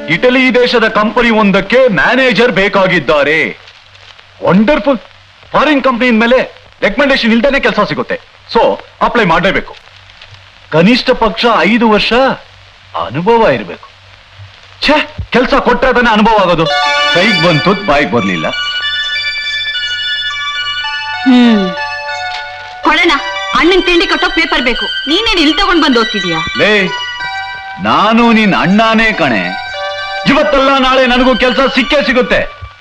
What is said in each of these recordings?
Italy ದೇಶದ company ಒಂದಕ್ಕೆ manager ಬೇಕಾಗಿದ್ದಾರೆ ವಂಡರ್ಫುಲ್ ಫಾರಿನ್ ಕಂಪನಿ ಮೇಲೆ ರೆಕಮೆಂಡೇಶನ್ ಇಲ್ದೇನೆ ಕೆಲಸ ಸಿಗುತ್ತೆ ಸೊ ಅಪ್ಲೈ ಮಾಡಲೇಬೇಕು ಕನಿಷ್ಠ ಪಕ್ಷ ಐದು ವರ್ಷ ಅನುಭವ ಇರಬೇಕು ಛೇ ಕೆಲಸ ಕೊಟ್ಟಾದನೆ ಅನುಭವ ಆಗೋದು ಕೈಗೆ ಬಂತು ಬಾಯಿಗೆ ಬರ್ಲಿಲ್ಲ ಹ್ಮ್ ಕೊಡೋಣ ಅಣ್ಣನ್ ತಿಂಡಿ ಕಟ್ಟೋ ಪೇಪರ್ ಬೇಕು ನೀನೇನ್ ಇಲ್ಲಿ ತಗೊಂಡ್ ಬಂದು ಓದ್ತಿದ್ಯಾ ಲೇ ನಾನು ನಿನ್ ಅಣ್ಣನೇ ಕಣೆ ಇವತ್ತಲ್ಲ ನಾಳೆ ನನಗೂ ಕೆಲಸ ಸಿಕ್ಕೇ ಸಿಗುತ್ತೆ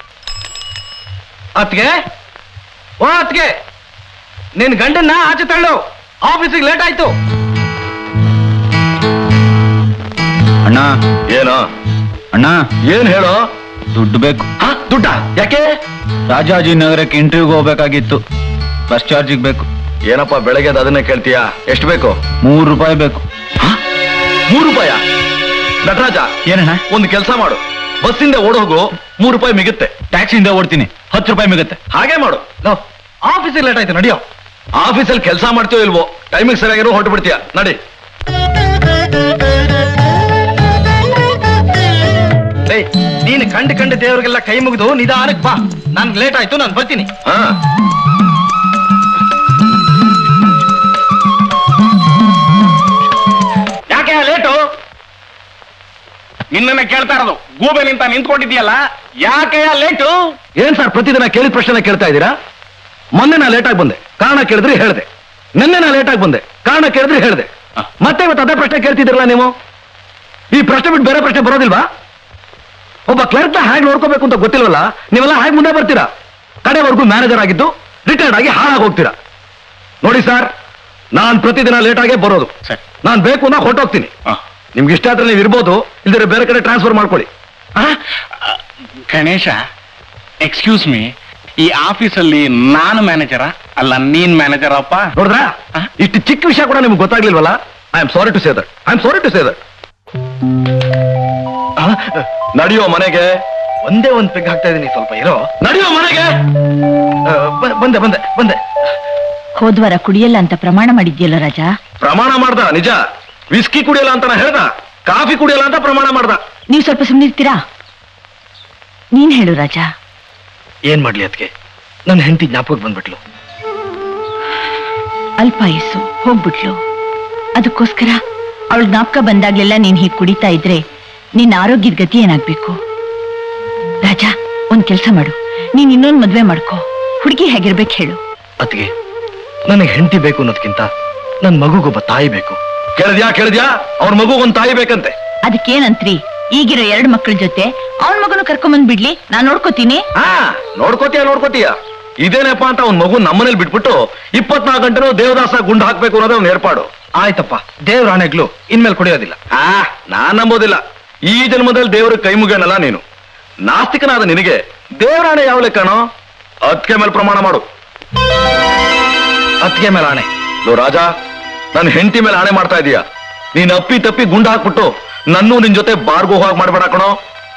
ಅತ್ಗೆ ಓ ಅತ್ಗೆ ನಿನ್ ಗಂಡನ್ನ ಆಚೆ ತಳ್ಳು ಆಫೀಸಿಗೆ ಲೇಟ್ ಆಯ್ತು ಅಣ್ಣ ಏನೋ ಅಣ್ಣ ಏನ್ ಹೇಳೋ ದುಡ್ಡು ಬೇಕು ದುಡ್ಡ ಯಾಕೆ ರಾಜಾಜಿನಗರಕ್ಕೆ ಇಂಟರ್ವ್ಯೂಗೆ ಹೋಗ್ಬೇಕಾಗಿತ್ತು ಬಸ್ ಚಾರ್ಜಿಗೆ ಬೇಕು ಏನಪ್ಪ ಬೆಳಗ್ಗೆ ಅದ್ ಅದನ್ನೇ ಕೇಳ್ತೀಯಾ ಎಷ್ಟು ಬೇಕು ಮೂರು ರೂಪಾಯಿ ಬೇಕು ಮೂರು ರೂಪಾಯ ನಟರಾಜ ಏನಣ್ಣ ಒಂದು ಕೆಲಸ ಮಾಡು ಬಸ್ಸಿಂದ ಓಡೋಗು ಮೂರು ರೂಪಾಯಿ ಮಿಗುತ್ತೆ ಟ್ಯಾಕ್ಸಿಯಿಂದ ಓಡ್ತೀನಿ ಹತ್ತು ರೂಪಾಯಿ ಮಿಗುತ್ತೆ ಹಾಗೆ ಮಾಡು ಆಫೀಸಿಗೆ ಲೇಟ್ ಆಯ್ತು ನಡಿಯೋ ಆಫೀಸಲ್ಲಿ ಕೆಲಸ ಮಾಡ್ತೀವೋ ಇಲ್ವೋ ಟೈಮಿಂಗ್ ಸರಿಯಾಗಿರೋ ಹೊರಟು ಬಿಡ್ತೀಯ ನಡಿ ಏಯ್, ನೀನು ಕಂಡು ಕಂಡು ದೇವರಿಗೆಲ್ಲ ಕೈ ಮುಗಿದು ನಿಧಾನಕ್ಕೆ ಬಾ ನನ್ಗೆ ಲೇಟ್ ಆಯ್ತು ನಾನು ಬರ್ತೀನಿ ಹಾ ಯಾಕೆ ಲೇಟು ನಿನ್ನನ್ನ ಕೇಳ್ತಾ ಇರೋದು ಗೂಬೆ ನಿಂತ ನಿಂತ್ಕೊಂಡಿದ್ಯಲ್ಲ ಯಾಕೆ ಲೇಟು ಏನ್ ಸರ್ ಪ್ರತಿದಿನ ಕೇಳಿದ ಪ್ರಶ್ನೆ ಕೇಳ್ತಾ ಇದ್ದೀರಾ ಮೊನ್ನೆ ನಾ ಲೇಟಾಗಿ ಬಂದೆ ಕಾರಣ ಕೇಳಿದ್ರೆ ಹೇಳ್ದೆ ನಿನ್ನೆ ನಾ ಲೇಟಾಗಿ ಬಂದೆ ಕಾರಣ ಕೇಳಿದ್ರೆ ಹೇಳ್ದೆ ಮತ್ತೆ ಇವತ್ತು ಅದೇ ಪ್ರಶ್ನೆ ಕೇಳ್ತಿದ್ದೀರಲ್ಲ ನೀವು ಈ ಪ್ರಶ್ನೆ ಬಿಟ್ಟು ಬೇರೆ ಪ್ರಶ್ನೆ ಬರೋದಿಲ್ವಾ ಒಬ್ಬ ಕ್ಲರ್ಕ್ ಹೇಗೆ ನೋಡ್ಕೋಬೇಕು ಅಂತ ಗೊತ್ತಿಲ್ವಲ್ಲ ನೀವೆಲ್ಲ ಹೇಗೆ ಮುಂದೆ ಬರ್ತೀರಾ ಕಡೆವರೆಗೂ ಮ್ಯಾನೇಜರ್ ಆಗಿದ್ದು ರಿಟೈರ್ಡ್ ಆಗಿ ಹಾಳಾಗಿ ಹೋಗ್ತೀರಾ ನೋಡಿ ಸರ್ ನಾನ್ ಪ್ರತಿದಿನ ಲೇಟಾಗೇ ಬರೋದು ನಾನ್ ಬೇಕು ನಾ ಹೊರಟೋಗ್ತೀನಿ ನಿಮ್ಗೆ ಇಷ್ಟ ಆದ್ರೆ ನೀವು ಇರ್ಬೋದು ಇಲ್ದಿದ್ರೆ ಬೇರೆ ಕಡೆ ಟ್ರಾನ್ಸ್ಫರ್ ಮಾಡ್ಕೊಳ್ಳಿ ಗಣೇಶ ಎಕ್ಸ್ಕ್ಯೂಸ್ ಮೀ ಈ ಆಫೀಸಲ್ಲಿ ನಾನು ಮ್ಯಾನೇಜರ ಅಲ್ಲ ನೀನ್ ಮ್ಯಾನೇಜರ್ ಅಪ್ಪ ನೋಡಿದ್ರಾ ಇಷ್ಟು ಚಿಕ್ಕ ವಿಷಯ ಕೂಡ ನಿಮ್ಗೆ ಗೊತ್ತಾಗ್ಲಿಲ್ವಲ್ಲ I am sorry to say that I am sorry to say that ನಡೆಯೋ ಮನೆಗೆ ಒಂದೇ ಒಂದ್ ಪೆಗ್ ಹಾಕ್ತಾ ಇದೀನಿ ಸ್ವಲ್ಪ ಇರೋ ನಡೆಯೋ ಮನೆಗೆ ಆ, ಬ- ಬಂದೆ ಬಂದೆ ಬಂದೆ ಹೋದ್ವಾರ ಕುಡಿಯಲ್ಲ ಅಂತ ಪ್ರಮಾಣ ಮಾಡಿದ್ಯಲ್ಲ ರಾಜ ಪ್ರಮಾಣ ಮಾಡ್ದ ನಿಜ ವಿಸ್ಕಿ ಕುಡಿಯಲ್ಲ ಅಂತ ನಾ ಹೇಳ್ದ ಕಾಫಿ ಕುಡಿಯಲ್ಲ ಅಂತ ಪ್ರಮಾಣ ಮಾಡ್ದ ನೀವು ಸ್ವಲ್ಪ ಸುಮ್ಮನಿರ್ತೀರಾ ನೀನ್ ಹೇಳು ರಾಜ ಏನ್ ಮಾಡ್ಲಿ ಅದಕ್ಕೆ ನನ್ನ ಹೆಂಡತಿ ಜ್ಞಾಪಕಕ್ಕೆ ಬಂದ್ಬಿಟ್ಲು ಅಲ್ಪಾಯಸ್ಸು ಹೋಗ್ಬಿಟ್ಲು ಅದಕ್ಕೋಸ್ಕರ ಅವಳ ಜ್ಞಾಪಕ ಬಂದಾಗ್ಲೆಲ್ಲ ನೀನ್ ಹೀಗ್ ಕುಡಿತಾ ಇದ್ರೆ ನಿನ್ನ ಆರೋಗ್ಯದ ಗತಿ ಏನಾಗ್ಬೇಕು ರಾಜ ಒಂದ್ ಕೆಲ್ಸ ಮಾಡು ನೀನ್ ಇನ್ನೊಂದ್ ಮದ್ವೆ ಮಾಡ್ಕೋ ಹುಡುಗಿ ಹೇಗಿರ್ಬೇಕು ಹೇಳು ಅತ್ತಿಗೆ ನನಗೆ ಹೆಂಡತಿ ಬೇಕು ಅನ್ನೋದಕ್ಕಿಂತ ನನ್ ಮಗುಗೊಬ್ಬ ತಾಯಿ ಬೇಕು ಕೇಳಿದ್ಯಾ ಕೇಳಿದ್ಯಾ ಅವ್ರ ಮಗುಗೊಂದ್ ತಾಯಿ ಬೇಕಂತೆ ಅದಕ್ಕೇನಂತ್ರಿ ಈಗಿರೋ ಎರಡು ಮಕ್ಕಳ ಜೊತೆ ಅವನ್ ಮಗನು ಕರ್ಕೊಂಬಂದ್ ಬಿಡ್ಲಿ ನಾನ್ ನೋಡ್ಕೋತೀನಿ ಹಾ ನೋಡ್ಕೋತೀಯ ನೋಡ್ಕೋತೀಯ ಇದೇನಪ್ಪ ಅಂತ ಅವ್ನ ಮಗು ನಮ್ಮನೇಲಿ ಬಿಟ್ಬಿಟ್ಟು ಇಪ್ಪತ್ನಾಲ್ಕು ಗಂಟೆನೂ ದೇವದಾಸ ಗುಂಡು ಹಾಕ್ಬೇಕು ಅನ್ನೋದೇ ಅವ್ನ ಏರ್ಪಾಡು ಆಯ್ತಪ್ಪ ದೇವ್ರ ಆಣೆಗ್ಲು ಇನ್ಮೇಲೆ ಕುಡಿಯೋದಿಲ್ಲ ಆ ನಾನ್ ನಂಬೋದಿಲ್ಲ ಈ ಜನ್ಮದಲ್ಲಿ ದೇವ್ರ ಕೈ ಮುಗಿಯನಲ್ಲ ನೀನು ನಾಸ್ತಿಕನಾದ ನಿನಗೆ ದೇವ್ರ ಆಣೆ ಯಾವ ಲೆಕ್ಕನೋ ಅತ್ಕೆ ಮೇಲೆ ಪ್ರಮಾಣ ಮಾಡು ಅತ್ಗೆ ಮೇಲೆ ಆಣೆ ಲೋ ರಾಜ ನನ್ನ ಹೆಂಡತಿ ಮೇಲೆ ಆಣೆ ಮಾಡ್ತಾ ಇದೀಯ ನೀನ್ ಅಪ್ಪಿ ತಪ್ಪಿ ಗುಂಡು ಹಾಕ್ಬಿಟ್ಟು ನನ್ನೂ ನಿನ್ ಜೊತೆ ಬಾರ್ಗೋ ಹೋಗಿ ಮಾಡ್ಬೇಡ ಕಣೋ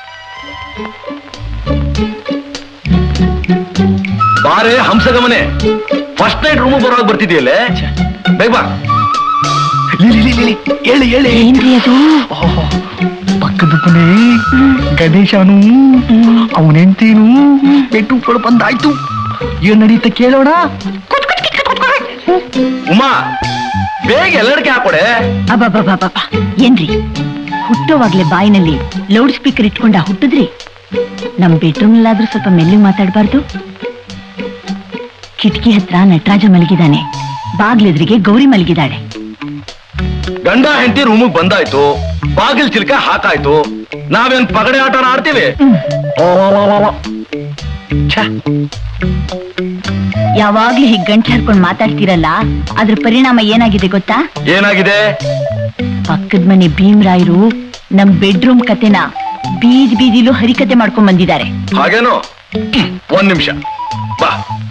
ಬಾರೆ ಹಂಸಗಮನೆ ಫಸ್ಟ್ ನೈಟ್ ರೂಮ್ ಬರೋವಾಗ ಬರ್ತಿದೆಯಲ್ಲೇ ಬೇಗ ಬಾ ಹೇಳಿ ಹೇಳಿ ಏನ್ರಿ ಅದು ಪಕ್ಕದ ಮನೆ ಗಣೇಶನು ಅವನೆಂತೇನು ಪೆಟ್ಟು ಬಂದಾಯ್ತು ಏನ್ ನಡೀತ ಕೇಳೋಣ ಉಮಾ ಬೇಗ ಎಲ್ಲಡಿಕೆ ಹಾಕೊಡೆ ಅಬ್ಬಬ್ಬಬ್ಬಬ್ಬ ಏನ್ರಿ ಹುಟ್ಟೋವಾಗ್ಲೇ ಬಾಯಿನಲ್ಲಿ ಲೌಡ್ ಸ್ಪೀಕರ್ ಇಟ್ಕೊಂಡ ಹುಟ್ಟಿದ್ರಿ ನಮ್ ಬೆಡ್ರೂಮ್ಲಾದ್ರೂ ಸ್ವಲ್ಪ ಮೆಲ್ಲಿಗೆ ಮಾತಾಡಬಾರ್ದು ಕಿಟಕಿ ಹತ್ರ ನಟರಾಜ ಮಲಗಿದಾನೆ ಬಾಗ್ಲೆದ್ರಿಗೆ ಗೌರಿ ಮಲಗಿದಾಳೆ ಗಂಡ ಹೆಂಡತಿ ರೂಮಿಗೆ ಬಂದಾಯ್ತು ಬಾಗಿಲ್ ಚಿಲ್ಕ ಹಾಕಾಯ್ತು ನಾವೇನ್ ಪಗಡೆ ಆಟನ ಆಡ್ತೀವಿ ಯಾವಾಗ್ಲೂ ಹೀಗ್ ಗಂಟ್ಲು ಹರ್ಕೊಂಡ್ ಮಾತಾಡ್ತಿರಲ್ಲ ಅದ್ರ ಪರಿಣಾಮ ಏನಾಗಿದೆ ಗೊತ್ತಾ ಏನಾಗಿದೆ ಪಕ್ಕದ ಮನೆ ಭೀಮ್ರಾಯರು ನಮ್ ಬೆಡ್ರೂಮ್ ಕತೆನ ಬೀದಿ ಬೀದಿಲೂ ಹರಿಕತೆ ಮಾಡ್ಕೊಂಡ್ ಬಂದಿದ್ದಾರೆ ಹಾಗೇನು ಹ್ಮ್, ಒಂದ್ ನಿಮಿಷ ಬಾ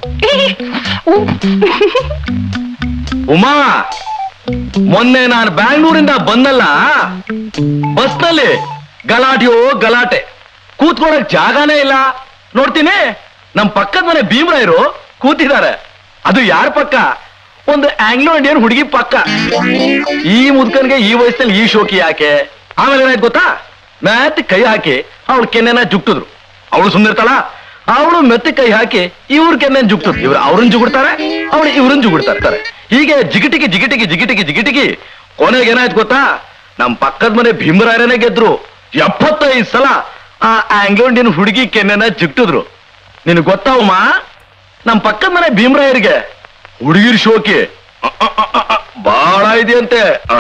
ಉಮಾ ಮೊನ್ನೆ ನಾನು ಬ್ಯಾಂಗ್ಳೂರಿಂದ ಬಂದಲ್ಲ ಬಸ್ನಲ್ಲಿ ಗಲಾಟೆಯೋ ಗಲಾಟೆ ಕೂತ್ಕೊಳಕ್ ಜಾಗನೇ ಇಲ್ಲ ನೋಡ್ತೀನಿ ನಮ್ ಪಕ್ಕದ ಮನೆ ಭೀಮರಾಯರು ಕೂತಿದ್ದಾರೆ ಅದು ಯಾರ ಪಕ್ಕ ಒಂದು ಆಂಗ್ಲೋ ಇಂಡಿಯನ್ ಹುಡುಗಿ ಪಕ್ಕ ಈ ಮುದ್ಕನ್ಗೆ ಈ ವಯಸ್ಸಲ್ಲಿ ಈ ಶೋಕಿ ಯಾಕೆ ಆಮೇಲೆ ಏನಾಯ್ತು ಗೊತ್ತಾ ಮ್ಯಾತ್ ಕೈ ಹಾಕಿ ಅವಳು ಕೆನ್ನೆನ ಜುಕ್ತಿದ್ರು ಅವಳು ಸುಮ್ಮನಿರ್ತಾಳ ಅವಳು ಮೆತ್ತ ಕೈ ಹಾಕಿ ಇವ್ರ ಕೆನ್ನೆನ ಜುಕ್ತಿದ್ರು ಇವ್ರು ಅವ್ರನ್ನ ಜುಗುಡ್ತಾರೆ ಅವಳು ಇವ್ರನ್ನ ಜುಗುಡ್ತಾರೆ ಹೀಗೆ ಜಿಗಿಟಿಗೆ ಜಿಗಿಟಿಗೆ ಜಿಗಿಟಿಗೆ ಜಿಗಿಟಿಗೆ ಕೊನೆಗೆ ಏನಾಯ್ತು ಗೊತ್ತಾ ನಮ್ ಪಕ್ಕದ ಮನೆ ಭೀಮರಾಯರನೇ ಗೆದ್ರು ಎಪ್ಪತ್ತೈದು ಸಲ ಆ ಆಂಗ್ಲೋಂಡಿನ ಹುಡುಗಿ ಕೆನ್ನೆನ ಜಿಗ್ಟಿದ್ರು ನಿನಗೆ ಗೊತ್ತಾವಮ್ಮ ನಮ್ ಪಕ್ಕದ ಮನೆ ಭೀಮರಾಯರಿಗೆ ಹುಡುಗಿರ್ ಶೋಕಿ ಅ, ಅ, ಅ, ಅ, ಅ, ಬಾಳ ಇದೆಯಂತೆ ಆ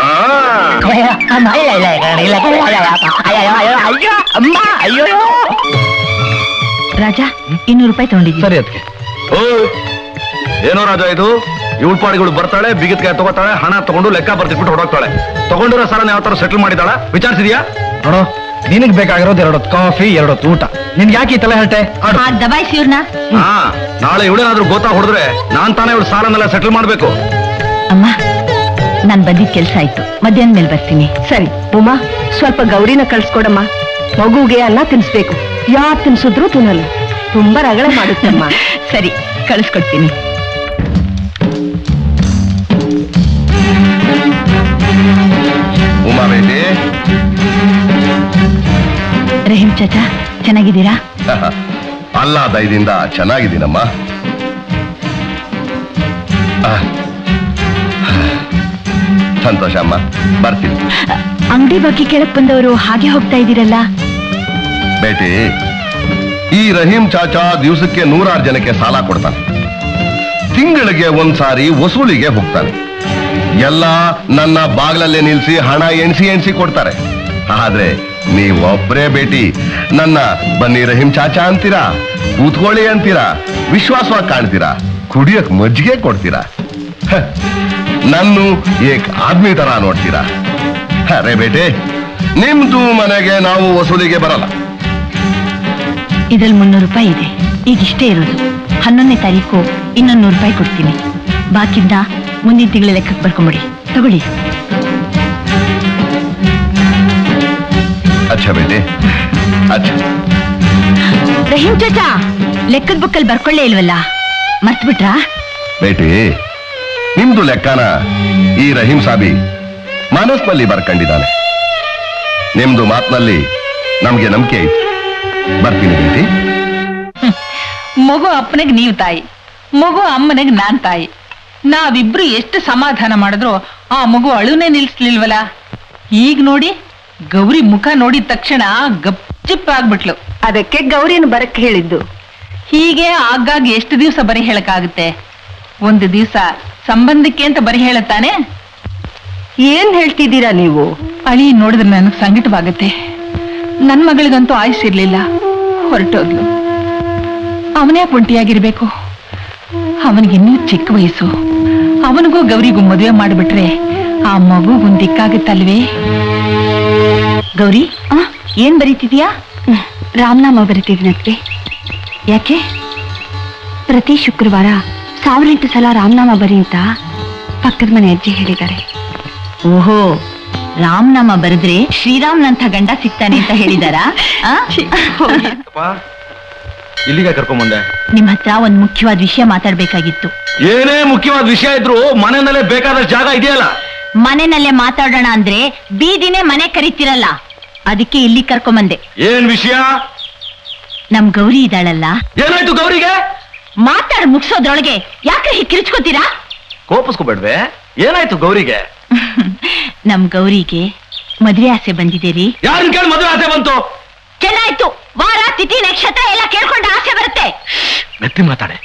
ರಾಜ ಇನ್ನೂರು ರೂಪಾಯಿ ತಗೊಂಡಿದ್ದೀನಿ ಸರಿ ಅದಕ್ಕೆ ಓ ಏನೋ ರಾಜ ಇದು ಇವಳು ಪಾಡಿಗಳು ಬರ್ತಾಳೆ ಬಿಗಿತ್ಕಾಯ ತಗೋತಾಳೆ ಹಣ ತಗೊಂಡು ಲೆಕ್ಕ ಬರ್ತಿಟ್ಬಿಟ್ಟು ಹೊಡೋಗ್ತಾಳೆ ತಗೊಂಡಿರೋ ಸಾಲನ ಯಾವ ತರ ಸೆಟಲ್ ಮಾಡಿದಾಳ ವಿಚಾರಿಸಿದ್ಯಾ ನೋಡು ನಿನಗ್ ಬೇಕಾಗಿರೋದು ಎರಡೊತ್ತು ಕಾಫಿ ಎರಡೊತ್ತು ಊಟ ನಿನ್ಗೆ ಯಾಕೆ ಈ ತಲೆ ಹರಟೆ ಆಡು ಆ ದಬಾಯಿಸಿ ಇವ್ರನ್ನ ಹಾ ನಾಳೆ ಇವಳೇನಾದ್ರೂ ಗೋತಾ ಹೊಡೆದ್ರೆ ನಾನ್ ತಾನೇ ಇವಳು ಸಾಲನೆಲ್ಲ ಸೆಟಲ್ ಮಾಡ್ಬೇಕು ಅಮ್ಮ ನಾನ್ ಬಂದಿದ್ ಕೆಲ್ಸ ಆಯ್ತು ಮಧ್ಯಾಹ್ನ ಮೇಲೆ ಬರ್ತೀನಿ ಸರಿ ಉಮಾ ಸ್ವಲ್ಪ ಗೌರಿನ ಕಳ್ಸ್ಕೊಡಮ್ಮ ಮಗುಗೆ ಅನ್ನ ತಿನ್ಸ್ಬೇಕು ಯಾರು ತಿನ್ಸಿದ್ರು ತಿನ್ನಲ್ಲ ತುಂಬಾ ರಗಳೆ ಮಾಡುತ್ತಮ್ಮ ಸರಿ ಕಳಿಸ್ಕೊಡ್ತೀನಿ ಉಮಾ ಬೇಟಿ ರಹೀಂ ಚಾಚಾ ಚೆನ್ನಾಗಿದ್ದೀರಾ ಅಲ್ಲ ದಯದಿಂದ ಚೆನ್ನಾಗಿದ್ದೀನಮ್ಮ ಆ. ಸಂತೋಷ ಅಮ್ಮ ಬರ್ತೀನಿ ಅಂಗಡಿ ಬಗ್ಗೆ ಕೇಳಕ್ ಬಂದವರು ಹಾಗೆ ಹೋಗ್ತಾ ಇದ್ದೀರಲ್ಲ ಬೇಟಿ ಈ ರಹೀಂ ಚಾಚಾ ದಿವಸಕ್ಕೆ ನೂರಾರು ಜನಕ್ಕೆ ಸಾಲ ಕೊಡ್ತಾನೆ ತಿಂಗಳಿಗೆ ಒಂದ್ಸಾರಿ ವಸೂಲಿಗೆ ಹೋಗ್ತಾನೆ ಎಲ್ಲ ನನ್ನ ಬಾಗ್ಲಲ್ಲೇ ನಿಲ್ಸಿ ಹಣ ಎಣಿಸಿ ಎಣಿಸಿ ಕೊಡ್ತಾರೆ ಆದ್ರೆ ನೀವೊಬ್ರೇ ಬೇಟಿ ನನ್ನ ಬನ್ನಿ ರಹೀಂ ಚಾಚಾ ಅಂತೀರಾ ಕೂತ್ಕೊಳ್ಳಿ ಅಂತೀರಾ ವಿಶ್ವಾಸವಾಗಿ ಕಾಣ್ತೀರಾ ಕುಡಿಯಕ್ ಮಜ್ಜಿಗೆ ಕೊಡ್ತೀರಾ ಹ, ನನ್ನು ಏಕ್ ಆದ್ಮಿ ತರ ನೋಡ್ತೀರಾ ಅರೆ ಬೇಟೆ ನಿಮ್ದು ಮನೆಗೆ ನಾವು ವಸೂಲಿಗೆ ಬರಲ್ಲ ಇದ್ರಲ್ಲಿ ಮುನ್ನೂರು ರೂಪಾಯಿ ಇದೆ ಈಗ ಇಷ್ಟೇ ಇರೋದು ಹನ್ನೊಂದನೇ ತಾರೀಕು ಇನ್ನೊಂದು ನೂರು ರೂಪಾಯಿ ಕೊಡ್ತೀನಿ ಬಾಕಿದ್ದ ಮುಂದಿನ ತಿಂಗಳ ಲೆಕ್ಕಕ್ಕೆ ಬರ್ಕೊಂಬಿಡಿ ತಗೊಳ್ಳಿ ಅಚ್ಚ ಬೇಟೆ ಅಚ್ಚ ರಹೀಂ ಚಾಚಾ ಲೆಕ್ಕದ ಬುಕ್ಕಲ್ಲಿ ಬರ್ಕೊಳ್ಳೇ ಇಲ್ವಲ್ಲ ಮರ್ತ್ಬಿಟ್ರಾ ಬೇಟಿ ನಿಮ್ದು ಲೆಕ್ಕನ ಈ ರಹೀಂ ಸಾಬಿ ಮನಸ್ನಲ್ಲಿ ಬರ್ಕೊಂಡಿದ್ದಾನೆ ನಿಮ್ದು ಮಾತಿನಲ್ಲಿ ನಮ್ಗೆ ನಂಬಿಕೆ ಐತಿ ಬರ್ತೀನಿ ಬೇಟಿ ಮಗು ಅಪ್ಪನಿಗೆ ನೀವು ತಾಯಿ ಮಗು ಅಮ್ಮನಿಗೆ ನಾನ್ ತಾಯಿ ನಾವಿಬ್ರು ಎಷ್ಟು ಸಮಾಧಾನ ಮಾಡಿದ್ರು ಆ ಮಗು ಅಳುನೇ ನಿಲ್ಸ್ಲಿಲ್ವಲ್ಲ ಈಗ ನೋಡಿ ಗೌರಿ ಮುಖ ನೋಡಿದ ತಕ್ಷಣ ಗಪ್ಚಿಪ್ ಆಗ್ಬಿಟ್ಲು ಅದಕ್ಕೆ ಗೌರಿನ ಬರಕ್ ಹೇಳಿದ್ದು ಹೀಗೆ ಆಗಾಗ ಎಷ್ಟು ದಿವಸ ಬರೀ ಹೇಳಕ್ಕಾಗುತ್ತೆ ಒಂದು ದಿವಸ ಸಂಬಂಧಕ್ಕೆ ಅಂತ ಬರೀ ಹೇಳತ್ತಾನೆ ಏನ್ ಹೇಳ್ತಿದ್ದೀರಾ ನೀವು ಅಳಿ ನೋಡಿದ್ರೆ ನನಗೆ ಸಂಕಟವಾಗತ್ತೆ ನನ್ನ ಮಗಳಿಗಂತೂ ಆಯುಸ್ಸಿರ್ಲಿಲ್ಲ ಹೊರಟೋದ್ಲು ಅವನೇ ಪುಂಟಿಯಾಗಿರ್ಬೇಕು ಅವನಿಗಿನ್ನೂ ಚಿಕ್ಕ ವಯಸ್ಸು ಅವನಿಗೂ ಗೌರಿಗೂ ಮದುವೆ ಮಾಡಿಬಿಟ್ರೆ ಆ ಮಗು ಒಂದ್ ದಿಕ್ಕಾಗುತ್ತಲ್ವೇ ಗೌರಿ ಆ, ಏನ್ ಬರೀತಿದ್ಯಾ ರಾಮನಾಮ ಬರೀತಿದ್ನತ್ಗೆ ಯಾಕೆ ಪ್ರತಿ ಶುಕ್ರವಾರ ಸಾವಿರೆಂಟು ಸಲ ರಾಮನಾಮ ಬರಿ ಅಂತ ಪಕ್ಕದ ಮನೆ ಅಜ್ಜಿ ಹೇಳಿದ್ದಾರೆ ಓಹೋ ರಾಮನಾಮ ಬರೆದ್ರೆ ಶ್ರೀರಾಮ್ನಂಥ ಗಂಡ ಸಿಗ್ತಾನೆ ಅಂತ ಹೇಳಿದಾರಾ ಆ? ಇಲ್ಲಿಗೆ ಕರ್ಕೊಂಬಂದೆ ನಿಮ್ ಹತ್ರ ಒಂದ್ ಮುಖ್ಯವಾದ ವಿಷಯ ಮಾತಾಡ್ಬೇಕಾಗಿತ್ತು ಏನೇ ಮುಖ್ಯವಾದ ವಿಷಯ ಇದ್ರು ಮನೆಯಲ್ಲೇ ಬೇಕಾದಷ್ಟು ಜಾಗ ಇದೆಯಲ್ಲ ಮನೆನಲ್ಲೇ ಮಾತಾಡೋಣ ಅಂದ್ರೆ ಬೀದಿನೇ ಮನೆ ಕರಿತಿರಲ್ಲ ಅದಕ್ಕೆ ಇಲ್ಲಿ ಕರ್ಕೊಂಬಂದೆ ಏನ್ ವಿಷಯ ನಮ್ ಗೌರಿ ಇದ್ದಾಳಲ್ಲ ಏನಾಯ್ತು ಗೌರಿಗೆ ಮಾತಾಡ್ ಮುಗ್ಸೋದ್ರೊಳಗೆ ಯಾಕೆ ಹೀಗೆ ಕಿರ್ಚ್ಕೋತೀರಾ ಕೋಪಿಸ್ಕೋಬೇಡ್ವೆ ಏನಾಯ್ತು ಗೌರಿಗೆ ನಮ್ ಗೌರಿಗೆ ಮದ್ವೆ ಆಸೆ ಬಂದಿದೆ ರೀ ಯಾರನ್ನ ಕೇಳಿ ಮದುವೆ ಆಸೆ ಬಂತು ಚೆನ್ನಾಯ್ತು ವಾರ ತಿಥಿ ನಕ್ಷತ್ರ ಎಲ್ಲ ಕೇಳ್ಕೊಂಡು ಆಸೆ ಬರುತ್ತೆ ಮೆತ್ತಿ ಮಾತಾಡೆ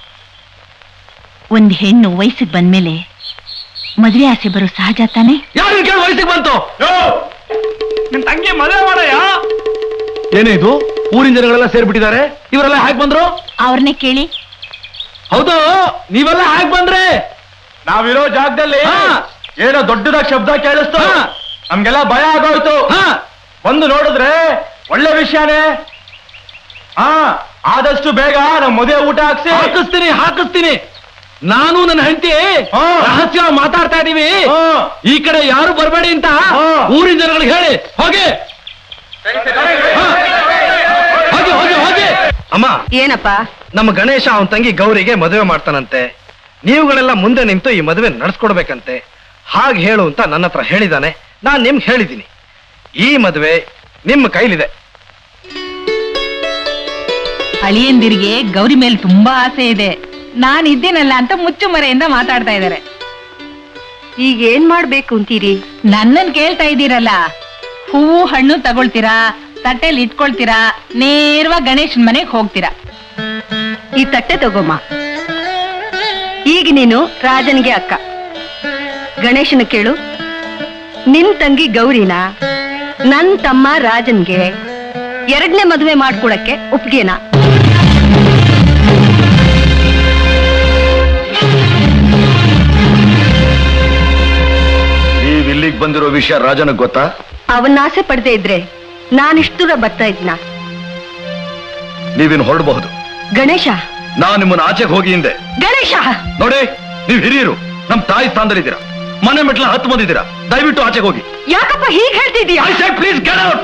ಒಂದ್ ಹೆಣ್ಣು ವಯಸ್ಸಿಗೆ ಬಂದ್ಮೇಲೆ ಮದ್ವೆ ಆಸೆ ಬರೋ ಸಹಜ ತಾನೆ ಯಾರನ್ನ ಕೇಳಿ ವಯಸ್ಸಿಗೆ ಬಂತು ನಿನ್ ತಂಗಿ ಮದುವೆ ಮಾಡಯ್ಯ ಏನೇ ಇದು ಊರಿನ ಜನಗಳೆಲ್ಲ ಸೇರ್ಬಿಟ್ಟಿದ್ದಾರೆ ಇವರೆಲ್ಲ ಹಾಗೆ ಬಂದ್ರು ಅವ್ರನ್ನೇ ಕೇಳಿ ಹೌದು ನೀವೆಲ್ಲ ಹಾಗೆ ಬಂದ್ರೆ ನಾವಿರೋ ಜಾಗದಲ್ಲಿ ಹಾ. ಏನೋ ದೊಡ್ಡದಾಗಿ ಶಬ್ದ ಕೇಳಿಸ್ತು ಹಾ. ನಮ್ಗೆಲ್ಲ ಭಯ ಆಗೋಯ್ತು ಹಾ ಬಂದು ನೋಡಿದ್ರೆ ಒಳ್ಳೆ ವಿಷಯನೇ ಹಾ ಆದಷ್ಟು ಬೇಗ ನಮ್ ಮದುವೆ ಊಟ ಹಾಕ್ಸಿ ಹಾಕಿಸ್ತೀನಿ ಹಾಕಿಸ್ತೀನಿ ನಾನು ನನ್ನ ಹೆಂಡತಿ ಹಾ. ರಹಸ್ಯ ಮಾತಾಡ್ತಾ ಇದೀವಿ ಹಾ. ಈ ಕಡೆ ಯಾರು ಬರಬೇಡಿ ಅಂತ ಹಾ. ಊರಿನ ಜನಗಳಿಗೆ ಹೇಳಿ ಹೋಗಿ ಹಾ. ಹೋಗಿ ಹೋಗಿ ಹೋಗಿ ಅಮ್ಮ ಏನಪ್ಪ ನಮ್ಮ ಗಣೇಶ ಅವನ ತಂಗಿ ಗೌರಿಗೆ ಮದುವೆ ಮಾಡ್ತಾನಂತೆ ನೀವುಗಳೆಲ್ಲ ಮುಂದೆ ನಿಂತು ಈ ಮದುವೆ ನಡೆಸ್ಕೊಡ್ಬೇಕಂತೆ ಹಾಗೆ ಹೇಳು ಅಂತ ನನ್ನ ಹತ್ರ ಹೇಳಿದಾನೆ ನಾನ್ ನಿಮ್ಗೆ ಹೇಳಿದ್ದೀನಿ ಈ ಮದುವೆ ನಿಮ್ಮ ಕೈಲಿದೆ ಅಳಿಯಂದಿರಿಗೆ ಗೌರಿ ಮೇಲೆ ತುಂಬಾ ಆಸೆ ಇದೆ ನಾನ್ ಇದ್ದೇನಲ್ಲ ಅಂತ ಮುಚ್ಚು ಮರೆಯಿಂದ ಮಾತಾಡ್ತಾ ಇದ್ದಾರೆ ಈಗ ಏನ್ ಮಾಡ್ಬೇಕು ಅಂತೀರಿ ನನ್ನನ್ ಕೇಳ್ತಾ ಇದ್ದೀರಲ್ಲ ಹೂವು ಹಣ್ಣು ತಗೊಳ್ತೀರಾ ತಟ್ಟೆಲಿ ಇಟ್ಕೊಳ್ತೀರಾ ನೇರವಾಗಿ ಗಣೇಶನ್ ಮನೆಗೆ ಹೋಗ್ತೀರಾ ಈ ತಟ್ಟೆ ತಗೋಮ್ಮ ಈಗ ನೀನು ರಾಜನಿಗೆ ಅಕ್ಕ ಗಣೇಶನ ಕೇಳು ನಿನ್ ತಂಗಿ ಗೌರಿನ ನನ್ ತಮ್ಮ ರಾಜನ್ಗೆ ಎರಡನೇ ಮದುವೆ ಮಾಡ್ಕೊಡಕ್ಕೆ ಒಪ್ಗೆನಾ ನೀವ್ ಇಲ್ಲಿಗೆ ಬಂದಿರೋ ವಿಷಯ ರಾಜನಿಗೆ ಗೊತ್ತಾ ಅವನ್ನ ಆಸೆ ಪಡದೆ ಇದ್ರೆ ನಾನಿಷ್ಟು ದೂರ ಬರ್ತಾ ಇದ್ನ ನೀವಿನ್ ಹೊರಡಬಹುದು ಗಣೇಶ ನಾನು ನಿಮ್ಮನ್ನ ಆಚೆಗೆ ಹೋಗಿ ಹಿಂದೆ ಗಣೇಶ ನೋಡಿ ನೀವ್ ಹಿರಿಯರು ನಮ್ ತಾಯಿ ಸ್ಥಾನದಲ್ಲಿದ್ದೀರಾ ಮನೆ ಮೆಟ್ಲ ಹತ್ತು ಬಂದಿದ್ದೀರಾ ದಯವಿಟ್ಟು ಆಚೆಗೆ ಹೋಗಿ ಯಾಕಪ್ಪ ಹೀಗ್ ಹೇಳ್ತಿದೀಯ I said please get out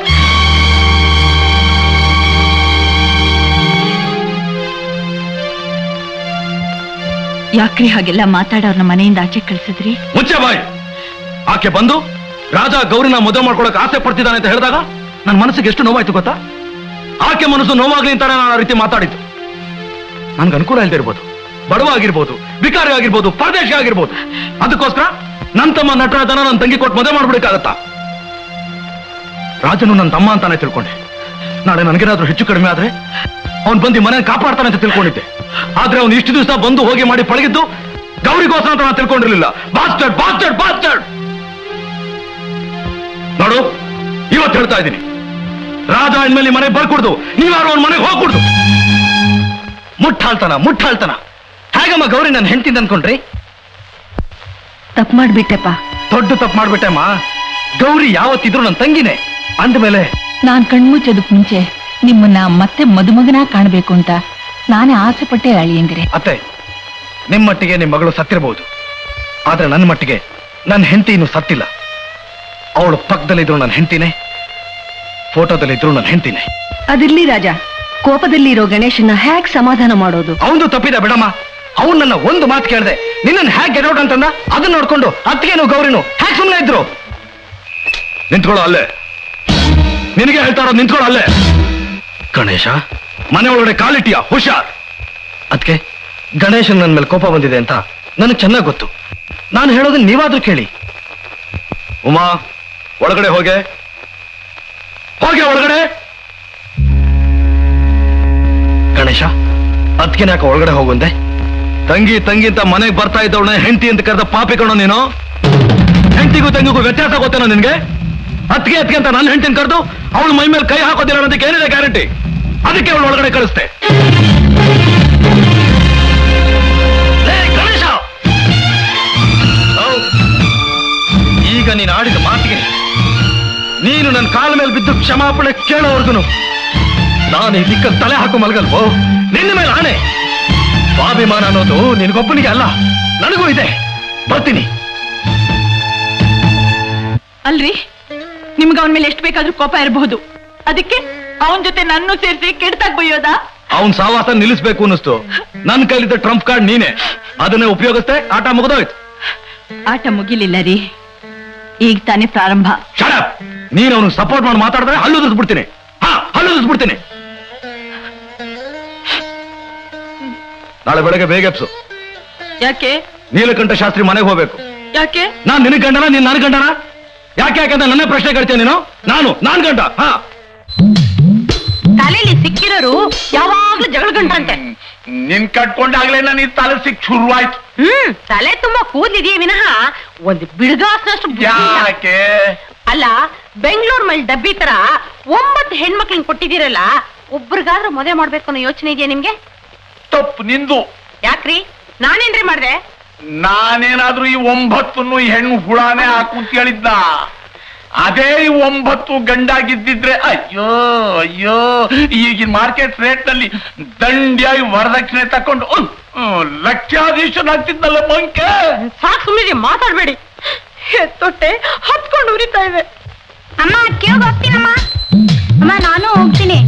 ಯಾಕ್ರಿ ಹಾಗೆಲ್ಲ ಮಾತಾಡೋರ್ನ ಮನೆಯಿಂದ ಆಚೆ ಕಳ್ಸಿದ್ರಿ ಮುಚ್ಚೆ ಬಾಯ್ ಆಕೆ ಬಂದು ರಾಜ ಗೌರಿನ ಮದುವೆ ಮಾಡ್ಕೊಳಕ್ ಆಸೆ ಪಡ್ತಿದ್ದಾನೆ ಅಂತ ಹೇಳಿದಾಗ ನನ್ನ ಮನಸ್ಸಿಗೆ ಎಷ್ಟು ನೋವಾಯ್ತು ಗೊತ್ತಾ ಆಕೆ ಮನಸ್ಸು ನೋವಾಗ್ಲಿ ಅಂತ ನಾನು ಆ ರೀತಿ ಮಾತಾಡಿದ್ದು ನನ್ಗೆ ಅನುಕೂಲ ಇಲ್ದೇ ಇರ್ಬೋದು ಬಡವ ಆಗಿರ್ಬೋದು ವಿಕಾರಿ ಆಗಿರ್ಬೋದು ಪರದೇಶಿ ಆಗಿರ್ಬೋದು ಅದಕ್ಕೋಸ್ಕರ ನನ್ನ ತಮ್ಮ ನಟರಾಜನ ನನ್ನ ತಂಗಿ ಕೊಟ್ಟು ಮದುವೆ ಮಾಡ್ಬಿಡಕ್ಕಾಗತ್ತಾ ರಾಜನು ನನ್ನ ತಮ್ಮ ಅಂತಾನೆ ತಿಳ್ಕೊಂಡೆ ನಾಳೆ ನನಗೇನಾದ್ರೂ ಹೆಚ್ಚು ಕಡಿಮೆ ಆದ್ರೆ ಅವ್ನು ಬಂದು ಮನೆ ಕಾಪಾಡ್ತಾನೆ ಅಂತ ತಿಳ್ಕೊಂಡಿದ್ದೆ ಆದ್ರೆ ಅವ್ನು ಇಷ್ಟು ದಿವಸ ಬಂದು ಹೋಗಿ ಮಾಡಿ ಪಳಗಿದ್ದು ಗೌರಿಗೋಸ್ಕರ ಅಂತ ನಾನು ತಿಳ್ಕೊಂಡಿರ್ಲಿಲ್ಲ ಬಾಸ್ಟರ್ಡ್ ಬಾಸ್ಟರ್ಡ್ ಬಾಸ್ಟರ್ಡ್ ನೋಡು ಇವತ್ತು ಹೇಳ್ತಾ ಇದ್ದೀನಿ ರಾಜ ಇನ್ಮೇಲೆ ಮನೆಗೆ ಬರ್ಕೊಡ್ದು ನೀವ್ಯಾರು ಅವ್ನ ಮನೆಗೆ ಹೋಗ್ಕೊಡ್ದು ಮುಟ್ಟಾಳ್ತನ ಮುಟ್ಟಾಳ್ತನ ಹೇಗಮ್ಮ ಗೌರಿ ನನ್ನ ಹೆಂಡತಿ ಅನ್ಕೊಂಡ್ರಿ ತಪ್ಪು ಮಾಡ್ಬಿಟ್ಟೆಪ್ಪ ದೊಡ್ಡ ತಪ್ಪು ಮಾಡ್ಬಿಟ್ಟೆಮ್ಮ ಗೌರಿ ಯಾವತ್ತಿದ್ರು ನನ್ನ ತಂಗಿನೇ ಅಂದ್ಮೇಲೆ ನಾನ್ ಕಣ್ಮುಚ್ಚೋದಕ್ ಮುಂಚೆ ನಿಮ್ಮನ್ನ ಮತ್ತೆ ಮದುಮಗನ ಕಾಣ್ಬೇಕು ಅಂತ ನಾನೇ ಆಸೆ ಪಟ್ಟೆ ಅಳಿಯಂದಿರೆ ಅತ್ತೆ ನಿಮ್ಮ ಮಟ್ಟಿಗೆ ನಿಮ್ಮ ಮಗಳು ಸತ್ತಿರಬಹುದು ಆದ್ರೆ ನನ್ನ ಮಟ್ಟಿಗೆ ನನ್ನ ಹೆಂಡತಿ ಇನ್ನು ಸತ್ತಿಲ್ಲ ಅವಳು ಪಕ್ಕದಲ್ಲಿದ್ರು ನನ್ನ ಹೆಂಡತಿನೇ ಫೋಟೋದಲ್ಲಿದ್ರು ನನ್ನ ಹೆಂಡತಿನೇ ಅದಿರ್ಲಿ ರಾಜ ಕೋಪದಲ್ಲಿ ಇರೋ ಗಣೇಶನ ಹ್ಯಾಕ್ ಸಮಾಧಾನ ಮಾಡೋದು ಅವನು ತಪ್ಪಿದ ಬಿಡಮ್ಮ ಅವನು ನನ್ನ ಒಂದು ಮಾತು ಕೇಳಿದೆ ನಿನ್ನನ್ನು ಹ್ಯಾಕ್ ಗೆಟೌಟ್ ಅಂತಂದ ಅದನ್ನ ನೋಡ್ಕೊಂಡು ಅತ್ತಿಗೆನು ಗೌರಿನು ಹ್ಯಾಕ್ ಸುಮ್ಮನೆ ಇದ್ರು ನಿಂತ್ಕೊಳ್ಳೋ ಅಲ್ಲೇ ನಿನಗೆ ಹೇಳ್ತಾ ಇರೋದು ನಿಂತ್ಕೊಳ್ಳೋ ಅಲ್ಲೇ ಗಣೇಶ ಮನೆ ಒಳಗಡೆ ಕಾಲಿಟ್ಟಿಯ ಹುಷಾರ್ ಅದಕ್ಕೆ ಗಣೇಶನ್ ನನ್ನ ಮೇಲೆ ಕೋಪ ಬಂದಿದೆ ಅಂತ ನನಗೆ ಚೆನ್ನಾಗಿ ಗೊತ್ತು ನಾನು ಹೇಳೋದನ್ನ ನೀವಾದ್ರೂ ಕೇಳಿ ಉಮಾ ಒಳಗಡೆ ಹೋಗೆ ಹೋಗೆ ಒಳಗಡೆ ಗಣೇಶ ಅದಕ್ಕೆ ಯಾಕೆ ಒಳಗಡೆ ಹೋಗುಂದೆ ತಂಗಿ ತಂಗಿ ಅಂತ ಮನೆಗೆ ಬರ್ತಾ ಇದ್ದವಳ ಹೆಂಡತಿ ಅಂತ ಕರೆದ ಪಾಪಿ ಕಣೋ ನೀನು ಹೆಂಡತಿಗೂ ತಂಗಿಗೂ ವ್ಯತ್ಯಾಸ ಗೊತ್ತೇನೋ ನಿನ್ಗೆ ಅತ್ತಿಗೆ ಅತ್ತಿಗೆ ಅಂತ ನನ್ನ ಹೆಂಡತಿನ ಕರೆದು ಅವಳು ಮೈ ಮೇಲೆ ಕೈ ಹಾಕೋದಿಲ್ಲ ಅನ್ನೋದಕ್ಕೆ ಏನಿದೆ ಗ್ಯಾರಂಟಿ ಅದಕ್ಕೆ ಅವಳು ಒಳಗಡೆ ಕಳಿಸ್ತೆ ಲೇ, ಗಣೇಶ ಹೌದ್. ಈಗ ನೀನು ಆಡಿದ ಮಾತಿಗೆ ನೀನು ನನ್ನ ಕಾಲ ಮೇಲೆ ಬಿದ್ದು ಕ್ಷಮಾಪಣೆ ಕೇಳೋವರ್ಗುನು ನಾನು ಈ ದಿಕ್ಕಲ್ಲಿ ತಲೆ ಹಾಕೋ ಮಲಗಲ್ವೋ ನಿನ್ನ ಮೇಲೆ ಆಣೆ ಸ್ವಾಭಿಮಾನ ಅನ್ನೋದು ನಿನಗೊಬ್ಬನಿಗೆ ಅಲ್ಲ ನನಗೂ ಇದೆ ಬರ್ತೀನಿ ಅಲ್ರಿ ನಿಮ್ಗೆ ಅವನ ಮೇಲೆ ಎಷ್ಟು ಬೇಕಾದ್ರೂ ಕೋಪ ಇರಬಹುದು ಅದಕ್ಕೆ ಅವನ ಜೊತೆ ನನ್ನೂ ಸೇರಿಸಿ ಕೆಡ್ತಾಗ್ ಬೈಯೋದಾ ಅವನ್ ಸಾವಾಸ ನಿಲ್ಲಿಸ್ಬೇಕು ಅನ್ನಿಸ್ತು ನನ್ನ ಕೈಲಿದ್ದ ಟ್ರಂಪ್ ಕಾರ್ಡ್ ನೀನೆ ಅದನ್ನೇ ಉಪಯೋಗಿಸ್ತೆ ಆಟ ಮುಗಿದೋಯ್ತು ಆಟ ಮುಗಿಲಿಲ್ಲ ರೀ ಈಗ ತಾನೇ ಪ್ರಾರಂಭ ಶಡಪ್ ನೀನು ಅವನಿಗೆ ಸಪೋರ್ಟ್ ಮಾಡಿ ಮಾತಾಡಿದ್ರೆ ಹಲ್ಲು ಬಿಡ್ತೀನಿ ಹಾ ಹಲ್ಲು ಬಿಡ್ತೀನಿ ನಾಳೆ ಬೆಳಗ್ಗೆ ಬೇಗ ಎಪ್ಸು ಯಾಕೆ ನೀಲಕಂಠ ಶಾಸ್ತ್ರಿ ಮನೆಗೆ ಹೋಗ್ಬೇಕು ಯಾಕೆ ನಾನ್ ನಿನಗ್ ಗಂಡನ ನೀನ್ ನನ್ ಗಂಡನ ಯಾಕೆ ಯಾಕಂತ ನನ್ನ ಪ್ರಶ್ನೆ ಕೇಳ್ತೀಯ ನೀನು ನಾನು ನಾನ್ ಗಂಡ ಹಾ ತಲೆಯಲ್ಲಿ ಸಿಕ್ಕಿರೋರು ಯಾವಾಗ್ಲೂ ಜಗಳ ಗಂಟಂತೆ ನಿನ್ ಕಟ್ಕೊಂಡಾಗ್ಲೇ ನಾನು ಈ ತಲೆ ಸಿಕ್ ಶುರುವಾಯ್ತು ಹ್ಮ್ ತಲೆ ತುಂಬಾ ಕೂದ್ಲಿದೆಯೇ ವಿನಃ ಒಂದು ಬಿಡುಗಾಸನಷ್ಟು ಬುದ್ಧಿ ಇಲ್ಲ. ಯಾಕೆ ಅಲ್ಲ ಬೆಂಗಳೂರ್ ಮೇಲೆ ಡಬ್ಬಿ ತರ ಒಂಬತ್ತು ಹೆಣ್ಮಕ್ಳನ್ನ ಕೊಟ್ಟಿದ್ದೀರಲ್ಲ ಒಬ್ರಿಗಾದ್ರೂ ಮದುವೆ ಮಾಡ್ಬೇಕು ಅನ್ನೋ ಯೋಚನೆ ಇದೆಯಾ ನಿಮ್ಗೆ ತಪ್ಪು ನಿಂದು ಯಾಕ್ರಿ ನಾನೇನ್ರಿ ಮಾಡ್ದೆ ನಾನೇನಾದ್ರೂ ಈ ಒಂಬತ್ತನ್ನು ಈ ಹೆಣ್ಣು ಹುಳಾನೇ ಹಾಕು ಅಂತ ಹೇಳಿದ್ದ ಅದೇ ಈ ಒಂಬತ್ತು ಗಂಡಾಗಿದ್ದಿದ್ರೆ ಅಯ್ಯೋ ಅಯ್ಯೋ ಈಗಿನ ಮಾರ್ಕೆಟ್ ರೇಟ್ ನಲ್ಲಿ ದಂಡಿಯಾಗಿ ವರದಕ್ಷಿಣೆ ತಕೊಂಡು ಉಹ್, ಉಹ್, ಲಕ್ಷಾಧೀಶನಾಗ್ತಿದ್ನಲ್ಲ ಮಂಕೆ ಸಾಕ್ ಸುಮ್ಮನೆ ಮಾತಾಡ್ಬೇಡಿ ತೊಟ್ಟೆ ಹತ್ಕೊಂಡು ಉರಿತಾ ಇದೆ ಅಮ್ಮ ಕೇಳ್ ಹೋಗ್ತೀನಮ್ಮ ಅಮ್ಮ ನಾನು ಹೋಗ್ತೀನಿ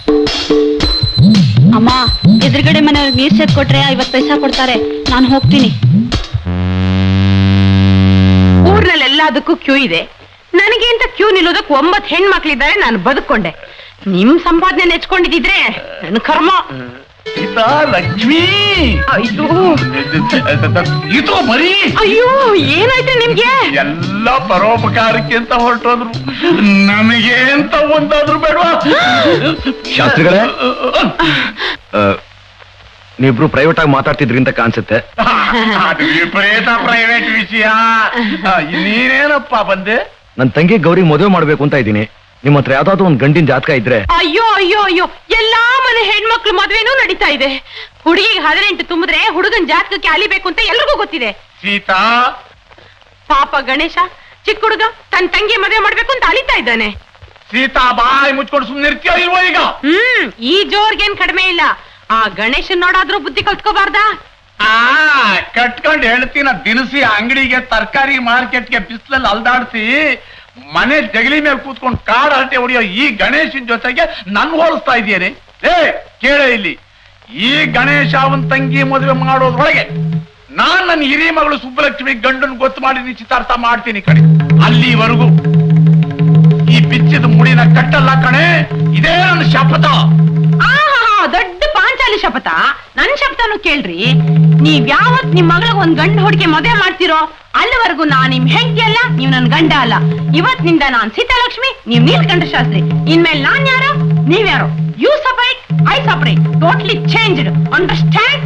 ಅಮ್ಮ ಎದುರುಗಡೆ ಮನೆಯವ್ರಿಗೆ ನೀರ್ ಸೇದ್ ಕೊಟ್ರೆ ಐವತ್ ಪೈಸಾ ಕೊಡ್ತಾರೆ ನಾನು ಹೋಗ್ತೀನಿ ಊರ್ನಲ್ಲಿ ಎಲ್ಲದಕ್ಕೂ ಕ್ಯೂ ಇದೆ ನನಗೆ ಅಂತ ಕ್ಯೂ ನಿಲ್ಲೋದಕ್ಕೆ ಒಂಬತ್ತು ಹೆಣ್ಮಕ್ಳಿದ್ದಾರೆ ನಾನು ಬದುಕೊಂಡೆ ನಿಮ್ ಸಂಪಾದನೆ ನೆಚ್ಕೊಂಡಿದ್ರೆ ನನ್ ಕರ್ಮ ಸೀತಾ ಲಕ್ಷ್ಮೀ ಅಯ್ಯೋ ಇದು ಮರಿ ಅಯ್ಯೋ ಏನಾಯ್ತು ನಿಮ್ಗೆ ಎಲ್ಲ ಪರೋಪಕಾರಕ್ಕೆ ಅಂತ ಹೊರಟೋದ್ರು ನಮಗೆ ಅಂತ ಒಂದಾದ್ರು ಬೇಡವಾ ಶಾಸ್ತ್ರಿಗಳೇ ಆ, ನೀವಿಬ್ರು ಪ್ರೈವೇಟ್ ಆಗಿ ಮಾತಾಡ್ತಿದ್ರಿ ಅಂತ ಕಾಣಿಸುತ್ತೆ ಅದು ವಿಪರೀತ ಪ್ರೈವೇಟ್ ವಿಷಯ ಆ, ನೀನೇನಪ್ಪ ಬಂದೆ ನನ್ನ ತಂಗಿ ಗೌರಿ ಮದುವೆ ಮಾಡ್ಬೇಕು ಅಂತ ಇದ್ದೀನಿ ನಿಮ್ಮ ಹತ್ರ ಯಾವ್ದಾದ್ರು ಒಂದು ಗಂಡಿನ ಜಾತಕ ಇದ್ರೆ ಅಯ್ಯೋ ಅಯ್ಯೋ ಅಯ್ಯೋ ಎಲ್ಲಾ ಮನೆ ಹೆಣ್ಮಕ್ಳು ಮದ್ವೆನೂ ನಡೀತಾ ಇದೆ ಹುಡುಗಿಗೆ ಹದಿನೆಂಟು ತುಂಬಿದ್ರೆ ಹುಡುಗನ್ ಜಾತಕಕ್ಕೆ ಅಲಿಬೇಕು ಅಂತ ಎಲ್ರಿಗೂ ಗೊತ್ತಿದೆ ಸೀತಾ ಪಾಪ ಗಣೇಶ ಚಿಕ್ಕ ಹುಡುಗ ತನ್ನ ತಂಗಿ ಮದುವೆ ಮಾಡ್ಬೇಕು ಅಂತ ಅಲಿತಾ ಇದ್ದಾನೆ ಸೀತಾ ಬಾಯಿ ಮುಚ್ಕೊಂಡು ಸುಮ್ಮನೆ ಇರ್ತೀಯ ಇಲ್ವೋ ಈಗ ಹ್ಮ್ ಈ ಜೋರ್ಗೇನ್ ಕಡಿಮೆ ಇಲ್ಲ ಆ ಗಣೇಶನ್ ನೋಡಾದ್ರೂ ಬುದ್ಧಿ ಕಲ್ತ್ಕೋಬಾರ್ದಾ ಆ ಕಟ್ಕೊಂಡು ಹೇಳ್ತೀನ ದಿನಸಿ ಅಂಗಡಿಗೆ ತರಕಾರಿ ಮಾರ್ಕೆಟ್ಗೆ ಬಿಸಿಲಲ್ಲಿ ಅಲ್ದಾಡ್ಸಿ ಮನೆ ಜಗಲಿ ಮೇಲೆ ಕೂತ್ಕೊಂಡು ಕಾಡ್ ಹರಟೆ ಹೊಡಿಯೋ ಈ ಗಣೇಶನ್ ಜೊತೆಗೆ ನನ್ ಹೋಲಿಸ್ತಾ ಇದೆಯೇನೆ ಏ ಕೇಳ ಇಲ್ಲಿ ಈ ಗಣೇಶ ಅವನ್ ತಂಗಿ ಮದುವೆ ಮಾಡೋದ್ರೊಳಗೆ ನಾನ್ ನನ್ನ ಹಿರಿಯ ಮಗಳು ಸುಬ್ಬಲಕ್ಷ್ಮಿ ಗಂಡನ್ ಗೊತ್ತು ಮಾಡಿ ನಿಶ್ಚಿತಾರ್ಥ ಮಾಡ್ತೀನಿ ಕಣೆ ಅಲ್ಲಿವರೆಗೂ ಈ ಬಿಚ್ಚಿದ ಮುಡಿನ ಕಟ್ಟಲ್ಲ ಕಣೆ ಇದೇ ನನ್ನ ಶಪಥ ಆಹಾ ದೊಡ್ಡ ಪಾಂಚಾಲಿ ಶಪಥ ನನ್ ಶಪಥನು ಕೇಳ್ರಿ ನೀವ್ ಯಾವತ್ ನಿಮ್ ಮಗಳಿಗೆ ಒಂದ್ ಗಂಡ ಹುಡುಗಿ ಮದುವೆ ಮಾಡ್ತಿರೋ ಅಲ್ಲಿವರೆಗೂ ನಾನ್ ನಿಮ್ ಹೆಂಡತಿ ಅಲ್ಲ ನೀವ್ ನನ್ ಗಂಡ ಅಲ್ಲ ಇವತ್ತಿನಿಂದ ನಾನ್ ಸೀತಾಲಕ್ಷ್ಮಿ ನೀವ್ ನೀಲ್ಕಂಠ ಶಾಸ್ತ್ರಿ ಇನ್ಮೇಲೆ ನಾನ್ ಯಾರು ನೀವ್ಯಾರು you separate I separate totally changed understand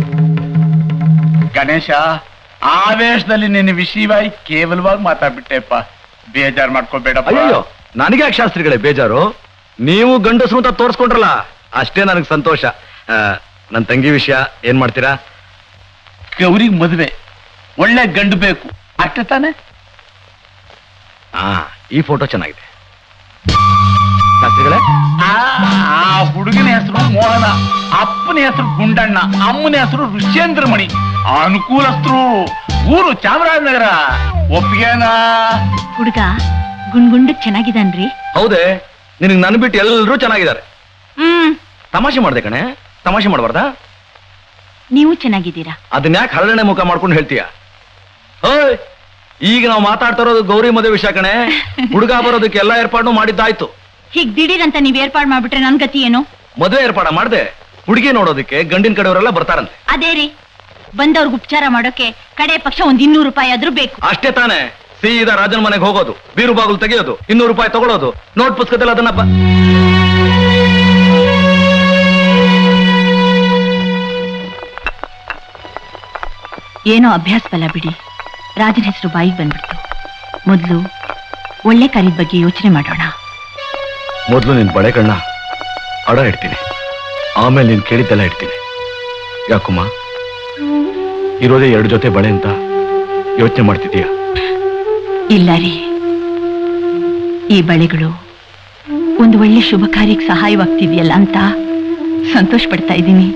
Ganesha ಆವೇಶದಲ್ಲಿ ನಿನ್ನ ವಿಷಯವಾಗಿ ಕೇವಲವಾಗಿ ಮಾತಾಡ್ಬಿಟ್ಟೆಪ್ಪ ಬೇಜಾರ್ ಮಾಡ್ಕೋಬೇಡಪ್ಪ ಅಯ್ಯೋ ನನಗೆ ಯಾಕೆ ಶಾಸ್ತ್ರಿಗಳೇ ಬೇಜಾರು ನೀವು ಗಂಡಸರು ಅಂತ ತೋರಿಸ್ಕೊಂಡ್ರಲ್ಲ ಅಷ್ಟೇ ನನಗೆ ಸಂತೋಷ ನನ್ನ ತಂಗಿ ವಿಷಯ ಏನ್ ಮಾಡ್ತೀರಾ ಗೌರಿಗೆ ಮದುವೆ ಒಳ್ಳೆ ಗಂಡು ಬೇಕು ಅಷ್ಟೇ ತಾನೆ ಹಾ ಈ ಫೋಟೋ ಚೆನ್ನಾಗಿದೆ ಶಾಸ್ತ್ರಿಗಳೇ ಆ ಆ ಹುಡುಗನ ಹೆಸರು ಮೋಹನ ಅಪ್ಪನ ಹೆಸರು ಗುಂಡಣ್ಣ ಅಮ್ಮನ ಹೆಸರು ಋಷ್ಯೇಂದ್ರಮಣಿ ಅನುಕೂಲಸ್ಥರು ಊರು ಚಾಮರಾಜನಗರ ಒಪ್ಪಿಗೆನಾ ಹುಡುಗ ಗುಂಡ್ಗುಂಡಕ್ ಚೆನ್ನಾಗಿದ್ದಾನ್ರಿ ಹೌದೇ ನಿನಗೆ ನನ್ ಬಿಟ್ಟು ಎಲ್ಲರೂ ಚೆನ್ನಾಗಿದ್ದಾರೆ ಹ್ಮ್ ತಮಾಷೆ ಮಾಡ್ದೆ ಕಣೆ ತಮಾಷೆ ಮಾಡಬಾರ್ದಾ ನೀವು ಚೆನ್ನಾಗಿದ್ದೀರಾ ಅದನ್ನ ಯಾಕೆ ಹರಳನೆ ಮುಖ ಮಾಡ್ಕೊಂಡು ಹೇಳ್ತೀಯ ಹೋಯ್ ಈಗ ನಾವು ಮಾತಾಡ್ತಾ ಇರೋದು ಗೌರಿ ಮದುವೆ ವಿಷಯ ಕಣೆ ಹುಡುಗ ಬರೋದಕ್ಕೆ ಎಲ್ಲ ಏರ್ಪಾಡು ಮಾಡಿದ್ದಾಯ್ತು ಹೀಗ್ ದಿಢೀರಂತ ನೀವ್ ಏರ್ಪಾಡ್ ಮಾಡ್ಬಿಟ್ರೆ ನನ್ ಗತಿ ಏನು ಮದುವೆ ಏರ್ಪಾಡ ಮಾಡ್ದೆ ಹುಡುಗಿ ನೋಡೋದಕ್ಕೆ ಗಂಡಿನ ಕಡೆಯವರೆಲ್ಲ ಬರ್ತಾರಂತೆ ಅದೇ ರೀ ಬಂದವ್ರಿಗೆ ಉಪಚಾರ ಮಾಡೋಕೆ ಕಡೆ ಪಕ್ಷ ಒಂದ್ ಇನ್ನೂರು ರೂಪಾಯಿ ಆದ್ರೂ ಬೇಕು ಅಷ್ಟೇ ತಾನೇ ಸೀದಾ ರಾಜನ ಮನೆಗೆ ಹೋಗೋದು ಬೀರು ಬಾಗಿಲು ತೆಗೆಯೋದು ಇನ್ನೂರು ರೂಪಾಯಿ ತಗೊಳ್ಳೋದು ನೋಟ್ ಪುಸ್ತಕದಲ್ಲಿ ಅದನ್ನ ಬ- ಏನೋ ಅಭ್ಯಾಸ ಬಲ ಬಿಡಿ ರಾಜನ ಹೆಸರು ಬಾಯಿಗೆ ಬಂದ್ಬಿಡ್ತು ಮೊದಲು ಒಳ್ಳೆ ಕಾರ್ಯದ ಬಗ್ಗೆ ಯೋಚನೆ ಮಾಡೋಣ ಮೊದಲು ನಿನ್ ಬಳೆ ಕಣ್ಣ ಅಡ ಇಡ್ತೀನಿ ಆಮೇಲೆ ನೀನ್ ಕೇಳಿದ್ದೆಲ್ಲ ಇಡ್ತೀನಿ ಯಾಕಮ್ಮ ಇರೋದೇ ಎರಡು ಜೊತೆ ಬಳೆ ಅಂತ ಯೋಚನೆ ಮಾಡ್ತಿದೀಯ ಇಲ್ಲ ರೀ ಈ ಬಳೆಗಳು ಒಂದು ಒಳ್ಳೆ ಶುಭ ಕಾರ್ಯಕ್ಕೆ ಸಹಾಯವಾಗ್ತಿದೆಯಲ್ಲ ಅಂತ ಸಂತೋಷ ಪಡ್ತಾ ಇದ್ದೀನಿ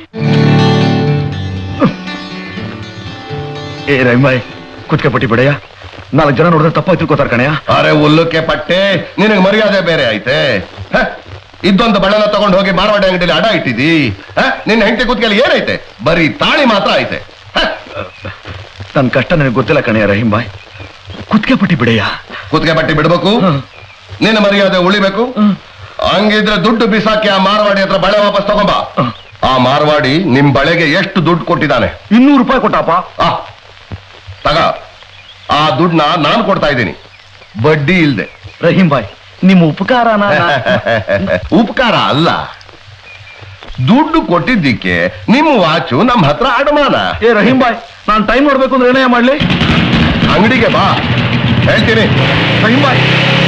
ಏ ರೈಮಾಯ್ ಕುತ್ಕೆ ಪಟ್ಟಿ ಬಡೆಯ ನಾಲ್ಕು ಜನ ನೋಡಿದ್ರೆ ತಪ್ಪಾಗಿ ತಿಳ್ಕೊತಾರ ಕಣಯ್ಯ ಅರೆ ಉಲ್ಲುಕ್ಕೆ ಪಟ್ಟೆ ನಿನಗೆ ಮರ್ಯಾದೆ ಬೇರೆ ಐತೆ ಹ? ಇದ್ದೊಂದು ಬಣ್ಣನ ತಗೊಂಡು ಹೋಗಿ ಮಾರವಾಡಿ ಅಂಗಡಿಯಲ್ಲಿ ಅಡ ಇಟ್ಟಿದಿ ಹ? ನಿನ್ನ ಹೆಂಡತಿ ಕುತ್ಕೆಯಲ್ಲಿ ಏನೈತೆ ಬರೀ ತಾಳಿ ಮಾತ್ರ ಐತೆ ಹ? ನನ್ ಕಷ್ಟ ನನಗೆ ಗೊತ್ತಿಲ್ಲ ಕಣಯ್ಯ ರಹೀಂ ಬಾಯ್ ಕುತ್ಕೆ ಪಟ್ಟಿ ಬಿಡೆಯ ಕುತ್ತಿಗೆ ಬಟ್ಟೆ ಬಿಡ್ಬೇಕು ನಿನ್ನ ಮರ್ಯಾದೆ ಉಳಿಬೇಕು ಹಂಗಿದ್ರೆ ದುಡ್ಡು ಬಿಸಾಕಿ ಆ ಮಾರವಾಡಿ ಹತ್ರ ಬಳೆ ವಾಪಸ್ ತಗೊಂಬ ಆ ಮಾರವಾಡಿ ನಿಮ್ ಬಳೆಗೆ ಎಷ್ಟು ದುಡ್ಡು ಕೊಟ್ಟಿದ್ದಾನೆ ಇನ್ನೂರು ರೂಪಾಯಿ ಕೊಟ್ಟಪ್ಪ ಆ ತಗ ಆ ದುಡ್ಡನ್ನ ನಾನು ಕೊಡ್ತಾ ಇದ್ದೀನಿ ಬಡ್ಡಿ ಇಲ್ದೆ ರಹೀಂ ಬಾಯ್ ನಿಮ್ಮ ಉಪಕಾರನ ಉಪಕಾರ ಅಲ್ಲ ದುಡ್ಡು ಕೊಟ್ಟಿದ್ದಕ್ಕೆ ನಿಮ್ಮ ವಾಚು ನಮ್ಮ ಹತ್ರ ಅಡಮಾನ ಏ ರಹೀಂ ಬಾಯ್ ನಾನು ಟೈಮ್ ನೋಡ್ಬೇಕು ಅಂದ್ರೆ ಏನೇ ಮಾಡ್ಲಿ ಅಂಗಡಿಗೆ ಬಾ ಹೇಳ್ತೀನಿ ರಹೀಂ ಬಾಯ್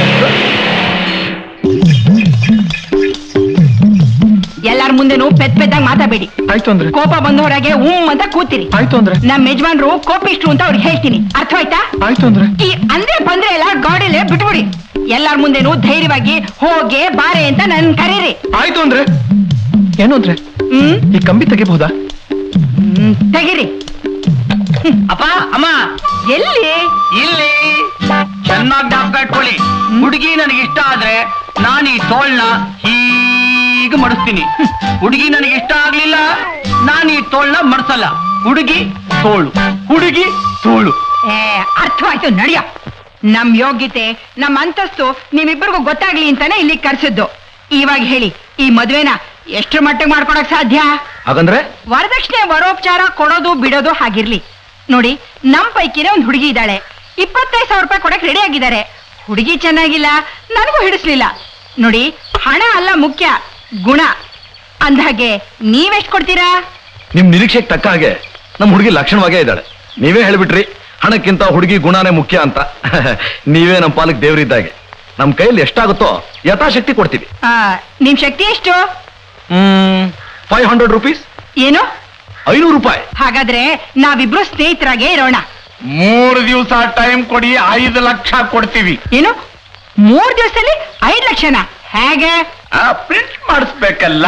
ಎಲ್ಲಾರ ಮುಂದೆನೂ ಪೆದ್ ಪೆದ್ದಾಗ್ ಮಾತಾಬೇಡಿ ಆಯ್ತು ಅಂದ್ರೆ ಕೋಪ ಬಂದವರಾಗೆ ಹ್ಮ್ ಅಂತ ಕೂತಿರಿ ಆಯ್ತು ಅಂದ್ರೆ ನಮ್ ಯಜಮಾನ್ರು ಕೋಪಿಷ್ಟ್ರು ಅಂತ ಅವ್ರಿಗೆ ಹೇಳ್ತೀನಿ ಅರ್ಥವಾಯ್ತಾ ಆಯ್ತು ಅಂದ್ರೆ ಈ ಅಂದ್ರೆ ಬಂದ್ರೆ ಎಲ್ಲ ಗಾಡಿಲೇ ಬಿಟ್ಬಿಡಿ ಎಲ್ಲಾರ ಮುಂದೆನೂ ಧೈರ್ಯವಾಗಿ ಹೋಗೆ ಬಾರೆ ಅಂತ ನನ್ ಕರೀರಿ ಆಯ್ತು ಅಂದ್ರೆ ಏನು ಅಂದ್ರೆ ಹ್ಮ್ ಈ ಕಂಬಿ ತೆಗಿಬಹುದಾ ಹ್ಮ್, ತೆಗೀರಿ ಅಪ್ಪ ಅಮ್ಮ ಎಲ್ಲಿ ಇಲ್ಲಿ ಚೆನ್ನಾಗಿ ಜ್ಞಾಪಕ ಇಟ್ಕೊಳ್ಳಿ ಹುಡುಗಿ ನನಗೆ ಇಷ್ಟ ಆದ್ರೆ ನಾನು ಈ ತೋಳ್ನ ಹೀಗೆ ಮಡಿಸ್ತೀನಿ ಹುಡುಗಿ ನನಗೆ ಇಷ್ಟ ಆಗ್ಲಿಲ್ಲ ನಾನು ಈ ತೋಳ್ನ ಮಡ್ಸಲ್ಲ ಹುಡುಗಿ ತೋಳು ಹುಡುಗಿ ತೋಳು ಏ, ಅರ್ಥವಾಯ್ತು ನಡಿಯ ನಮ್ ಯೋಗ್ಯತೆ ನಮ್ ಅಂತಸ್ತು ನಿಮ್ಮಿಬ್ಬರಿಗೂ ಗೊತ್ತಾಗ್ಲಿ ಅಂತಾನೆ ಇಲ್ಲಿ ಕರ್ಸಿದ್ದು ಇವಾಗ ಹೇಳಿ ಈ ಮದ್ವೆನ ಎಷ್ಟು ಮಟ್ಟಿಗೆ ಮಾಡ್ಕೊಡಕ್ ಸಾಧ್ಯ ಹಾಗಂದ್ರೆ ವರದಕ್ಷಿಣೆ ವರೋಪಚಾರ ಕೊಡೋದು ಬಿಡೋದು ಹಾಗಿರ್ಲಿ ನೋಡಿ ನಮ್ ಪೈಕಿನೇ ಒಂದ್ ಹುಡುಗಿ ಇದ್ದಾಳೆ ಇಪ್ಪತ್ತೈದು ಸಾವಿರ ರೂಪಾಯಿ ಕೊಡಕ್ ರೆಡಿ ಆಗಿದ್ದಾರೆ ಹುಡುಗಿ ಚೆನ್ನಾಗಿಲ್ಲ ನನಗೂ ಹಿಡಿಸ್ಲಿಲ್ಲ ನೋಡಿ ಹಣ ಅಲ್ಲ ಮುಖ್ಯ ಗುಣ ಅಂದ್ಹಾಗೆ ನೀವೆಷ್ಟ್ ಕೊಡ್ತೀರಾ ನಿಮ್ ನಿರೀಕ್ಷೆಗೆ ತಕ್ಕ ಹಾಗೆ ನಮ್ ಹುಡುಗಿ ಲಕ್ಷಣವಾಗೇ ಇದ್ದಾಳೆ ನೀವೇ ಹೇಳ್ಬಿಟ್ರಿ ಹಣಕ್ಕಿಂತ ಹುಡುಗಿ ಗುಣನೇ ಮುಖ್ಯ ಅಂತ ನೀವೇ ನಮ್ಮ ಪಾಲಕ್ ದೇವ್ರಿದ್ದಾಗೆ ನಮ್ ಕೈಯಲ್ಲಿ ಎಷ್ಟಾಗುತ್ತೋ ಯಥಾಶಕ್ತಿ ಕೊಡ್ತೀವಿ ಆ, ನಿಮ್ ಶಕ್ತಿ ಎಷ್ಟು ಹ್ಮ್ ಫೈವ್ ಹಂಡ್ರೆಡ್ ರುಪೀಸ್ ಏನು ಐನೂರು ರೂಪಾಯಿ ಹಾಗಾದ್ರೆ ನಾವಿಬ್ರು ಸ್ನೇಹಿತರಾಗೇ ಇರೋಣ ಮೂರು ದಿವಸ ಟೈಮ್ ಕೊಡಿ ಐದು ಲಕ್ಷ ಕೊಡ್ತೀವಿ ಏನು ಮೂರ್ ದಿವಸದಲ್ಲಿ ಐದ್ ಲಕ್ಷನ ಹೇಗೆ ಪ್ರಿಂಟ್ ಮಾಡಿಸ್ಬೇಕಲ್ಲ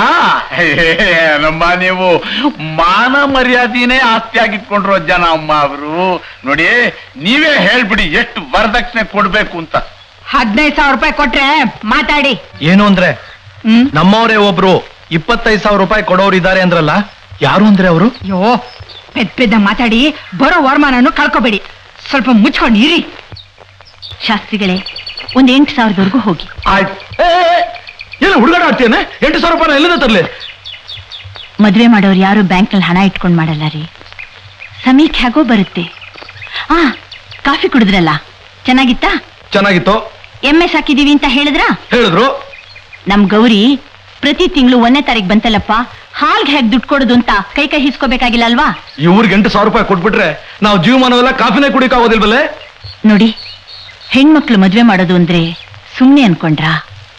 ನಮ್ಮ ನೀವು ಮಾನ ಮರ್ಯಾದೆನೇ ಆಸ್ತಿ ಆಗಿಟ್ಕೊಂಡ್ರೋ ಜನ ಅಮ್ಮ ಅವರು ನೋಡಿ ನೀವೇ ಹೇಳ್ಬಿಡಿ ಎಷ್ಟು ವರದಕ್ಷಿಣೆ ಕೊಡ್ಬೇಕು ಅಂತ ಹದಿನೈದು ಸಾವಿರ ರೂಪಾಯಿ ಕೊಟ್ರೆ ಮಾತಾಡಿ ಏನು ಅಂದ್ರೆ ಹ್ಮ್ ನಮ್ಮವರೇ ಒಬ್ರು ಇಪ್ಪತ್ತೈದು ಸಾವಿರ ರೂಪಾಯಿ ಕೊಡೋರು ಇದ್ದಾರೆ ಅಂದ್ರಲ್ಲ ಯಾರು ಅಂದ್ರೆ ಅವರು ಅಯ್ಯೋ ಪೆದ್ ಪೆದ್ದ ಮಾತಾಡಿ ಬರೋ ವರಮಾನನು ಕಳ್ಕೊಬೇಡಿ ಸ್ವಲ್ಪ ಮುಚ್ಕೊಂಡು ಇರಿ ಶಾಸ್ತ್ರಿಗಳೇ ಒಂದ್ ಎಂಟು ಸಾವಿರದವರೆಗೂ ಹೋಗಿ ಆಯ್ತು ಏ, ಏ, ಏ, ಏನು ಹುಡುಗಾಟ ಆಡ್ತೀಯನೆ ಎಂಟು ಸಾವಿರ ರೂಪಾಯಿ ಎಲ್ಲಿಂದ ತರ್ಲಿ ಮದ್ವೆ ಮಾಡೋರು ಯಾರು ಬ್ಯಾಂಕ್ನಲ್ಲಿ ಹಣ ಇಟ್ಕೊಂಡ್ ಮಾಡಲ್ಲ ರೀ ಸಮೀಕ್ ಹೇಗೋ ಬರುತ್ತೆ ಆ ಕಾಫಿ ಕುಡಿದ್ರಲ್ಲ ಚೆನ್ನಾಗಿತ್ತಾ ಚೆನ್ನಾಗಿತ್ತು ಎಮ್ಮೆ ಸಾಕಿದೀವಿ ಅಂತ ಹೇಳಿದ್ರಾ ಹೇಳಿದ್ರು ನಮ್ ಗೌರಿ ಪ್ರತಿ ತಿಂಗಳು ಒಂದನೇ ತಾರೀಕು ಬಂತಲ್ಲಪ್ಪ ಹಾಲ್ಗೆ ಹೇಗ್ ದುಡ್ಡು ಕೊಡೋದು ಅಂತ ಕೈ ಕೈ ಹಿಸ್ಕೋಬೇಕಾಗಿಲ್ಲ ಅಲ್ವಾ ಇವ್ರಿಗೆ ಎಂಟು ಸಾವಿರ ರೂಪಾಯಿ ಕೊಟ್ಬಿಟ್ರೆ ನಾವು ಜೀವಮಾನವೆಲ್ಲ ಕಾಫಿನೇ ಕುಡಿಕಾಗೋದಿಲ್ವಲ್ಲೇ ನೋಡಿ ಹೆಣ್ಮಕ್ಳು ಮದ್ವೆ ಮಾಡೋದು ಅಂದ್ರೆ ಸುಮ್ನೆ ಅನ್ಕೊಂಡ್ರಾ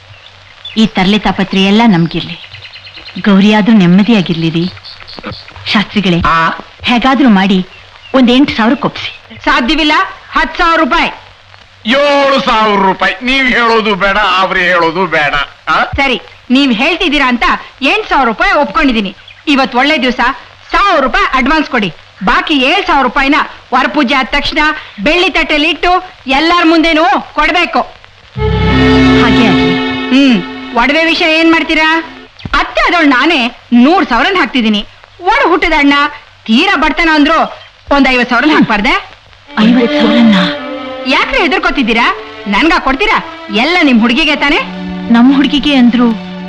ಈ ತರ್ಲೆ ತಾಪತ್ರೆ ಎಲ್ಲ ನಮ್ಗಿರ್ಲಿ ಗೌರಿ ಆದ್ರೂ ನೆಮ್ಮದಿಯಾಗಿರ್ಲಿ ರೀ ಶಾಸ್ತ್ರಿಗಳೇ ಹೇಗಾದ್ರೂ ಮಾಡಿ ಒಂದ್ ಎಂಟು ಸಾವಿರ ಕೊಪ್ಸಿ ಸಾಧ್ಯವಿಲ್ಲ ಹತ್ತು ಸಾವಿರ ರೂಪಾಯಿ ಏಳು ಸಾವಿರ ರೂಪಾಯಿ ನೀವ್ ಹೇಳೋದು ಬೇಡ ಅವ್ರು ಹೇಳೋದು ಬೇಡ ಆ? ಸರಿ ನೀವ್ ಹೇಳ್ತಿದ್ದೀರಾ ಅಂತ ಎಂಟ್ ಸಾವಿರ ರೂಪಾಯಿ ಒಪ್ಕೊಂಡಿದೀನಿ ಇವತ್ ಒಳ್ಳೆ ದಿವಸ ಸಾವಿರ ರೂಪಾಯಿ ಅಡ್ವಾನ್ಸ್ ಕೊಡಿ ಬಾಕಿ ಏಳ್ ಸಾವಿರ ರೂಪಾಯಿನ ವರಪೂಜೆ ಆದ ತಕ್ಷಣ ಬೆಳ್ಳಿ ತಟ್ಟೆಲಿ ಇಟ್ಟು ಎಲ್ಲಾರ ಮುಂದೆನೂ ಕೊಡ್ಬೇಕು ಹಾಗೆ ಆಗ್ಲಿ ಹ್ಮ್ ಒಡವೆ ವಿಷಯ ಏನ್ ಮಾಡ್ತೀರಾ ಅತ್ತೆ ಅದವಳು ನಾನೇ ನೂರ್ ಸಾವಿರನ್ ಹಾಕ್ತಿದೀನಿ ಒಡ ಹುಟ್ಟದ ಅಣ್ಣ ತೀರಾ ಬಡ್ತಾನ ಅಂದ್ರು ಒಂದ್ ಐವತ್ ಸಾವಿರ ಹಾಕ್ಬಾರ್ದೆ ಐವತ್ ಸಾವಿರನ್ನ ಯಾಕ್ರೆ ಹೆದರ್ಕೋತಿದ್ದೀರಾ ನನ್ಗ ಕೊಡ್ತೀರಾ ಎಲ್ಲ ನಿಮ್ ಹುಡುಗಿಗೆ ತಾನೆ ನಮ್ ಹುಡುಗಿಗೆ ಅಂದ್ರು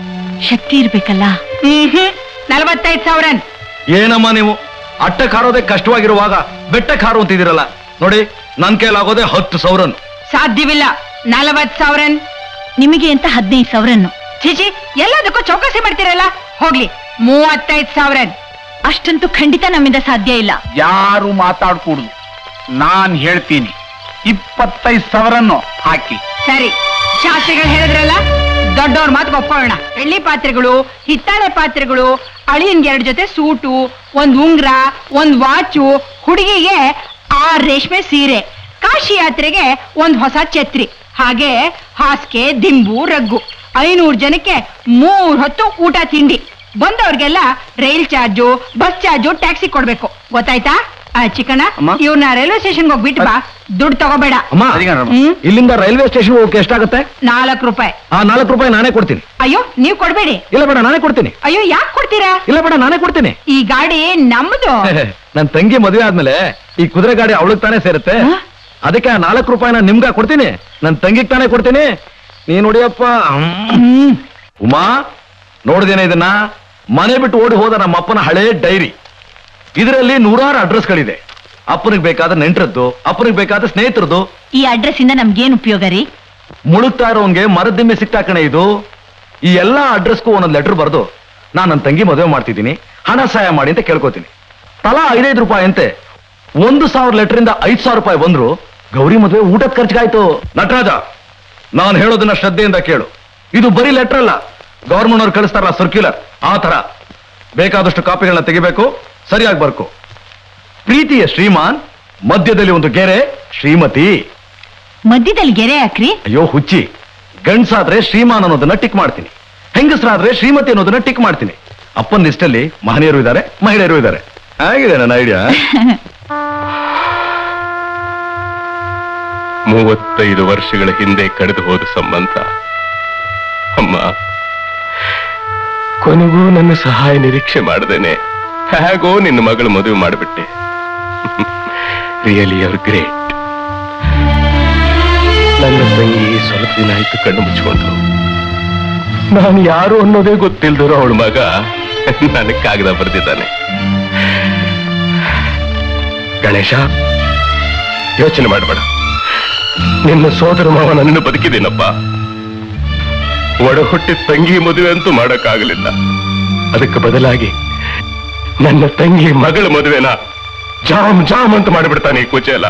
ಶಕ್ತಿ ಇರ್ಬೇಕಲ್ಲ ಹ್ಮ್ ಹ್ಮ್ ನಲ್ವತ್ತೈದ್ ಸಾವಿರನ್ ಏನಮ್ಮ ನೀವು ಅಟ್ಟಕ್ಕೆ ಹಾರೋದೇ ಕಷ್ಟವಾಗಿರುವಾಗ ಬೆಟ್ಟಕ್ಕೆ ಹಾರು ಅಂತಿದ್ದೀರಲ್ಲ ನೋಡಿ ನನ್ ಕೈಲಾಗೋದೇ ಹತ್ತು ಸಾವಿರನ್ ಸಾಧ್ಯವಿಲ್ಲ ನಲವತ್ ಸಾವಿರನ್ ನಿಮಗೆ ಅಂತ ಹದಿನೈದು ಸಾವಿರನ್ನು ಚಿಚಿ ಎಲ್ಲದಕ್ಕೂ ಚೌಕಸಿ ಮಾಡ್ತೀರಲ್ಲ ಹೋಗ್ಲಿ ಮೂವತ್ತೈದ್ ಸಾವಿರನ್ ಅಷ್ಟಂತೂ ಖಂಡಿತ ನಮ್ಮಿಂದ ಸಾಧ್ಯ ಇಲ್ಲ ಯಾರು ಮಾತಾಡ್ಕೂಡುದು ನಾನ್ ಹೇಳ್ತೀನಿ ಇಪ್ಪತ್ತೈದು ಸಾವಿರನ್ನು ಹಾಕಿ ಸರಿ ಶಾಸ್ತ್ರಿಗಳು ಹೇಳಿದ್ರಲ್ಲ ದೊಡ್ಡವ್ರ ಮಾತು ಒಪ್ಕೊಳ್ಳೋಣ ಬೆಳ್ಳಿ ಪಾತ್ರೆಗಳು ಹಿತ್ತಾಳೆ ಪಾತ್ರೆಗಳು ಅಳಿಯನ್ಗೆ ಎರಡ್ ಜೊತೆ ಸೂಟು ಒಂದ್ ಉಂಗ್ರ ಒಂದ್ ವಾಚು ಹುಡುಗಿಗೆ ಆರ್ ರೇಷ್ಮೆ ಸೀರೆ ಕಾಶಿ ಯಾತ್ರೆಗೆ ಒಂದ್ ಹೊಸ ಛತ್ರಿ ಹಾಗೆ ಹಾಸಿಗೆ ದಿಂಬು ರಗ್ಗು ಐನೂರು ಜನಕ್ಕೆ ಮೂರ್ ಹೊತ್ತು ಊಟ ತಿಂಡಿ ಬಂದವ್ರಿಗೆಲ್ಲ rail charge bus charge taxi ಕೊಡ್ಬೇಕು ಗೊತ್ತಾಯ್ತಾ ಆ, ಚಿಕ್ಕಣ್ಣ ಅಮ್ಮ. ಇವ್ರನ್ನ ರೈಲ್ವೆ ಸ್ಟೇಷನ್ಗೆ ಹೋಗ್ಬಿಟ್ಟು ಬಾ ದುಡ್ಡು ತಗೋಬೇಡ ಅಮ್ಮ ಹ್ಮ್ ಇಲ್ಲಿಂದ ರೈಲ್ವೆ ಸ್ಟೇಷನ್ ಹೋಗಕ್ಕೆ ಎಷ್ಟಾಗುತ್ತೆ ನಾಲ್ಕು ರೂಪಾಯಿ ಆ ನಾಲ್ಕು ರೂಪಾಯಿ ನಾನೇ ಕೊಡ್ತೀನಿ ಅಯ್ಯೋ ನೀವ್ ಕೊಡ್ಬೇಡಿ ಇಲ್ಲ ಬೇಡ ನಾನೇ ಕೊಡ್ತೀನಿ ಅಯ್ಯೋ ಯಾಕೆ ಕೊಡ್ತೀರಾ ಇಲ್ಲ ಬೇಡ ನಾನೇ ಕೊಡ್ತೀನಿ ಈ ಗಾಡಿ ನಮ್ದು ನನ್ ತಂಗಿ ಮದುವೆ ಆದ್ಮೇಲೆ ಈ ಕುದುರೆ ಗಾಡಿ ಅವಳಿಗೆ ತಾನೇ ಸೇರುತ್ತೆ ಅದಕ್ಕೆ ಆ ನಾಲ್ಕು ರೂಪಾಯಿನ ನಿಮ್ಗ ಕೊಡ್ತೀನಿ ನನ್ ತಂಗಿಗ್ ತಾನೇ ಕೊಡ್ತೀನಿ ನೀನ್ ನೋಡಿಯಪ್ಪ ಹ್ಮ್. ಉಮಾ ನೋಡ್ದೇನೆ ಇದನ್ನ ಮನೆ ಬಿಟ್ಟು ಓಡಿ ಹೋದ ನಮ್ಮ ಅಪ್ಪನ ಹಳೇ ಡೈರಿ ಇದರಲ್ಲಿ ನೂರಾರು ಅಡ್ರೆಸ್ಗಳಿದೆ ಅಪ್ಪನಿಗೆ ಬೇಕಾದ ನೆಂಟರದ್ದು ಅಪ್ಪನಿಗೆ ಬೇಕಾದ ಸ್ನೇಹಿತರದ್ದು ಈ ಅಡ್ರೆಸ್ ಇಂದ ನಮ್ಗೇನ್ ಉಪಯೋಗ ರೀ ಮುಳುಗ್ತಾ ಇರೋನ್ಗೆ ಮರದಿಮ್ಮೆ ಸಿಗ್ತಾ ಕಣೆ ಇದು ಈ ಎಲ್ಲಾ ಅಡ್ರೆಸ್ಗೂ ಒಂದೊಂದು ಲೆಟರ್ ಬರೆದು ನಾನು ನನ್ನ ತಂಗಿ ಮದುವೆ ಮಾಡ್ತಿದ್ದೀನಿ ಹಣ ಸಹಾಯ ಮಾಡಿ ಅಂತ ಕೇಳ್ಕೊತೀನಿ ತಲಾ ಐದೈದು ರೂಪಾಯಿ ಅಂತೆ ಒಂದು ಸಾವಿರ ಲೆಟರಿಂದ ಐದು ಸಾವಿರ ರೂಪಾಯಿ ಬಂದ್ರು ಗೌರಿ ಮದುವೆ ಊಟದ ಖರ್ಚಿಗಾಯ್ತು ನಟರಾಜ ನಾನು ಹೇಳೋದನ್ನ ಶ್ರದ್ಧೆಯಿಂದ ಕೇಳು ಇದು ಬರೀ ಲೆಟರ್ ಅಲ್ಲ ಗವರ್ಮೆಂಟ್ ಅವ್ರು ಕಳಿಸ್ತಾರಲ್ಲ ಸರ್ಕ್ಯುಲರ್ ಆ ತರ ಬೇಕಾದಷ್ಟು ಕಾಪಿಗಳನ್ನ ತೆಗಿಬೇಕು ಸರಿಯಾಗಿ ಬರ್ಕು ಪ್ರೀತಿಯ ಶ್ರೀಮಾನ್ ಮಧ್ಯದಲ್ಲಿ ಒಂದು ಗೆರೆ ಶ್ರೀಮತಿ ಮಧ್ಯದಲ್ಲಿ ಗೆರೆ ಹಾಕ್ರಿ ಅಯ್ಯೋ ಹುಚ್ಚಿ ಗಂಡ್ಸಾದ್ರೆ ಶ್ರೀಮಾನ್ ಅನ್ನೋದನ್ನ ಟಿಕ್ ಮಾಡ್ತೀನಿ ಹೆಂಗಸರಾದ್ರೆ ಶ್ರೀಮತಿ ಅನ್ನೋದನ್ನ ಟಿಕ್ ಮಾಡ್ತೀನಿ ಅಪ್ಪನ ಲಿಸ್ಟಲ್ಲಿ ಮಹನೀಯರು ಇದ್ದಾರೆ ಮಹಿಳೆಯರು ಇದ್ದಾರೆ ಆಗಿದೆ ನನ್ನ ಐಡಿಯಾ ಮೂವತ್ತೈದು ವರ್ಷಗಳ ಹಿಂದೆ ಕಳೆದು ಹೋದ ಸಂಬಂಧ ಅಮ್ಮ ಕೊನೆಗೂ ನನ್ನ ಸಹಾಯ ನಿರೀಕ್ಷೆ ಮಾಡದೇನೆ ಹೇಗೋ ನಿನ್ನ ಮಗಳ ಮದುವೆ ಮಾಡಿಬಿಟ್ಟೆ ರಿಯಲಿ ಅವರ್ ಗ್ರೇಟ್ ನನ್ನ ತಂಗಿ ಸ್ವಲ್ಪ ದಿನ ಆಯ್ತು ಕಣ್ಣು ಮುಚ್ಕೊಂಡು ನಾನು ಯಾರು ಅನ್ನೋದೇ ಗೊತ್ತಿಲ್ದಿರೋ ಅವಳ ಮಗ ನನಗೆ ಕಾಗದ ಬರೆದಿದ್ದಾನೆ ಗಣೇಶ ಯೋಚನೆ ಮಾಡಬೇಡ ನಿನ್ನ ಸೋದರ ಮಾವ ನನ್ನನ್ನು ಬದುಕಿದ್ದೇನಪ್ಪ ಒಡ ಹುಟ್ಟಿದ ತಂಗಿ ಮದುವೆ ಅಂತೂ ಮಾಡಕ್ಕಾಗಲಿಲ್ಲ ಅದಕ್ಕೆ ಬದಲಾಗಿ ನನ್ನ ತಂಗಿ ಮಗಳ ಮದುವೆನ ಜಾಮ್ ಜಾಮ್ ಅಂತ ಮಾಡಿಬಿಡ್ತಾನೆ ಈ ಕುಚೇಲ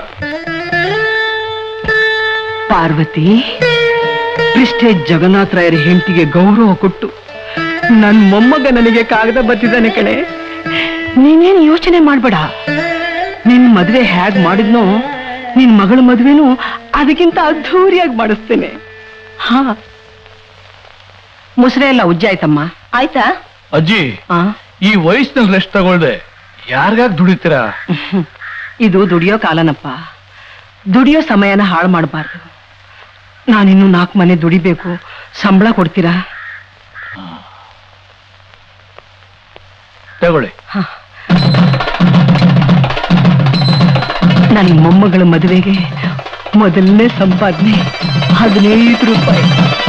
ಪಾರ್ವತಿ ಪ್ರಿಸ್ಟೇಜ್ ಜಗನ್ನಾಥ ರಾಯರ ಹೆಂಡತಿಗೆ ಗೌರವ ಕೊಟ್ಟು ನನ್ ಮೊಮ್ಮಗ ನನಗೆ ಕಾಗದ ಬರ್ತಿದ್ದಾನೆ ಕಣೆ ನೀನೇನು ಯೋಚನೆ ಮಾಡ್ಬೇಡ ನಿನ್ ಮದ್ವೆ ಹೇಗ್ ಮಾಡಿದ್ನೋ ನಿನ್ ಮಗಳ ಮದ್ವೆನೂ ಅದಕ್ಕಿಂತ ಅದ್ಧೂರಿಯಾಗಿ ಮಾಡಿಸ್ತೇನೆ ಹಾ ಮುಸ್ರೆ ಎಲ್ಲ ಉಜ್ಜಾಯ್ತಮ್ಮ ಆಯ್ತಾ ಅಜ್ಜಿ ಆ ಈ ವಯಸ್ಸಿನಲ್ಲಿ ರೆಸ್ಟ್ ತಗೊಳ್ದೆ ಯಾರಿಗಾಗ್ ದುಡಿತೀರಾ ಇದು ದುಡಿಯೋ ಕಾಲನಪ್ಪ ದುಡಿಯೋ ಸಮಯನ ಹಾಳು ಮಾಡಬಾರ್ದು ನಾನಿನ್ನು ನಾಲ್ಕು ಮನೆ ದುಡಿಬೇಕು ಸಂಬಳ ಕೊಡ್ತೀರಾ ತಗೊಳ್ಳಿ ನನ್ನ ಮೊಮ್ಮಗಳ ಮದುವೆಗೆ ಮೊದಲನೇ ಸಂಪಾದನೆ ಹದಿನೈದು ರೂಪಾಯಿ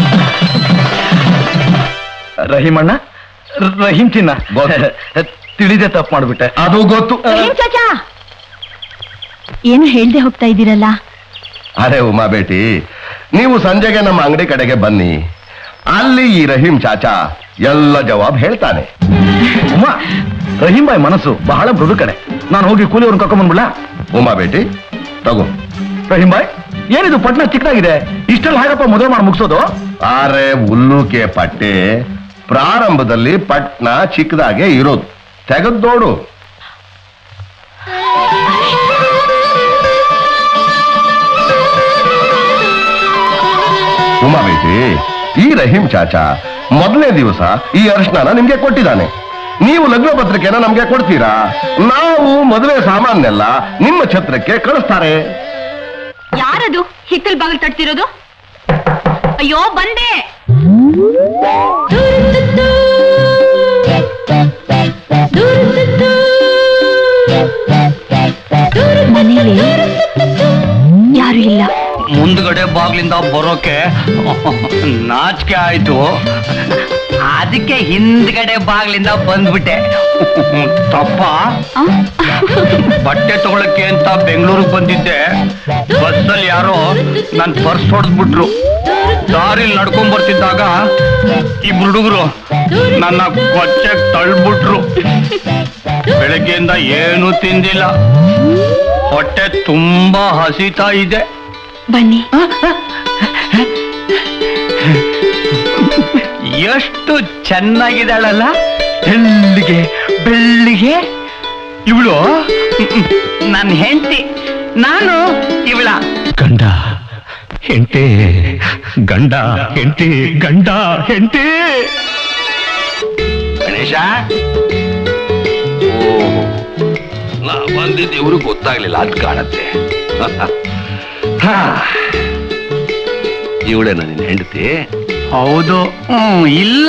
ರಹೀಮಣ್ಣ ರಹೀಮ್ ಚಿನ್ನ ತಿಳಿದೆ ತಪ್ಪು ಮಾಡ್ಬಿಟ್ಟೆ ಅದು ಗೊತ್ತು ರಹೀಂ ಚಾಚಾ ಏನು ಹೇಳ್ದೆ ಹೋಗ್ತಾ ಇದ್ದೀರಲ್ಲ ಅರೆ ಉಮಾ ಬೇಟಿ ನೀವು ಸಂಜೆಗೆ ನಮ್ಮ ಅಂಗಡಿ ಕಡೆಗೆ ಬನ್ನಿ ಅಲ್ಲಿ ಈ ರಹೀಂ ಚಾಚಾ ಎಲ್ಲ ಜವಾಬ್ ಹೇಳ್ತಾನೆ ಉಮ್ಮ ರಹೀಂ ಬಾಯ್ ಮನಸ್ಸು ಬಹಳ ಮೃದು ಕಡೆ ನಾನು ಹೋಗಿ ಕೂಲಿಯವ್ರನ್ನ ಕರ್ಕೊಂಡ್ಬಂದ್ಬಿಡ ಉಮಾ ಬೇಟಿ ತಗೋ ರಹೀಂ ಬಾಯ್ ಏನಿದು ಪಟ್ನ ಚಿಕ್ಕದಾಗಿದೆ ಇಷ್ಟೆಲ್ಲ ಹಾಗಪ್ಪ ಮದುವೆ ಮಾಡಿ ಮುಗಿಸೋದು ಆರೆ ಉಲ್ಲುಕೆ ಪಟ್ಟೆ ಪ್ರಾರಂಭದಲ್ಲಿ ಪಟ್ನ ಚಿಕ್ಕದಾಗೆ ಇರೋದು ತೆಗೆದೋಡು ಉಮಾ ಬೇಟಿ ಈ ರಹೀಂ ಚಾಚಾ ಮೊದಲನೇ ದಿವಸ ಈ ಅರ್ಶನ ನಿಮ್ಗೆ ಕೊಟ್ಟಿದ್ದಾನೆ ನೀವು ಲಗ್ನ ಪತ್ರಿಕೆನ ನಮ್ಗೆ ಕೊಡ್ತೀರಾ ನಾವು ಮದುವೆ ಸಾಮಾನೆಲ್ಲ ನಿಮ್ಮ ಛತ್ರಕ್ಕೆ ಕಳಿಸ್ತಾರೆ ಯಾರದು ಹಿತ್ತಲ್ ಬಾಗಿಲು ತಟ್ತಿರೋದು ಅಯ್ಯೋ ಬಂದೆ ಮನೇಲಿ ಯಾರು ಇಲ್ಲ ಮುಂದ್ಗಡೆ ಬಾಗ್ಲಿಂದ ಬರೋಕೆ ನಾಚಿಕೆ ಆಯ್ತು ಅದಕ್ಕೆ ಹಿಂದ್ಗಡೆ ಬಾಗ್ಲಿಂದ ಬಂದ್ಬಿಟ್ಟೆ ತಪ್ಪ ಬಟ್ಟೆ ತಗೊಳಕ್ಕೆ ಅಂತ ಬೆಂಗಳೂರಿಗೆ ಬಂದಿದ್ದೆ ಬಸ್ಸಲ್ಲಿ ಯಾರೋ ನನ್ ಪರ್ಸ್ ಹೊಡೆದ್ಬಿಟ್ರು ದಾರಿಲಿ ನಡ್ಕೊಂಡ್ ಬರ್ತಿದ್ದಾಗ ಇಬ್ರು ಹುಡುಗರು ನನ್ನ ಕೊಚ್ಚೆಗ್ ತಳ್ಬಿಟ್ರು ಬೆಳಗ್ಗೆಯಿಂದ ಏನೂ ತಿಂದಿಲ್ಲ ಹೊಟ್ಟೆ ತುಂಬಾ ಹಸಿತಾ ಇದೆ ಬನ್ನಿ ಎಷ್ಟು ಚೆನ್ನಾಗಿದ್ದಾಳಲ್ಲ ತೆಳ್ಳಿಗೆ ಬೆಳ್ಳಿಗೆ ಇವಳು ನನ್ನ ಹೆಂಡತಿ ನಾನು ಇವಳ ಗಂಡ ಹೆಂಡತಿ ಗಂಡ ಹೆಂಡತಿ ಗಂಡ ಹೆಂಡತಿ ಗಣೇಶ ನಾ ಬಂದಿದ್ದು ಇವ್ರು ಗೊತ್ತಾಗ್ಲಿಲ್ಲ ಅದ್ ಕಾಣತ್ತೆ ಇವಳೇನ ನಿನ್ ಹೆಂಡತಿ ಹೌದು ಹ್ಮ್ ಇಲ್ಲ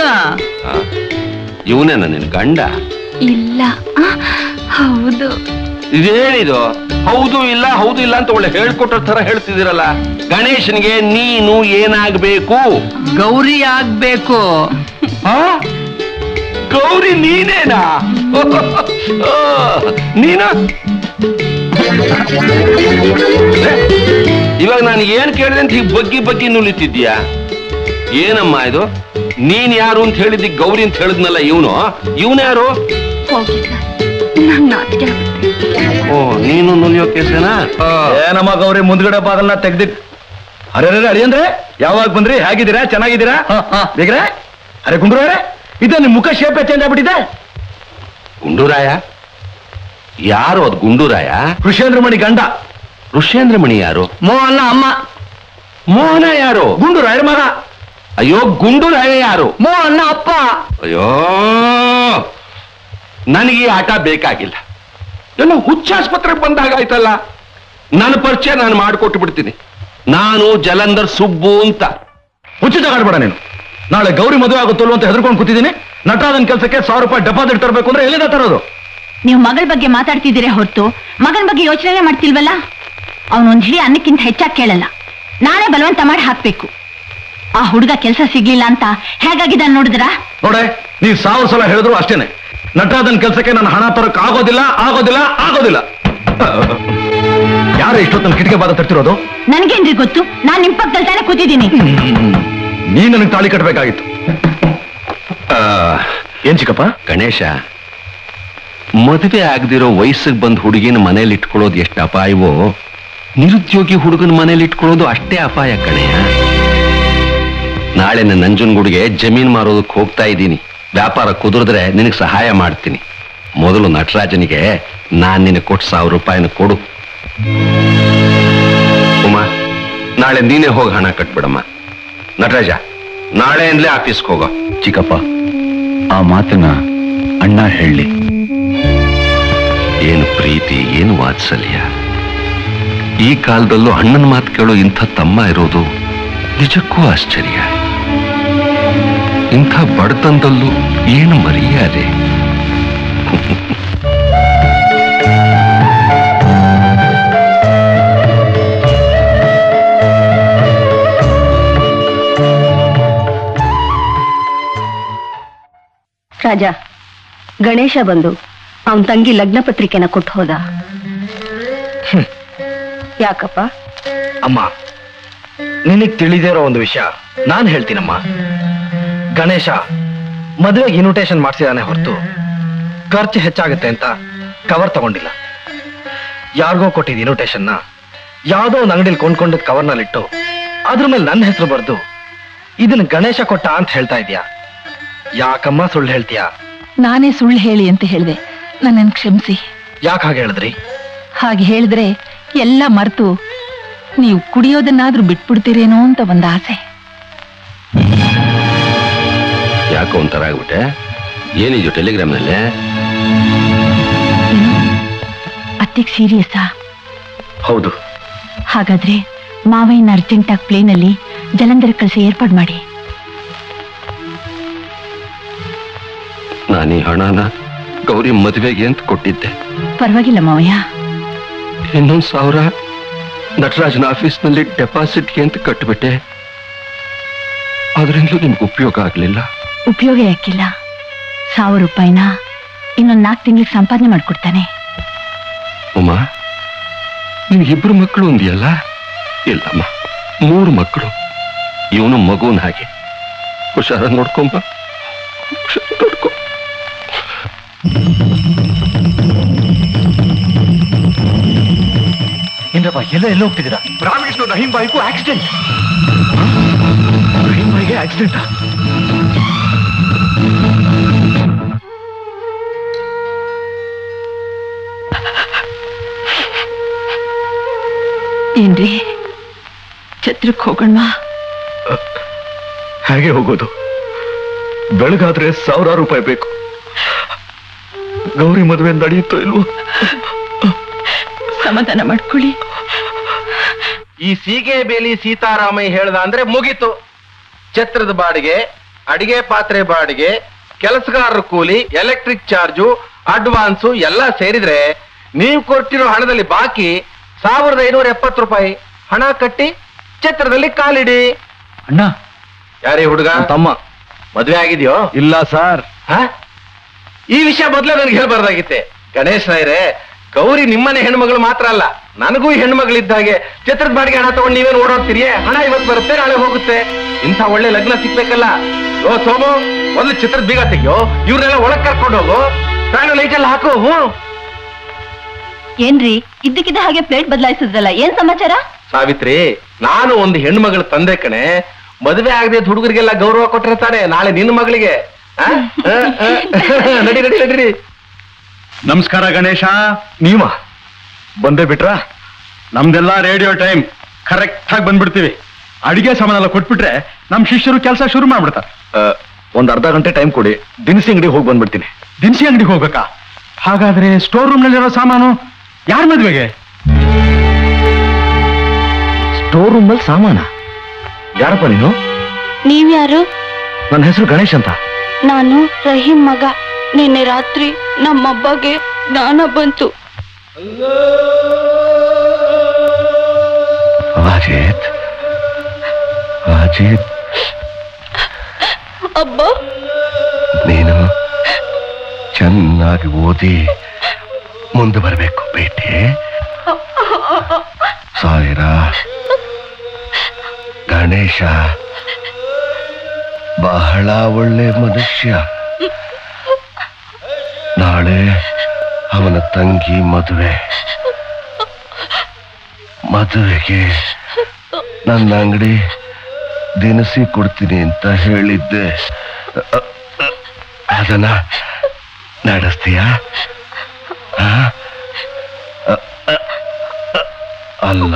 ಇವನೇನ ನಿನ್ ಗಂಡ ಇಲ್ಲ ಆ, ಹೌದು ಇದೇನಿದು ಹೌದು ಇಲ್ಲ ಹೌದು ಇಲ್ಲ ಅಂತ ಒಳ್ಳೆ ಹೇಳ್ಕೊಟ್ಟ ತರ ಹೇಳ್ತಿದ್ದೀರಲ್ಲ ಗಣೇಶನ್ಗೆ ನೀನು ಏನಾಗ್ಬೇಕು ಗೌರಿ ಆಗ್ಬೇಕು ಆ? ಗೌರಿ ನೀನೇನಾ ಆ, ನೀನು ಇವಾಗ ನಾನು ಏನ್ ಕೇಳಿದೆ ಅಂತ ಹೀಗೆ ಬಗ್ಗಿ ಬಗ್ಗಿ ನುಲಿತಿದ್ಯಾ ಏನಮ್ಮ ಇದು ನೀನ್ ಯಾರು ಅಂತ ಹೇಳಿದ್ದಿ ಗೌರಿ ಅಂತ ಹೇಳಿದ್ನಲ್ಲ ಇವನು ಇವನು ಯಾರು ಹೋಗಿ ಸರ್ ನಂಗೆ ನಾಚಿಕೆ ಆಗುತ್ತೆ ಓ ನೀನು ನುಲಿಯೋ ಕೇಸೇನಾ ಏನಮ್ಮ ಗೌರಿ ಮುಂದ್ಗಡೆ ಬಾಗಲ್ನ ತೆಗ್ದಿಟ್ ಅರೆ ಅರೆ ಅಡಿ ಅಂದ್ರೆ ಯಾವಾಗ ಬಂದ್ರಿ ಹೇಗಿದ್ದೀರಾ ಚೆನ್ನಾಗಿದ್ದೀರಾ ಬೇಗ್ರೆ ಅರೆ ಗುಂಡ್ರವ್ರೆ ಇದು ನಿಮ್ ಮುಖ ಶೇಪೆ ಚೇಂಜ್ ಆಗ್ಬಿಟ್ಟಿದೆ ಗುಂಡೂರಾಯ ಯಾರು ಅದು ಗುಂಡೂರಾಯ ಕೃಷೇಂದ್ರ ಮಣಿ ಗಂಡ ಋಷೇಂದ್ರ ಮಣಿ ಯಾರು ಮೋಹನ ಅಮ್ಮ ಮೋಹನ ಯಾರು ಗುಂಡೂರಾಯರ ಮಗ ಅಯ್ಯೋ ಗುಂಡೂರಾಯ ಯಾರು ಮೋಹನ ಅಪ್ಪ ಅಯ್ಯೋ ನನಗೆ ಈ ಆಟ ಬೇಕಾಗಿಲ್ಲ ಎಲ್ಲ ಹುಚ್ಚಾಸ್ಪತ್ರೆಗೆ ಬಂದಾಗ ಆಯ್ತಲ್ಲ ನನ್ನ ಪರಿಚಯ ನಾನು ಮಾಡಿಕೊಟ್ಟು ಬಿಡ್ತೀನಿ ನಾನು ಜಲಂಧರ್ ಸುಬ್ಬು ಅಂತ ಹುಚ್ಚು ತಗಾಡ್ಬೇಡ ನೀನು ನಾಳೆ ಗೌರಿ ಮದುವೆ ಆಗುತ್ತಲ್ಲ ಅಂತ ಹೆದರ್ಕೊಂಡು ಕೂತಿದ್ದೀನಿ ನಟರಾದನ್ ಕೆಲಸಕ್ಕೆ ಸಾವಿರ ರೂಪಾಯಿ ಡೆಪಾಸಿಟ್ ತರಬೇಕು ಅಂದ್ರೆ ಎಲ್ಲಿಂದ ತರೋದು ನೀವು ಮಗಳ ಬಗ್ಗೆ ಮಾತಾಡ್ತಿದ್ದೀರೇ ಹೊರತು ಮಗನ ಬಗ್ಗೆ ಯೋಚನೆ ಮಾಡ್ತಿಲ್ವಲ್ಲ ಅವನೊಂದ್ ಹಿಡಿ ಅನ್ನಕ್ಕಿಂತ ಹೆಚ್ಚಾಗಿ ಕೇಳಲ್ಲ ನಾನೇ ಬಲವಂತ ಮಾಡಿ ಹಾಕ್ಬೇಕು ಆ ಹುಡುಗ ಕೆಲಸ ಸಿಗ್ಲಿಲ್ಲ ಅಂತ ಹೇಗಾಗಿದ್ದಾನೆ ನೋಡಿದ್ರಾ ನೋಡೆ ನೀವ್ ಸಾವಿರ ಸಲ ಹೇಳಿದ್ರು ಅಷ್ಟೇನೆ ನಟರಾಜನ್ ಕೆಲಸಕ್ಕೆ ನಾನು ಹಣ ತರಕ್ ಆಗೋದಿಲ್ಲ ಆಗೋದಿಲ್ಲ ಆಗೋದಿಲ್ಲ ಯಾರು ಇಷ್ಟೊತ್ತನ ಕಿಟಕಿ ಬಾದ ತರ್ತಿರೋದು ನನ್ಗೇನ್ರಿ ಗೊತ್ತು ನಾನ್ ನಿಮ್ ಪಕ್ಕದಲ್ಲಿ ತಾನೇ ಕೂತಿದ್ದೀನಿ ನೀ ನನಗೆ ತಾಳಿ ಕಟ್ಟಬೇಕಾಗಿತ್ತು ಏನ್ ಚಿಕ್ಕಪ್ಪ ಗಣೇಶ ಮದುವೆ ಆಗದಿರೋ ವಯಸ್ಸಿಗೆ ಬಂದ್ ಹುಡುಗಿನ ಮನೇಲಿ ಇಟ್ಕೊಳ್ಳೋದು ಎಷ್ಟು ಅಪಾಯವೋ ನಿರುದ್ಯೋಗಿ ಹುಡುಗನ ಮನೇಲಿ ಇಟ್ಕೊಳ್ಳೋದು ಅಷ್ಟೇ ಅಪಾಯ ಕಣೆಯ ನಾಳೆ ನನ್ನ ನಂಜನಗೂಡಿಗೆ ಜಮೀನ್ ಮಾರೋದಕ್ಕೆ ಹೋಗ್ತಾ ಇದ್ದೀನಿ ವ್ಯಾಪಾರ ಕುದುರಿದ್ರೆ ನಿನಗೆ ಸಹಾಯ ಮಾಡ್ತೀನಿ ಮೊದಲು ನಟರಾಜನಿಗೆ ನಾನ್ ನಿನಗೆ ಕೊಟ್ಟು ಸಾವಿರ ರೂಪಾಯಿನ ಕೊಡು ಉಮಾ ನಾಳೆ ನೀನೇ ಹೋಗಿ ಹಣ ಕಟ್ಬಿಡಮ್ಮ ನಟರಾಜ ನಾಳೆಯಿಂದಲೇ ಆಫೀಸ್ಗೆ ಹೋಗೋ ಚಿಕ್ಕಪ್ಪ ಆ ಮಾತನ್ನ ಅಣ್ಣ ಹೇಳಿ ಏನು ಪ್ರೀತಿ ಏನು ವಾತ್ಸಲ್ಯ ಈ ಕಾಲದಲ್ಲೂ ಅಣ್ಣನ ಮಾತು ಕೇಳೋ ಇಂಥ ತಮ್ಮ ಇರೋದು ನಿಜಕ್ಕೂ ಆಶ್ಚರ್ಯ ಇಂಥ ಬಡತನದಲ್ಲೂ ಏನು ಮರ್ಯಾದೆ ರಾಜ ಗಣೇಶ ಬಂದು ಅವನ್ ತಂಗಿ ಲಗ್ನ ಪತ್ರಿಕೆನ ಕೊಟ್ಟು ಹೋದ ಯಾಕಪ್ಪ ಅಮ್ಮ ನಿನಗ್ ತಿಳಿದೇ ಇರೋ ಒಂದು ವಿಷಯ ನಾನ್ ಹೇಳ್ತೀನಮ್ಮ ಗಣೇಶ ಮದುವೆಗೆ ಇನ್ವಿಟೇಷನ್ ಮಾಡಿಸಿದಾನೆ ಹೊರತು ಖರ್ಚು ಹೆಚ್ಚಾಗುತ್ತೆ ಅಂತ ಕವರ್ ತಗೊಂಡಿಲ್ಲ ಯಾರಿಗೋ ಕೊಟ್ಟಿದ್ದ ಇನ್ವಿಟೇಷನ್ನ ಯಾವುದೋ ಒಂದು ಅಂಗಡಿಲಿ ಕೊಂಡ್ಕೊಂಡಿದ್ದ ಕವರ್ನಲ್ಲಿಟ್ಟು ಅದ್ರ ಮೇಲೆ ನನ್ನ ಹೆಸರು ಬರೆದು ಇದನ್ನ ಗಣೇಶ ಕೊಟ್ಟ ಅಂತ ಹೇಳ್ತಾ ಇದೀಯಾ ಯಾಕಮ್ಮ ಸುಳ್ಳು ಹೇಳ್ತೀಯಾ ನಾನೇ ಸುಳ್ಳು ಹೇಳಿ ಅಂತ ಹೇಳಿದೆ ನನ್ನನ್ನು ಕ್ಷಮಿಸಿ ಯಾಕೆ ಹಾಗೆ ಹೇಳಿದ್ರಿ ಹಾಗೆ ಹೇಳಿದ್ರೆ ಎಲ್ಲ ಮರೆತು ನೀವು ಕುಡಿಯೋದನ್ನಾದ್ರೂ ಬಿಟ್ಬಿಡ್ತೀರೇನೋ ಅಂತ ಒಂದು ಆಸೆ ಯಾಕೋ ಒಂಥರ ಆಗ್ಬಿಟ್ಟೆ ಏನಿದು ಟೆಲಿಗ್ರಾಮ್ನಲ್ಲಿ ಅತ್ತಿಗೆ ಸೀರಿಯಸ್ಸಾ ಹೌದು ಹಾಗಾದ್ರೆ ಮಾವಯ್ಯನ ಅರ್ಜೆಂಟಾಗಿ ಪ್ಲೇನಲ್ಲಿ ಜಲಂಧರ ಕಳಿಸಿ ಏರ್ಪಾಡು ಮಾಡಿ ನಾನು ಈ ಹಣನ ಗೌರಿ ಮದುವೆಗೆ ಅಂತ ಕೊಟ್ಟಿದ್ದೆ ಪರವಾಗಿಲ್ಲ ಮಾವಯ್ಯ ಇನ್ನೊಂದು ಸಾವಿರ ನಟರಾಜನ ಆಫೀಸ್ನಲ್ಲಿ ಡೆಪಾಸಿಟ್ಗೆ ಅಂತ ಕಟ್ಟಿಬಿಟ್ಟೆ ಅದರಿಂದಲೂ ನಿಮ್ಗೆ ಉಪಯೋಗ ಆಗಲಿಲ್ಲ ಉಪಯೋಗ ಯಾಕಿಲ್ಲ ಸಾವಿರ ರೂಪಾಯಿನ ಇನ್ನೊಂದು ನಾಲ್ಕು ತಿಂಗಳಿಗೆ ಸಂಪಾದನೆ ಮಾಡ್ಕೊಡ್ತಾನೆ ಉಮಾ ನಿನ್ಗಿಬ್ರು ಮಕ್ಕಳು ಒಂದಿಯಲ್ಲ ಇಲ್ಲಮ್ಮ ಮೂರು ಮಕ್ಕಳು ಇವನು ಮಗುವನ್ ಹಾಗೆ ಹುಷಾರ ನೋಡ್ಕೊಂಬ ಹುಷಾರ್ ನೋಡ್ಕೊ ಇಂದ್ರಪ್ಪ ಎಲ್ಲ ಎಲ್ಲ ಹೋಗ್ತಿದ್ದೀರಾ ರಾಮಕೃಷ್ಣ ರಹೀಂ ಬಾಯಿಗೂ ಆಕ್ಸಿಡೆಂಟ್ ರಹೀಂ ಬಾಯಿಗೆ ಆಕ್ಸಿಡೆಂಟ್ ಏನ್ರಿ ಛತ್ರಕ್ಕೆ ಹೋಗೋಣವಾ ಹೇಗೆ ಹೋಗೋದು ಬೆಳಗಾದ್ರೆ ಸಾವಿರಾರು ರೂಪಾಯಿ ಬೇಕು ಗೌರಿ ಮದುವೆ ನಡೆಯುತ್ತೋ ಇಲ್ವೋ ಸಮಾಧಾನ ಮಾಡ್ಕೊಳ್ಳಿ ಈ ಸೀಗೆ ಬೇಲಿ ಸೀತಾರಾಮಯ್ಯ ಹೇಳ್ದ ಅಂದ್ರೆ ಮುಗೀತು ಛತ್ರದ ಬಾಡಿಗೆ ಅಡಿಗೆ ಪಾತ್ರೆ ಬಾಡಿಗೆ ಕೆಲಸಗಾರರ ಕೂಲಿ ಎಲೆಕ್ಟ್ರಿಕ್ ಚಾರ್ಜು ಅಡ್ವಾನ್ಸು ಎಲ್ಲ ಸೇರಿದ್ರೆ ನೀವು ಕೊಟ್ಟಿರೋ ಹಣದಲ್ಲಿ ಬಾಕಿ ಸಾವಿರದ ಐನೂರ ಎಪ್ಪತ್ತು ರೂಪಾಯಿ ಹಣ ಕಟ್ಟಿ ಛತ್ರದಲ್ಲಿ ಕಾಲಿಡಿ ಅಣ್ಣ ಯಾರೇ ಹುಡುಗ ತಮ್ಮ ಮದ್ವೆ ಆಗಿದ್ಯೋ ಇಲ್ಲ ಸರ್ ಹ? ಈ ವಿಷಯ ಮೊದ್ಲೇ ನನಗೆ ಹೇಳ್ಬಾರ್ದಾಗಿತ್ತೆ ಗಣೇಶ್ ರಾಯ್ರೆ ಗೌರಿ ನಿಮ್ಮನೆ ಹೆಣ್ಮಗಳು ಮಾತ್ರ ಅಲ್ಲ ನನಗೂ ಈ ಹೆಣ್ಮಗಳಿದ್ದ ಹಾಗೆ ಚಿತ್ರದ ಬಾಡಿಗೆ ಹಣ ತಗೊಂಡು ನೀವೇನು ಓಡೋಗ್ತೀರಿಯೇ ಹಣ ಇವತ್ತು ಬರುತ್ತೆ ನಾಳೆ ಹೋಗುತ್ತೆ ಇಂಥ ಒಳ್ಳೆ ಲಗ್ನ ಸಿಗ್ಬೇಕಲ್ಲ ಓ ಸೋಮು ಮೊದಲು ಚಿತ್ರದ ಬೀಗ ತೆಗಿಯೋ ಇವ್ರನ್ನೆಲ್ಲ ಒಳಗ್ ಕರ್ಕೊಂಡು ಹೋಗು ಫ್ಯಾನ್ ಲೈಟ್ ಎಲ್ಲ ಹಾಕು ಹ್ಞೂ ಏನ್ರಿ ಇದ್ದಕ್ಕಿದ್ದ ಹಾಗೆ ಪ್ಲೇಟ್ ಬದಲಾಯಿಸಿದ್ರಲ್ಲ ಏನ್ ಸಮಾಚಾರ ಸಾವಿತ್ರಿ ನಾನು ಒಂದು ಹೆಣ್ಮಗಳ ತಂದೆ ಕಣೆ ಮದುವೆ ಆಗದೆ ಹುಡುಗರಿಗೆಲ್ಲ ಗೌರವ ಕೊಟ್ಟಿರ್ತಾನೆ ನಾಳೆ ನಿನ್ನ ಮಗಳಿಗೆ ಆ? ಆ, ಆ. ನಡಿ ನಡಿ ನಡಿ ನಮಸ್ಕಾರ ಗಣೇಶ ನೀವ ಬಂದೇ ಬಿಟ್ರಾ ನಮ್ದೆಲ್ಲ ರೇಡಿಯೋ ಟೈಮ್ ಕರೆಕ್ಟ್ ಆಗಿ ಬಂದ್ಬಿಡ್ತೀವಿ ಅಡಿಗೆ ಸಾಮಾನೆಲ್ಲ ಕೊಟ್ಬಿಟ್ರೆ ನಮ್ ಶಿಷ್ಯರು ಕೆಲಸ ಶುರು ಮಾಡ್ಬಿಡ್ತಾರೆ ಆ, ಒಂದ್ ಅರ್ಧ ಗಂಟೆ ಟೈಮ್ ಕೊಡಿ ದಿನಸಿ ಅಂಗಡಿ ಹೋಗಿ ಬಂದ್ಬಿಡ್ತೀನಿ ದಿನಸಿ ಅಂಗಡಿಗೆ ಹೋಗ್ಬೇಕಾ ಹಾಗಾದ್ರೆ ಸ್ಟೋರ್ ರೂಮ್ ನಲ್ಲಿರೋ ಸಾಮಾನು ಯಾರ ಮದ್ವೆಗೆ ಸ್ಟೋರ್ ರೂಮ್ ಅಲ್ಲಿ ಸಾಮಾನ ಯಾರಪ್ಪ ನೀನು ನೀವ್ಯಾರು ನನ್ನ ಹೆಸರು ಗಣೇಶ್ ಅಂತ ನಾನು ರಹೀಂ ಮಗ ನಿನ್ನೆ ರಾತ್ರಿ ನಮ್ಮಬ್ಬಗೆ ಜ್ಞಾನ ಬಂತು ಅಜಿತ್ ಅಜಿತ್ ಅಬ್ಬ ನೀನು ಚೆನ್ನಾಗಿ ಓದಿ ಮುಂದೆ ಬರಬೇಕು ಬೇಟೆ ಸಾವಿರ ಗಣೇಶ ಬಹಳ ಒಳ್ಳೆ ಮನುಷ್ಯ ನಾಳೆ ಅವನ ತಂಗಿ ಮದುವೆ ಮದುವೆಗೆ ನನ್ನ ಅಂಗಡಿ ದಿನಸಿ ಕೊಡ್ತೀನಿ ಅಂತ ಹೇಳಿದ್ದೆ ಅ- ಅ- ಅದನ್ನ ನಡೆಸ್ತೀಯಾ ಆ? ಅ- ಅ- ಅ- ಅಲ್ಲ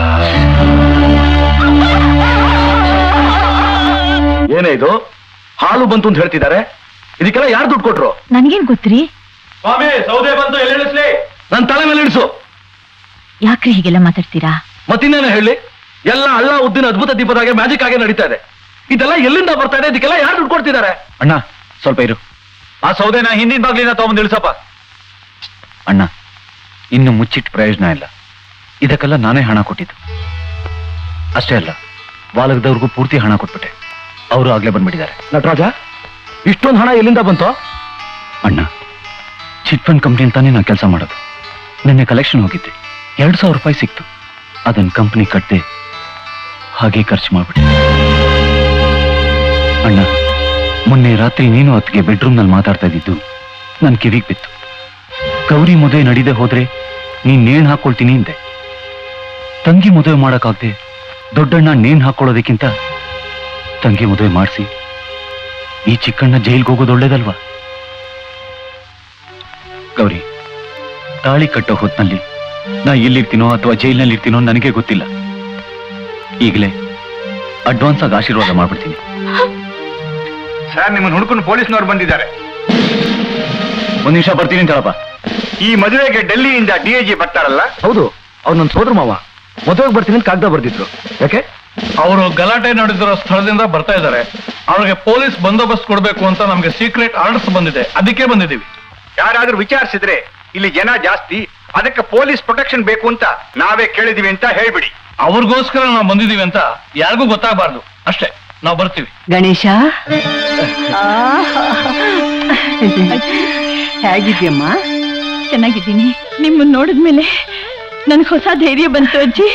ಏನೇ ಇದು ಹಾಲು ಬಂತು ಅಂತ ಹೇಳ್ತಿದ್ದಾರೆ ಇದಕ್ಕೆಲ್ಲ ಯಾರು ದುಡ್ಡು ಕೊಟ್ರು ನನ್ಗೇನ್ ಗೊತ್ತ್ರಿ ಸ್ವಾಮಿ ಸೌದೆ ಬಂತು ಎಲ್ಲಿಳಿಸ್ಲಿ ನನ್ನ ತಲೆ ಮೇಲೆ ಇಳಿಸು ಯಾಕ್ರಿ ಹೀಗೆಲ್ಲ ಮಾತಾಡ್ತೀರಾ ಮತ್ತಿನ್ನೇನು ಹೇಳಿ ಎಲ್ಲ ಹಳ್ಳ ಉದ್ದಿನ ಅದ್ಭುತ ದೀಪದಾಗೆ ಮ್ಯಾಜಿಕ್ ಆಗೇ ನಡೀತಾ ಇದೆ ಇದೆಲ್ಲ ಎಲ್ಲಿಂದ ಬರ್ತಾ ಇದೆ ಇದಕ್ಕೆಲ್ಲ ಯಾರು ದುಡ್ಡು ಕೊಡ್ತಿದ್ದಾರೆ ಅಣ್ಣ ಸ್ವಲ್ಪ ಇರು ಆ ಸೌದೆನ ಹಿಂದಿನ ಬಾಗ್ಲಿಂದ ತಗೊಂಬಂದು ಇಳಿಸಪ್ಪ ಅಣ್ಣ ಇನ್ನು ಮುಚ್ಚಿಟ್ಟು ಪ್ರಯೋಜನ ಇಲ್ಲ ಇದಕ್ಕೆಲ್ಲ ನಾನೇ ಹಣ ಕೊಟ್ಟಿದ್ದು ಅಷ್ಟೇ ಅಲ್ಲ ವಾಲಗದವ್ರಿಗೂ ಪೂರ್ತಿ ಹಣ ಕೊಟ್ಬಿಟ್ಟೆ ಅವರು ಆಗ್ಲೇ ಬಂದ್ಬಿಟ್ಟಿದ್ದಾರೆ ನಟರಾಜ ಇಷ್ಟೊಂದು ಹಣ ಎಲ್ಲಿಂದ ಬಂತು ಅಣ್ಣ ಚಿಟ್ ಫಂಡ್ ಕಂಪ್ನಿ ಅಂತಾನೆ ನಾನು ಕೆಲಸ ಮಾಡೋದು ನಿನ್ನೆ ಕಲೆಕ್ಷನ್ ಹೋಗಿದ್ದೆ ಎರಡು ಸಾವಿರ ರೂಪಾಯಿ ಸಿಕ್ತು ಅದನ್ನ ಕಂಪ್ನಿ ಕಟ್ಟದೆ ಹಾಗೆ ಖರ್ಚು ಮಾಡ್ಬಿಟ್ಟೆ ಅಣ್ಣ ಮೊನ್ನೆ ರಾತ್ರಿ ನೀನು ಹೊತ್ತಿಗೆ ಬೆಡ್ರೂಮ್ನಲ್ಲಿ ಮಾತಾಡ್ತಾ ಇದ್ದಿದ್ದು ನನ್ನ ಕಿವಿಗೆ ಬಿತ್ತು ಗೌರಿ ಮದುವೆ ನಡೀದೆ ಹೋದ್ರೆ ನೀನ್ ನೇಣ್ ಹಾಕೊಳ್ತೀನಿ ಅಂದೆ ತಂಗಿ ಮದುವೆ ಮಾಡಕ್ಕಾಗ್ದೆ ದೊಡ್ಡಣ್ಣ ನೇಣ್ ಹಾಕೊಳ್ಳೋದಕ್ಕಿಂತ ತಂಗಿ ಮದುವೆ ಮಾಡಿಸಿ ಈ ಚಿಕ್ಕಣ್ಣ ಜೈಲ್ಗೆ ಹೋಗೋದು ಒಳ್ಳೇದಲ್ವಾ ಗೌರಿ ತಾಳಿ ಕಟ್ಟೋ ಹೊತ್ನಲ್ಲಿ ನಾ ಎಲ್ಲಿರ್ತೀನೋ ಅಥವಾ ಜೈಲ್ನಲ್ಲಿ ಇರ್ತೀನೋ ನನಗೆ ಗೊತ್ತಿಲ್ಲ ಈಗಲೇ ಅಡ್ವಾನ್ಸ್ ಆಗಿ ಆಶೀರ್ವಾದ ಮಾಡ್ಬಿಡ್ತೀನಿ ಸರ್ ನಿಮ್ಮನ್ನು ಹುಡುಕೊಂಡು ಪೊಲೀಸ್ನವ್ರು ಬಂದಿದ್ದಾರೆ ಒಂದ್ ನಿಮಿಷ ಬರ್ತೀನಿ ಅಂತ ಹೇಳಪ್ಪ ಈ ಮದುವೆಗೆ ಡೆಲ್ಲಿಯಿಂದ ಡಿ ಐ ಜಿ ಬರ್ತಾರಲ್ಲ ಹೌದು ಅವ್ರು ನನ್ನ ಸೋದರ ಮಾವ ಮದುವೆಗೆ ಬರ್ತೀನಿ ಅಂತ ಕಾಗದ ಬರ್ದಿದ್ರು ಯಾಕೆ ಅವರು ಗಲಾಟೆ ನಡೆದಿರೋ ಸ್ಥಳದಿಂದ ಬರ್ತಾ ಇದ್ದಾರೆ ಅವ್ರಿಗೆ ಪೊಲೀಸ್ ಬಂದೋಬಸ್ತ್ ಕೊಡಬೇಕು ಅಂತ ನಮ್ಗೆ ಸೀಕ್ರೆಟ್ ಆರ್ಡರ್ಸ್ ಬಂದಿದೆ ಅದಕ್ಕೆ ಬಂದಿದ್ದೀವಿ ಯಾರಾದ್ರೂ ವಿಚಾರಿಸಿದ್ರೆ ಇಲ್ಲಿ ಜನ ಜಾಸ್ತಿ ಅದಕ್ಕೆ ಪೊಲೀಸ್ ಪ್ರೊಟೆಕ್ಷನ್ ಬೇಕು ಅಂತ ನಾವೇ ಕೇಳಿದೀವಿ ಅಂತ ಹೇಳ್ಬಿಡಿ ಅವ್ರಿಗೋಸ್ಕರ ನಾವು ಬಂದಿದ್ದೀವಿ ಅಂತ ಯಾರಿಗೂ ಗೊತ್ತಾಗಬಾರ್ದು ಅಷ್ಟೇ ನಾವು ಬರ್ತೀವಿ ಗಣೇಶ ಹೇಗಿದ್ಯಮ್ಮ ಚೆನ್ನಾಗಿದ್ದೀನಿ ನಿಮ್ಮನ್ನ ನೋಡಿದ್ಮೇಲೆ ನನ್ಗೆ ಹೊಸ ಧೈರ್ಯ ಬಂತು ಅಜ್ಜಿ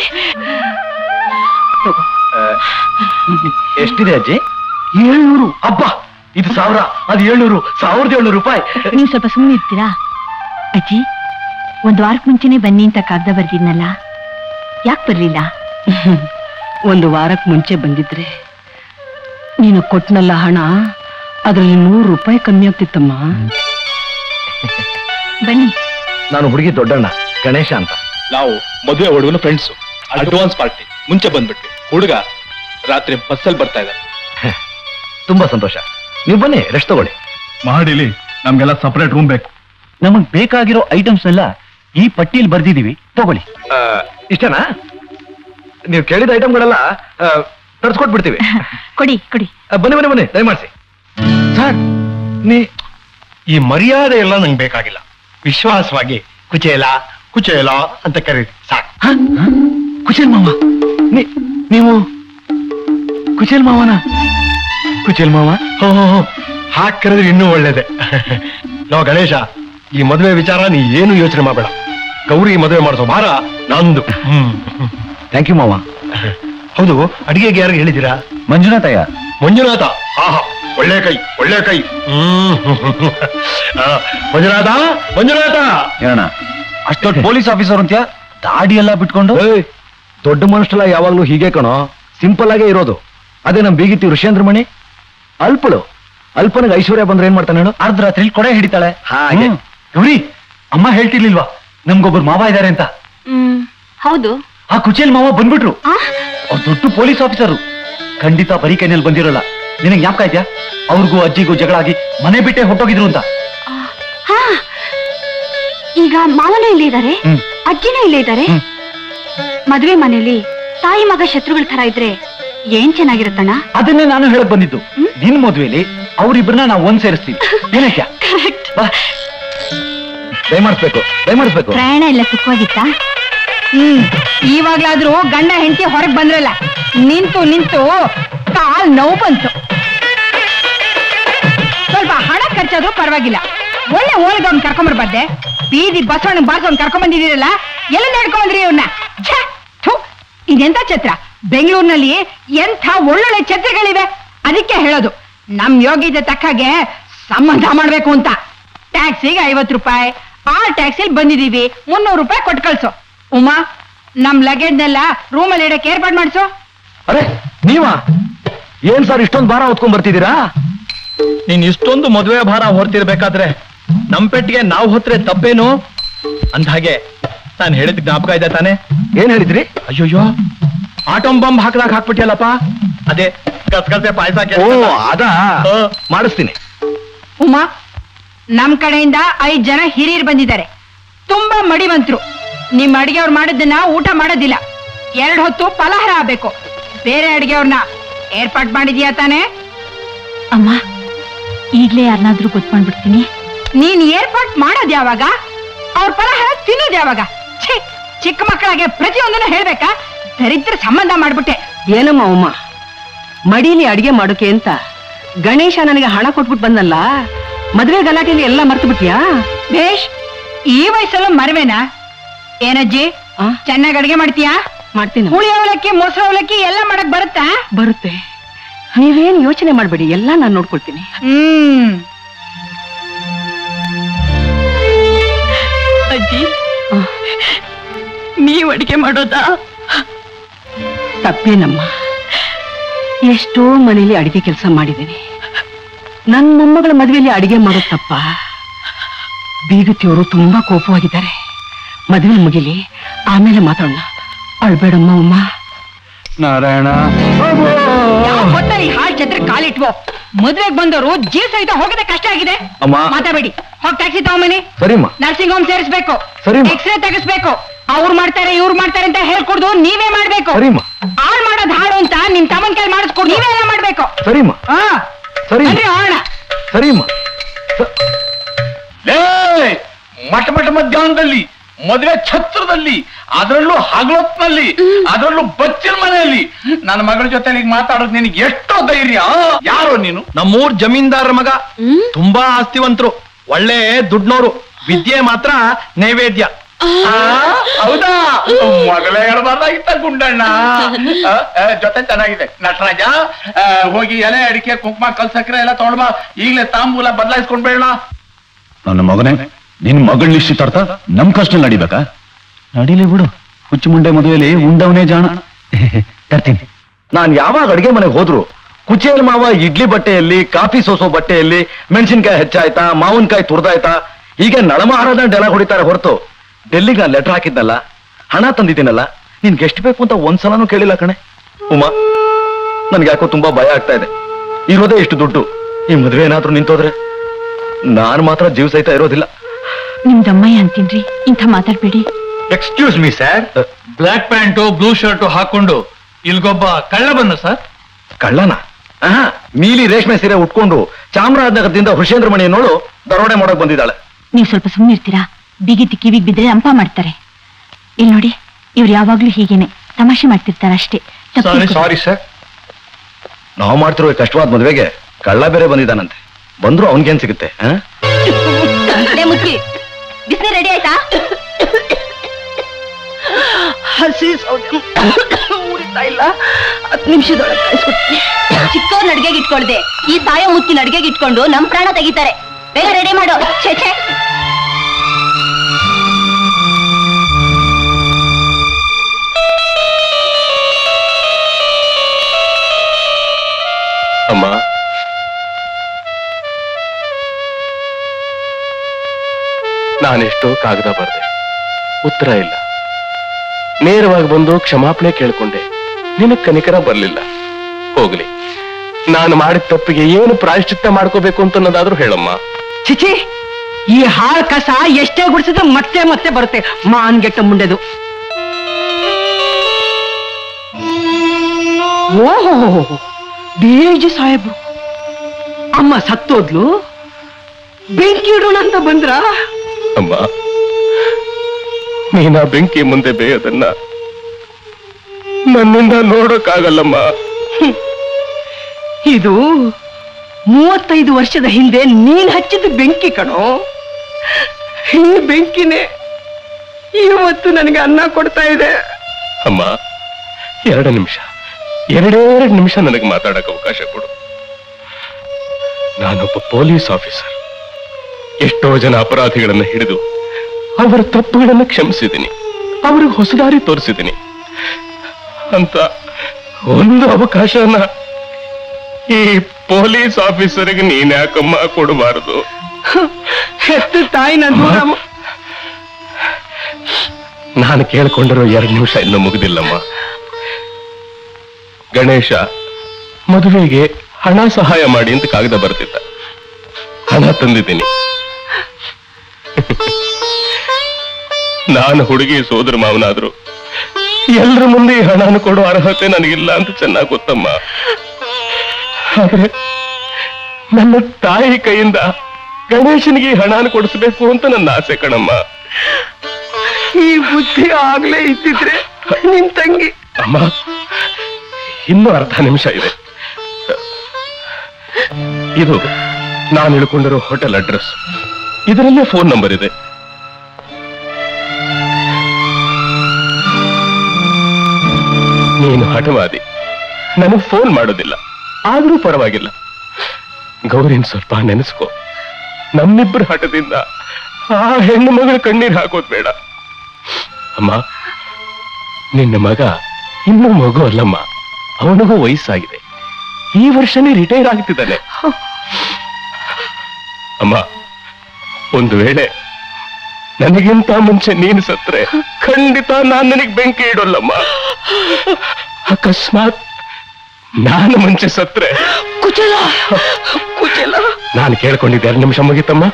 ಎಷ್ಟಿದೆ ಅಜ್ಜಿ ಏಳ್ನೂರು ಅಬ್ಬಾ ಇದು ಸಾವಿರ ಅದು ಏಳ್ನೂರು ಸಾವಿರದ ಏಳ್ನೂರು ರೂಪಾಯಿ ನೀವು ಸ್ವಲ್ಪ ಸುಮ್ಮನೆ ಇರ್ತೀರಾ ಅಜ್ಜಿ ಒಂದ್ ವಾರಕ್ಕೆ ಮುಂಚೆನೆ ಬನ್ನಿ ಅಂತ ಕಾಗ್ದ ಬರ್ದಿದ್ನಲ್ಲ ಯಾಕೆ ಬರ್ಲಿಲ್ಲ ಒಂದು ವಾರಕ್ಕೆ ಮುಂಚೆ ಬಂದಿದ್ರೆ ನೀನು ಕೊಟ್ನಲ್ಲ ಹಣ ಅದರಲ್ಲಿ ನೂರು ರೂಪಾಯಿ ಕಮ್ಮಿ ಆಗ್ತಿತ್ತಮ್ಮ ಬನ್ನಿ ನಾನು ಹುಡುಗಿ ದೊಡ್ಡಣ್ಣ ಗಣೇಶ ಅಂತ ನಾವು ಮದುವೆ ಹುಡುಗನ ಫ್ರೆಂಡ್ಸ್ ಅಡ್ವಾನ್ಸ್ ಪಾರ್ಟಿ ಮುಂಚೆ ಬಂದ್ಬಿಟ್ವಿ ಹುಡುಗ ರಾತ್ರಿ ಬಸ್ಸಲ್ಲಿ ಬರ್ತಾ ಇದ್ದಾರೆ ತುಂಬಾ ಸಂತೋಷ ನೀವು ಬನ್ನಿ ರೆಸ್ಟ್ ತಗೊಳ್ಳಿ ಮಾಡಿಲಿ ನಮ್ಗೆಲ್ಲ ಸಪರೇಟ್ ರೂಮ್ ಬೇಕು ನಮಗ್ ಬೇಕಾಗಿರೋ ಐಟಮ್ಸ್ ಎಲ್ಲ ಈ ಪಟ್ಟಿಯಲ್ಲಿ ಬರ್ದಿದೀವಿ ತಗೊಳ್ಳಿ ಆ, ಇಷ್ಟನಾ ನೀವು ಕೇಳಿದ ಐಟಮ್ಗಳೆಲ್ಲ ತರಿಸ್ಕೊಟ್ಬಿಡ್ತೀವಿ ಕೊಡಿ ಕೊಡಿ ಆ, ಬನ್ನಿ ಬನ್ನಿ ಬನ್ನಿ ದಯಮಾಡಿಸಿ ಸರ್ ನೀ ಈ ಮರ್ಯಾದೆ ಎಲ್ಲ ನಂಗೆ ಬೇಕಾಗಿಲ್ಲ ವಿಶ್ವಾಸವಾಗಿ ಕುಚೇಲ ಕುಚೇಲ ಅಂತ ಕರೀರಿ ಸಾಕು ಕುಚೇಲ್ ಮಾವ ನೀ- ನೀವು ಕುಚೇಲ್ ಮಾವನ ಕುಚೇಲ್ ಮಾವ ಹೋ ಹೋ ಹೋ ಹಾಕ್ ಕರೆದ್ರೆ ಇನ್ನೂ ಒಳ್ಳೇದೆ ನೋ ಗಣೇಶ ಈ ಮದುವೆ ವಿಚಾರ ನೀ ಏನು ಯೋಚನೆ ಮಾಡಬೇಡ ಗೌರಿ ಮದುವೆ ಮಾಡಿಸೋ ಭಾರ ನಂದು ಹ್ಮ್ ಥ್ಯಾಂಕ್ ಯು ಮಾವ ಹೌದು ಅಡಿಗೆಗೆ ಯಾರು ಹೇಳಿದ್ದೀರಾ ಮಂಜುನಾಥಯ್ಯ ಮಂಜುನಾಥ ಆಹಾ ಒಳ್ಳೆ ಕೈ ಒಳ್ಳೆ ಕೈ ಹ್ಮ್ ಆ, ಮಂಜುನಾಥ ಮಂಜುನಾಥ ಹೇಳೋಣ ಅಷ್ಟೊಂದು ಪೊಲೀಸ್ ಆಫೀಸರ್ ಅಂತ್ಯ ದಾಡಿ ಎಲ್ಲ ಬಿಟ್ಕೊಂಡು ಏಯ್, ದೊಡ್ಡ ಮನುಷ್ಯಲ್ಲ ಯಾವಾಗ್ಲೂ ಹೀಗೆ ಕಣೋ ಸಿಂಪಲ್ ಆಗೇ ಇರೋದು ಅದೇ ನಮ್ ಬೀಗಿತಿ ಋಷೇಂದ್ರ ಮಣಿ ಅಲ್ಪಳು ಅಲ್ಪನಿಗೆ ಐಶ್ವರ್ಯ ಬಂದ್ರೆ ಏನ್ ಮಾಡ್ತಾನೆ ಹೇಳು ಅರ್ಧ ರಾತ್ರಿ ಕೊಡೆ ಹಿಡಿತಾಳೆ ಹಾಗೆ. ಹ್ಮ್. ಗೌರಿ ಅಮ್ಮ ಹೇಳ್ತಿರ್ಲಿಲ್ವಾ ನಮ್ಗೊಬ್ರು ಮಾವ ಇದಾರೆ ಅಂತ ಹ್ಮ್ ಹೌದು ಆ ಕುಚೇಲ್ ಮಾವ ಬಂದ್ಬಿಟ್ರು ಆ? ಅವ್ರು ದೊಡ್ಡ ಪೊಲೀಸ್ ಆಫೀಸರು ಖಂಡಿತ ಬರೀ ಕೈನಲ್ಲಿ ಬಂದಿರಲ್ಲ ನಿನಗೆ ಜ್ಞಾಪಕ ಇದೆಯಾ ಅವ್ರಿಗೂ ಅಜ್ಜಿಗೂ ಜಗಳ ಆಗಿ ಮನೆ ಬಿಟ್ಟೆ ಹೊಟ್ಟೋಗಿದ್ರು ಅಂತ ಹಾ ಈಗ ಮಾವನೂ ಇಲ್ಲೇ ಇದ್ದಾರೆ ಹ್ಮ್. ಅಜ್ಜಿನೂ ಇಲ್ಲೇ ಇದ್ದಾರೆ ಹ್ಮ್. ಮದುವೆ ಮನೆಯಲ್ಲಿ ತಾಯಿ ಮಗ ಶತ್ರುಗಳ ತರ ಇದ್ರೆ ಏನ್ ಚೆನ್ನಾಗಿರುತ್ತಣ್ಣ ಅದನ್ನೇ ನಾನು ಹೇಳಕ್ ಬಂದಿದ್ದು ನಿನ್ ಮದ್ವೆಲಿ ಅವ್ರಿಬ್ರನ್ನ ನಾವು ಒಂದ್ ಸೇರಿಸ್ತೀವಿ ಏನಕ್ಕೆ ಬಾ ದಯಮಾಡಿಸ್ಬೇಕು ದಯಮಾಡಿಸ್ಬೇಕು ಪ್ರಯಾಣ ಎಲ್ಲ ಸುಖವಾಗಿತ್ತಾ ಹ್ಮ್ ಇವಾಗ್ಲಾದ್ರೂ ಗಂಡ ಹೆಂಡತಿ ಹೊರಗ್ ಬಂದ್ರಲ್ಲ ನಿಂತು ನಿಂತು ಕಾಲ್ ನೋವು ಬಂತು ಸ್ವಲ್ಪ ಹಣ ಖರ್ಚಾದ್ರೂ ಪರವಾಗಿಲ್ಲ ಒಳ್ಳೆ ಓಲ್ಗ ಅವ್ನ್ ಕರ್ಕೊಂಬರ್ಬಾರ್ದೆ ಬೀದಿ ಬಸವಣ್ಣ ಬಾರ್ಸೋನ್ ಕರ್ಕೊಂಡ್ ಬಂದಿದ್ದೀರಲ್ಲ ಎಲ್ಲ ನಡ್ಕೊಂಡ್ರಿ ಇವ್ನ ಛೆ, ಥು, ಇದೆಂತ ಛತ್ರ ಬೆಂಗಳೂರಿನಲ್ಲಿ ಎಂಥ ಒಳ್ಳೊಳ್ಳೆ ಛತ್ರಗಳಿವೆ ಅದಕ್ಕೆ ಹೇಳೋದು ನಮ್ ಯೋಗ್ಯತೆ ತಕ್ಕಾಗೆ ಸಂಬಂಧ ಮಾಡ್ಬೇಕು ಅಂತ ಟ್ಯಾಕ್ಸಿಗೆ ಐವತ್ತು ರೂಪಾಯಿ ಆ ಟ್ಯಾಕ್ಸಿಲಿ ಬಂದಿದೀವಿ ಮುನ್ನೂರು ರೂಪಾಯಿ ಕೊಟ್ಟು ಕಳ್ಸು ಉಮಾ ನಮ್ ಲಗೇಜ್ನೆಲ್ಲ ರೂಮಲ್ಲಿ ಇಡಕ್ಕೆ ಏರ್ಪಾಡ್ ಮಾಡ್ಸು ಅರೆ ನೀವಾ ಏನ್ ಸರ್ ಇಷ್ಟೊಂದು ಭಾರ ಹೊತ್ಕೊಂಡ್ ಬರ್ತಿದ್ದೀರಾ ನೀನ್ ಇಷ್ಟೊಂದು ಮದುವೆ ಭಾರ ಹೊರ್ತಿರ್ಬೇಕಾದ್ರೆ ನಮ್ ಪೆಟ್ಟಿಗೆ ನಾವು ಹೊತ್ರೆ ತಪ್ಪೇನು ಅಂದ ಹಾಗೆ ನಾನು ಹೇಳಿದ ಜ್ಞಾಪಕ ಇದೆ ತಾನೆ ಏನ್ ಹೇಳಿದ್ರಿ ಅಯ್ಯೋಯ್ಯೋ ಆಟೋಮ್ ಬಾಂಬ್ ಹಾಕದಾಗ ಹಾಕ್ಬಿಟ್ಟಿಯಲ್ಲಪ್ಪ ಅದೇ ಗಸಗಸೆ ಪಾಯಸ ಓ ಅದಾ ಮಾಡಿಸ್ತೀನಿ ಉಮಾ ನಮ್ ಕಡೆಯಿಂದ ಐದ್ ಜನ ಹಿರಿಯರು ಬಂದಿದ್ದಾರೆ ತುಂಬಾ ಮಡಿವಂತರು ನಿಮ್ ಅಡಿಗೆ ಅವ್ರು ಮಾಡಿದ್ದನ್ನ ಊಟ ಮಾಡೋದಿಲ್ಲ ಎರಡ್ ಹೊತ್ತು ಫಲಹಾರ ಆಗ್ಬೇಕು ಬೇರೆ ಅಡಿಗೆಯವ್ರನ್ನ ಏರ್ಪಾಟ್ ಮಾಡಿದ್ಯಾ ತಾನೇ ಅಮ್ಮ ಈಗ್ಲೇ ಯಾರನ್ನಾದ್ರೂ ಗೊತ್ತು ಮಾಡ್ಬಿಡ್ತೀನಿ ನೀನ್ ಏರ್ಪಾಟ್ ಮಾಡೋದ್ ಯಾವಾಗ ಅವ್ರ ಫಲಹಾರ ತಿನ್ನೋದ್ ಯಾವಾಗ ಛೇ ಚಿಕ್ಕ ಮಕ್ಕಳಿಗೆ ಪ್ರತಿಯೊಂದನ್ನು ಹೇಳ್ಬೇಕಾ ದರಿದ್ರ ಸಂಬಂಧ ಮಾಡ್ಬಿಟ್ಟೆ ಏನಮ್ಮ ಉಮ್ಮ ಮಡಿಲಿ ಅಡಿಗೆ ಮಾಡೋಕೆ ಅಂತ ಗಣೇಶ ನನಗೆ ಹಣ ಕೊಟ್ಬಿಟ್ಟು ಬಂದಲ್ಲ ಮದ್ವೆ ಗಲಾಟೆಯಲ್ಲಿ ಎಲ್ಲ ಮರ್ತು ಬಿಟ್ಯಾ ಬೇಷ್ ಈ ವಯಸ್ಸಲ್ಲೂ ಮರವೇನಾ ಏನಜ್ಜಿ ಚೆನ್ನಾಗಿ ಅಡಿಗೆ ಮಾಡ್ತೀಯಾ ಮಾಡ್ತೀನಿ ಹುಳಿ ಅವಲಕ್ಕಿ ಮೊಸರು ಅವಲಕ್ಕಿ ಎಲ್ಲ ಮಾಡಕ್ ಬರುತ್ತಾ ಬರುತ್ತೆ ನೀವೇನ್ ಯೋಚನೆ ಮಾಡ್ಬೇಡಿ ಎಲ್ಲ ನಾನು ನೋಡ್ಕೊಳ್ತೀನಿ ಹ್ಮ್ ಅಜ್ಜಿ ನೀವ್ ಅಡಿಗೆ ಮಾಡೋದಾ ತಪ್ಪೇನಮ್ಮ ಎಷ್ಟೋ ಮನೇಲಿ ಅಡಿಗೆ ಕೆಲಸ ಮಾಡಿದ್ದೀನಿ ನನ್ನ ಮೊಮ್ಮಗಳ ಮದುವೆಯಲ್ಲಿ ಅಡಿಗೆ ಮಾಡೋದು ತಪ್ಪ ಬೀಗತಿಯವರು ತುಂಬಾ ಕೋಪವಾಗಿದ್ದಾರೆ ಮದುವೆ ಮುಗಿಲಿ ಆಮೇಲೆ ಮಾತಾಡೋಣ ಅಳ್ಬೇಡಮ್ಮ ಉಮ್ಮ ನಾರಾಯಣ ಹೊತ್ತ ಈ ಹಾಳ್ ಛತ್ರ ಕಾಲಿಟ್ವೋ ಮದ್ವೆಗ್ ಬಂದವರು ಜೀವ ಸಹಿತ ಹೋಗದೆ ಕಷ್ಟ ಆಗಿದೆ ಅಮ್ಮ. ಮಾತಾಬೇಡಿ ಹೋಗ್ ಟ್ಯಾಕ್ಸಿ ತಗೊಂಬನಿ ಸರಿಮ್ಮ ನರ್ಸಿಂಗ್ ಹೋಮ್ ಸೇರಿಸ್ಬೇಕು ಸರಿಮ್ಮ. ಎಕ್ಸ್ರೇ ತೆಗಿಸ್ಬೇಕು ಅವ್ರು ಮಾಡ್ತಾರೆ ಇವ್ರು ಮಾಡ್ತಾರೆ ಅಂತ ಹೇಳ್ಕೊಡ್ದು ನೀವೇ ಮಾಡ್ಬೇಕು ಸರಿಮ್ಮ ಹಾಳ್ ಮಾಡೋದ್ ಹಾಳು ಅಂತ ನಿಮ್ ತಮ್ಮನ್ ಕೈ ಮಾಡಿಸ್ಕೊಡು ನೀವೇ ಎಲ್ಲ ಮಾಡ್ಬೇಕು ಸರಿಮ್ಮ ಹಾ ಸರಿ ಬನ್ರಿ ಹೋಗೋಣ ಸರಿಮ್ಮ ಲೇ ಮಠ ಮಠ ಮಧ್ಯಾಹ್ನದಲ್ಲಿ ಮದುವೆ ಛತ್ರದಲ್ಲಿ ಅದರಲ್ಲೂ ಹಗಲೊತ್ನಲ್ಲಿ ಅದರಲ್ಲೂ ಬಚ್ಚಿನ ಮನೆಯಲ್ಲಿ ನನ್ನ ಮಗಳ ಜೊತೆ ಈಗ ಮಾತಾಡೋದು ನಿನಗೆ ಎಷ್ಟೋ ಧೈರ್ಯ ಯಾರೋ ನೀನು ನಮ್ಮೂರ್ ಜಮೀನ್ದಾರರ ಮಗ ತುಂಬಾ ಆಸ್ತಿವಂತರು ಒಳ್ಳೆ ದುಡ್ನೋರು ವಿದ್ಯೆ ಮಾತ್ರ ನೈವೇದ್ಯ ಆ, ಹೌದಾ ಮೊದಲೇ ಹೇಳ್ಬಾರ್ದಾಗಿತ್ತ ಗುಂಡಣ್ಣ ಆ, ಆ, ಜೊತೆ ಚೆನ್ನಾಗಿದೆ ನಟರಾಜ ಆ, ಹೋಗಿ ಎಲೆ ಅಡಿಕೆ ಕುಂಕುಮ ಕಲ್ಸಕ್ರೆ ಎಲ್ಲ ತೊಗೊಂಡ್ಬಾ ಈಗಲೇ ತಾಂಬೂಲ ಬದಲಾಯಿಸ್ಕೊಂಡ್ಬೇಡ ನನ್ನ ಮಗನೇ ನಿನ್ ಮಗಳ ನಿಶ್ಚಿತಾರ್ಥ ನಮ್ ಕಷ್ಟ ನಡಿಬೇಕಾ ನಡಿಲಿ ಬಿಡು ಹುಚ್ಚು ಮುಂಡೆ ಮದುವೆಯಲ್ಲಿ ಉಂಡವನೇ ಜಾಣ ತರ್ತೀನಿ ನಾನ್ ಯಾವಾಗ ಅಡಿಗೆ ಮನೆಗೆ ಹೋದ್ರು ಕುಚೇಲ್ ಮಾವ ಇಡ್ಲಿ ಬಟ್ಟೆಯಲ್ಲಿ ಕಾಫಿ ಸೋಸೋ ಬಟ್ಟೆಯಲ್ಲಿ ಮೆಣಸಿನ್ಕಾಯಿ ಹೆಚ್ಚಾಯ್ತಾ ಮಾವಿನಕಾಯಿ ತುರ್ದಾಯ್ತಾ ಹೀಗೆ ನಳಮಹಾರಾಜ ಡೈಲಾಗ್ ಹೊಡಿತಾರೆ ಹೊರತು ಡೆಲ್ಲಿಗೆ ಲೆಟರ್ ಹಾಕಿದ್ನಲ್ಲ ಹಣ ತಂದಿದ್ದೀನಲ್ಲ ನಿನ್ಗೆ ಎಷ್ಟು ಬೇಕು ಅಂತ ಒಂದ್ಸಲನೂ ಕೇಳಿಲ್ಲ ಕಣೆ ಉಮಾ ನನ್ಗೆ ಯಾಕೋ ತುಂಬಾ ಭಯ ಆಗ್ತಾ ಇದೆ ಇರೋದೇ ಇಷ್ಟು ದುಡ್ಡು ಈ ಮದುವೆ ಏನಾದ್ರೂ ನಿಂತೋದ್ರೆ ನಾನ್ ಮಾತ್ರ ಜೀವ ಸಹಿತ ಇರೋದಿಲ್ಲ ನಿಮ್ದಮ್ಮಯ್ಯ ಅಂತೀನ್ರಿ ಇಂಥ ಮಾತಾಡ್ಬೇಡಿ excuse me sir black pant blue shirt ಹಾಕೊಂಡು ಇಲ್ಗೊಬ್ಬ ಕಳ್ಳ ಬಂದ ಸರ್ ಕಳ್ಳನ ಆಹಾ, ನೀಲಿ ರೇಷ್ಮೆ ಸೀರೆ ಉಟ್ಕೊಂಡು ಚಾಮರಾಜನಗರದಿಂದ ಹುಷೇಂದ್ರ ಮಣಿ ನೋಡು ದರೋಡೆ ಮಾಡೋಕ್ ಬಂದಿದ್ದಾಳೆ ನೀವ್ ಸ್ವಲ್ಪ ಸುಮ್ಮನೆ ಇರ್ತೀರಾ ಬಿಗಿತಿ ಕಿವಿಗ್ ಬಿದ್ರೆ ಅಂಪ ಮಾಡ್ತಾರೆ ಇಲ್ಲಿ ನೋಡಿ ಇವ್ರು ಯಾವಾಗ್ಲೂ ಹೀಗೇನೆ ತಮಾಷೆ ಮಾಡ್ತಿರ್ತಾರೆ ಅಷ್ಟೇ ತಪ್ಪು ತಿಳ್ಕೊಬೇಡಿ. ಸಾರಿ ಸರ್ ನಾವು ಮಾಡ್ತಿರೋ ಈ ಕಷ್ಟವಾದ ಮದುವೆಗೆ ಕಳ್ಳ ಬೇರೆ ಬಂದಿದ್ದಾನಂತೆ ಬಂದ್ರು ಅವನ್ಗೇನ್ ಸಿಗುತ್ತೆ ಆ? ಮುಚ್ಚಿ ಬಿಸಿ ರೆಡಿ ಆಯ್ತಾ ಹಸಿ ಸೌದೆ ಉರಿತಾ ಇಲ್ಲ ಹತ್ತು ನಿಮಿಷದೊಳಗೆ ಕಾಯಿಸ್ಕೊಡ್ತೀನಿ ಚಿಕ್ಕವ್ರ ಅಡ್ಗೆಗೆ ಇಟ್ಕೊಳ್ದೆ ಈ ತಾಯ ಮುತ್ತಿನ ಅಡ್ಗೆಗೆ ಇಟ್ಕೊಂಡು ನಮ್ ಪ್ರಾಣ ತೆಗಿತಾರೆ ಬೇಗ ರೆಡಿ ಮಾಡು ಛೇ ಛೇ ಅಮ್ಮ ನಾನೆಷ್ಟೋ ಕಾಗದ ಬರ್ದೆ ಉತ್ತರ ಇಲ್ಲ ನೇರವಾಗಿ ಬಂದು ಕ್ಷಮಾಪಣೆ ಕೇಳ್ಕೊಂಡೆ ನಿನಗ್ ಕನಿಕರ ಬರ್ಲಿಲ್ಲ ಹೋಗ್ಲಿ ನಾನು ಮಾಡಿದ ತಪ್ಪಿಗೆ ಏನು ಪ್ರಾಯಶ್ಚಿತ್ತ ಮಾಡ್ಕೋಬೇಕು ಅಂತ ಅನ್ನೋದಾದ್ರೂ ಹೇಳಮ್ಮ ಚಿಚಿ ಈ ಹಾಳ್ ಕಸ ಎಷ್ಟೇ ಗುಡಿಸಿದ್ರು ಮತ್ತೆ ಮತ್ತೆ ಬರುತ್ತೆ ಮಾನ್ಗೆಟ್ಟ ಮುಂಡೆದು ಓಹೋ ಬೇಜಿ ಸಾಹೇಬ್ರು ಅಮ್ಮ ಸತ್ತೋದ್ಲು ಬೆಂಕಿ ಇಡೋಣ ಅಂತ ಬಂದ್ರ ಅಮ್ಮ ನೀನ ಬೆಂಕಿ ಮುಂದೆ ಬೇಯೋದನ್ನ ನನ್ನಿಂದ ನೋಡೋಕ್ಕಾಗಲ್ಲಮ್ಮ ಇದು ಮೂವತ್ತೈದು ವರ್ಷದ ಹಿಂದೆ ನೀನ್ ಹಚ್ಚಿದ ಬೆಂಕಿ ಕಣೋ ಈ ಬೆಂಕಿನೇ ಇವತ್ತು ನನಗೆ ಅನ್ನ ಕೊಡ್ತಾ ಇದೆ ಅಮ್ಮ ಎರಡು ನಿಮಿಷ ಎರಡೇ ಎರಡು ನಿಮಿಷ ನನಗೆ ಮಾತಾಡಕ್ಕೆ ಅವಕಾಶ ಕೊಡು ನಾನೊಬ್ಬ ಪೊಲೀಸ್ ಆಫೀಸರ್ ಎಷ್ಟೋ ಜನ ಅಪರಾಧಿಗಳನ್ನ ಹಿಡಿದು ಅವರ ತಪ್ಪುಗಳನ್ನು ಕ್ಷಮಿಸಿದ್ದೀನಿ ಅವ್ರಿಗೆ ಹೊಸದಾರಿ ತೋರಿಸಿದ್ದೀನಿ ಅಂತ ಒಂದು ಅವಕಾಶನ ಈ ಪೊಲೀಸ್ ಆಫೀಸರ್ಗೆ ನೀನ್ ಯಾಕಮ್ಮ ಕೊಡಬಾರದು ಹೆತ್ತ ತಾಯಿ ನನ್ನ ದೂರ ಮಾ- ನಾನು ಕೇಳ್ಕೊಂಡಿರೋ ಎರಡು ನಿಮಿಷ ಇನ್ನೂ ಮುಗಿದಿಲ್ಲಮ್ಮ ಗಣೇಶ ಮದುವೆಗೆ ಹಣ ಸಹಾಯ ಮಾಡಿ ಅಂತ ಕಾಗದ ಬರ್ತಿದ್ದ ಹಣ ತಂದಿದ್ದೀನಿ ನಾನು ಹುಡುಗಿ ಸೋದರ ಮಾವನಾದ್ರು ಎಲ್ಲರ ಮುಂದೆ ಈ ಹಣನ ಕೊಡೋ ಅರ್ಹತೆ ನನಗಿಲ್ಲ ಅಂತ ಚೆನ್ನಾಗಿ ಗೊತ್ತಮ್ಮ ಆದ್ರೆ ನನ್ನ ತಾಯಿ ಕೈಯಿಂದ ಗಣೇಶನಿಗೆ ಈ ಹಣನ ಕೊಡಿಸ್ಬೇಕು ಅಂತ ನನ್ನ ಆಸೆ ಕಣಮ್ಮ ಈ ಬುದ್ಧಿ ಆಗ್ಲೇ ಇದ್ದಿದ್ರೆ ನಿನ್ ತಂಗಿ ಅಮ್ಮ ಇನ್ನೂ ಅರ್ಧ ನಿಮಿಷ ಇದೆ ಇದು ನಾನು ಇಳ್ಕೊಂಡಿರೋ ಹೋಟೆಲ್ ಅಡ್ರೆಸ್ ಇದರಲ್ಲೇ ಫೋನ್ ನಂಬರ್ ಇದೆ ನೀನು ಹಠವಾದಿ ನನಗೆ ಫೋನ್ ಮಾಡೋದಿಲ್ಲ ಆದ್ರೂ ಪರವಾಗಿಲ್ಲ ಗೌರಿನ್ ಸ್ವಲ್ಪ ನೆನೆಸ್ಕೋ ನಮ್ಮಿಬ್ಬರ ಹಠದಿಂದ ಆ ಹೆಣ್ಣು ಮಗಳ ಕಣ್ಣೀರ್ ಹಾಕೋದ್ ಬೇಡ ಅಮ್ಮ ನಿನ್ನ ಮಗ ಇನ್ನೂ ಮಗು ಅಲ್ಲಮ್ಮ ಅವನಿಗೂ ವಯಸ್ಸಾಗಿದೆ ಈ ವರ್ಷನೇ ರಿಟೈರ್ ಆಗ್ತಿದ್ದಾನೆ ಅಮ್ಮ ಒಂದು ವೇಳೆ ನನಗಿಂತ ಮುಂಚೆ ನೀನು ಸತ್ರೆ ಖಂಡಿತ ನಾನು ನನಗೆ ಬೆಂಕಿ ಇಡೋಲ್ಲಮ್ಮ ಅಕಸ್ಮಾತ್ ನಾನು ಮುಂಚೆ ಸತ್ರೆ ಕುಚಲ ಕುಚಲ ನಾನು ಕೇಳ್ಕೊಂಡಿದ್ದೆ ಎರಡು ನಿಮಿಷ ಮುಗೀತಮ್ಮ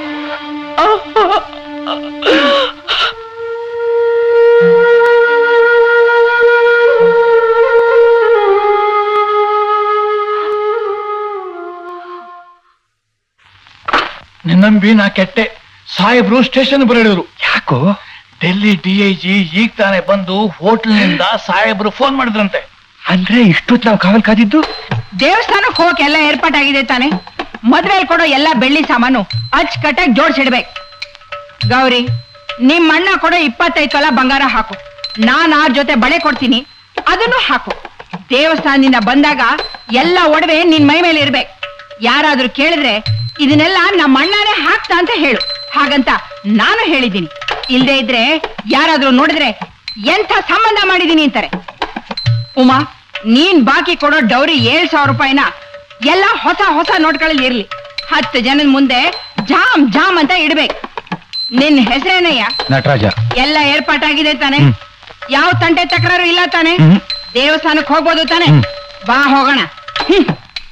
ನಿನ್ನಂಬಿ ನಾ ಕೆಟ್ಟೆ ಸಾಹೇಬ್ರು ಸ್ಟೇಷನ್ ಬರಡಿದ್ರು ಯಾಕೋ ಡೆಲ್ಲಿ ಡಿ ಐ ಜಿ ಈಗ ತಾನೇ ಬಂದು ಹೋಟ್ಲ್ನಿಂದ ಸಾಹೇಬ್ರು ಫೋನ್ ಮಾಡಿದ್ರಂತೆ ಅಂದ್ರೆ ಇಷ್ಟೊತ್ತು ನಾವು ಕಾವಲ್ ಕಾದಿದ್ದು ದೇವಸ್ಥಾನಕ್ಕೆ ಹೋಗಕ್ಕೆ ಎಲ್ಲ ಏರ್ಪಾಟಾಗಿದೆ ತಾನೆ ಮದ್ವೆಲ್ ಕೊಡೋ ಎಲ್ಲ ಬೆಳ್ಳಿ ಸಾಮಾನು ಅಚ್ಚುಕಟ್ಟಾಗಿ ಜೋಡಿಸಿಡ್ಬೇಕು ಗೌರಿ ನಿಮ್ ಅಣ್ಣ ಕೊಡೋ ಇಪ್ಪತ್ತೈದು ತೊಲ ಬಂಗಾರ ಹಾಕು ನಾನ್ ಆ ಜೊತೆ ಬಳೆ ಕೊಡ್ತೀನಿ ಅದನ್ನು ಹಾಕು ದೇವಸ್ಥಾನದಿಂದ ಬಂದಾಗ ಎಲ್ಲ ಒಡವೆ ನಿನ್ ಮೈ ಮೇಲೆ ಇರ್ಬೇಕು ಯಾರಾದ್ರೂ ಕೇಳಿದ್ರೆ ಇದನ್ನೆಲ್ಲ ನಮ್ಮ ಅಣ್ಣನೇ ಹಾಕ್ತಾ ಅಂತ ಹೇಳು ಹಾಗಂತ ನಾನು ಹೇಳಿದ್ದೀನಿ ಇಲ್ದೇ ಇದ್ರೆ ಯಾರಾದ್ರೂ ನೋಡಿದ್ರೆ ಎಂಥ ಸಂಬಂಧ ಮಾಡಿದೀನಿ ಅಂತಾರೆ ಉಮಾ ನೀನ್ ಬಾಕಿ ಕೊಡೋ ಡೌರಿ ಏಳ್ ಸಾವಿರ ರೂಪಾಯಿನ ಎಲ್ಲ ಹೊಸ ಹೊಸ ನೋಟ್ಗಳಲ್ಲಿ ಇರ್ಲಿ ಹತ್ತು ಜನದ ಮುಂದೆ ಜಾಮ್ ಜಾಮ್ ಅಂತ ಇಡ್ಬೇಕು ನಿನ್ ಹೆಸರೇನಯ್ಯ ನಟರಾಜ ಎಲ್ಲ ಏರ್ಪಾಟಾಗಿದೆ ತಾನೆ ಯಾವ ತಂಟೆ ತಕರಾರು ಇಲ್ಲ ತಾನೆ ದೇವಸ್ಥಾನಕ್ಕೆ ಹೋಗ್ಬೋದು ತಾನೆ ಬಾ ಹೋಗೋಣ ಹ್ಮ್.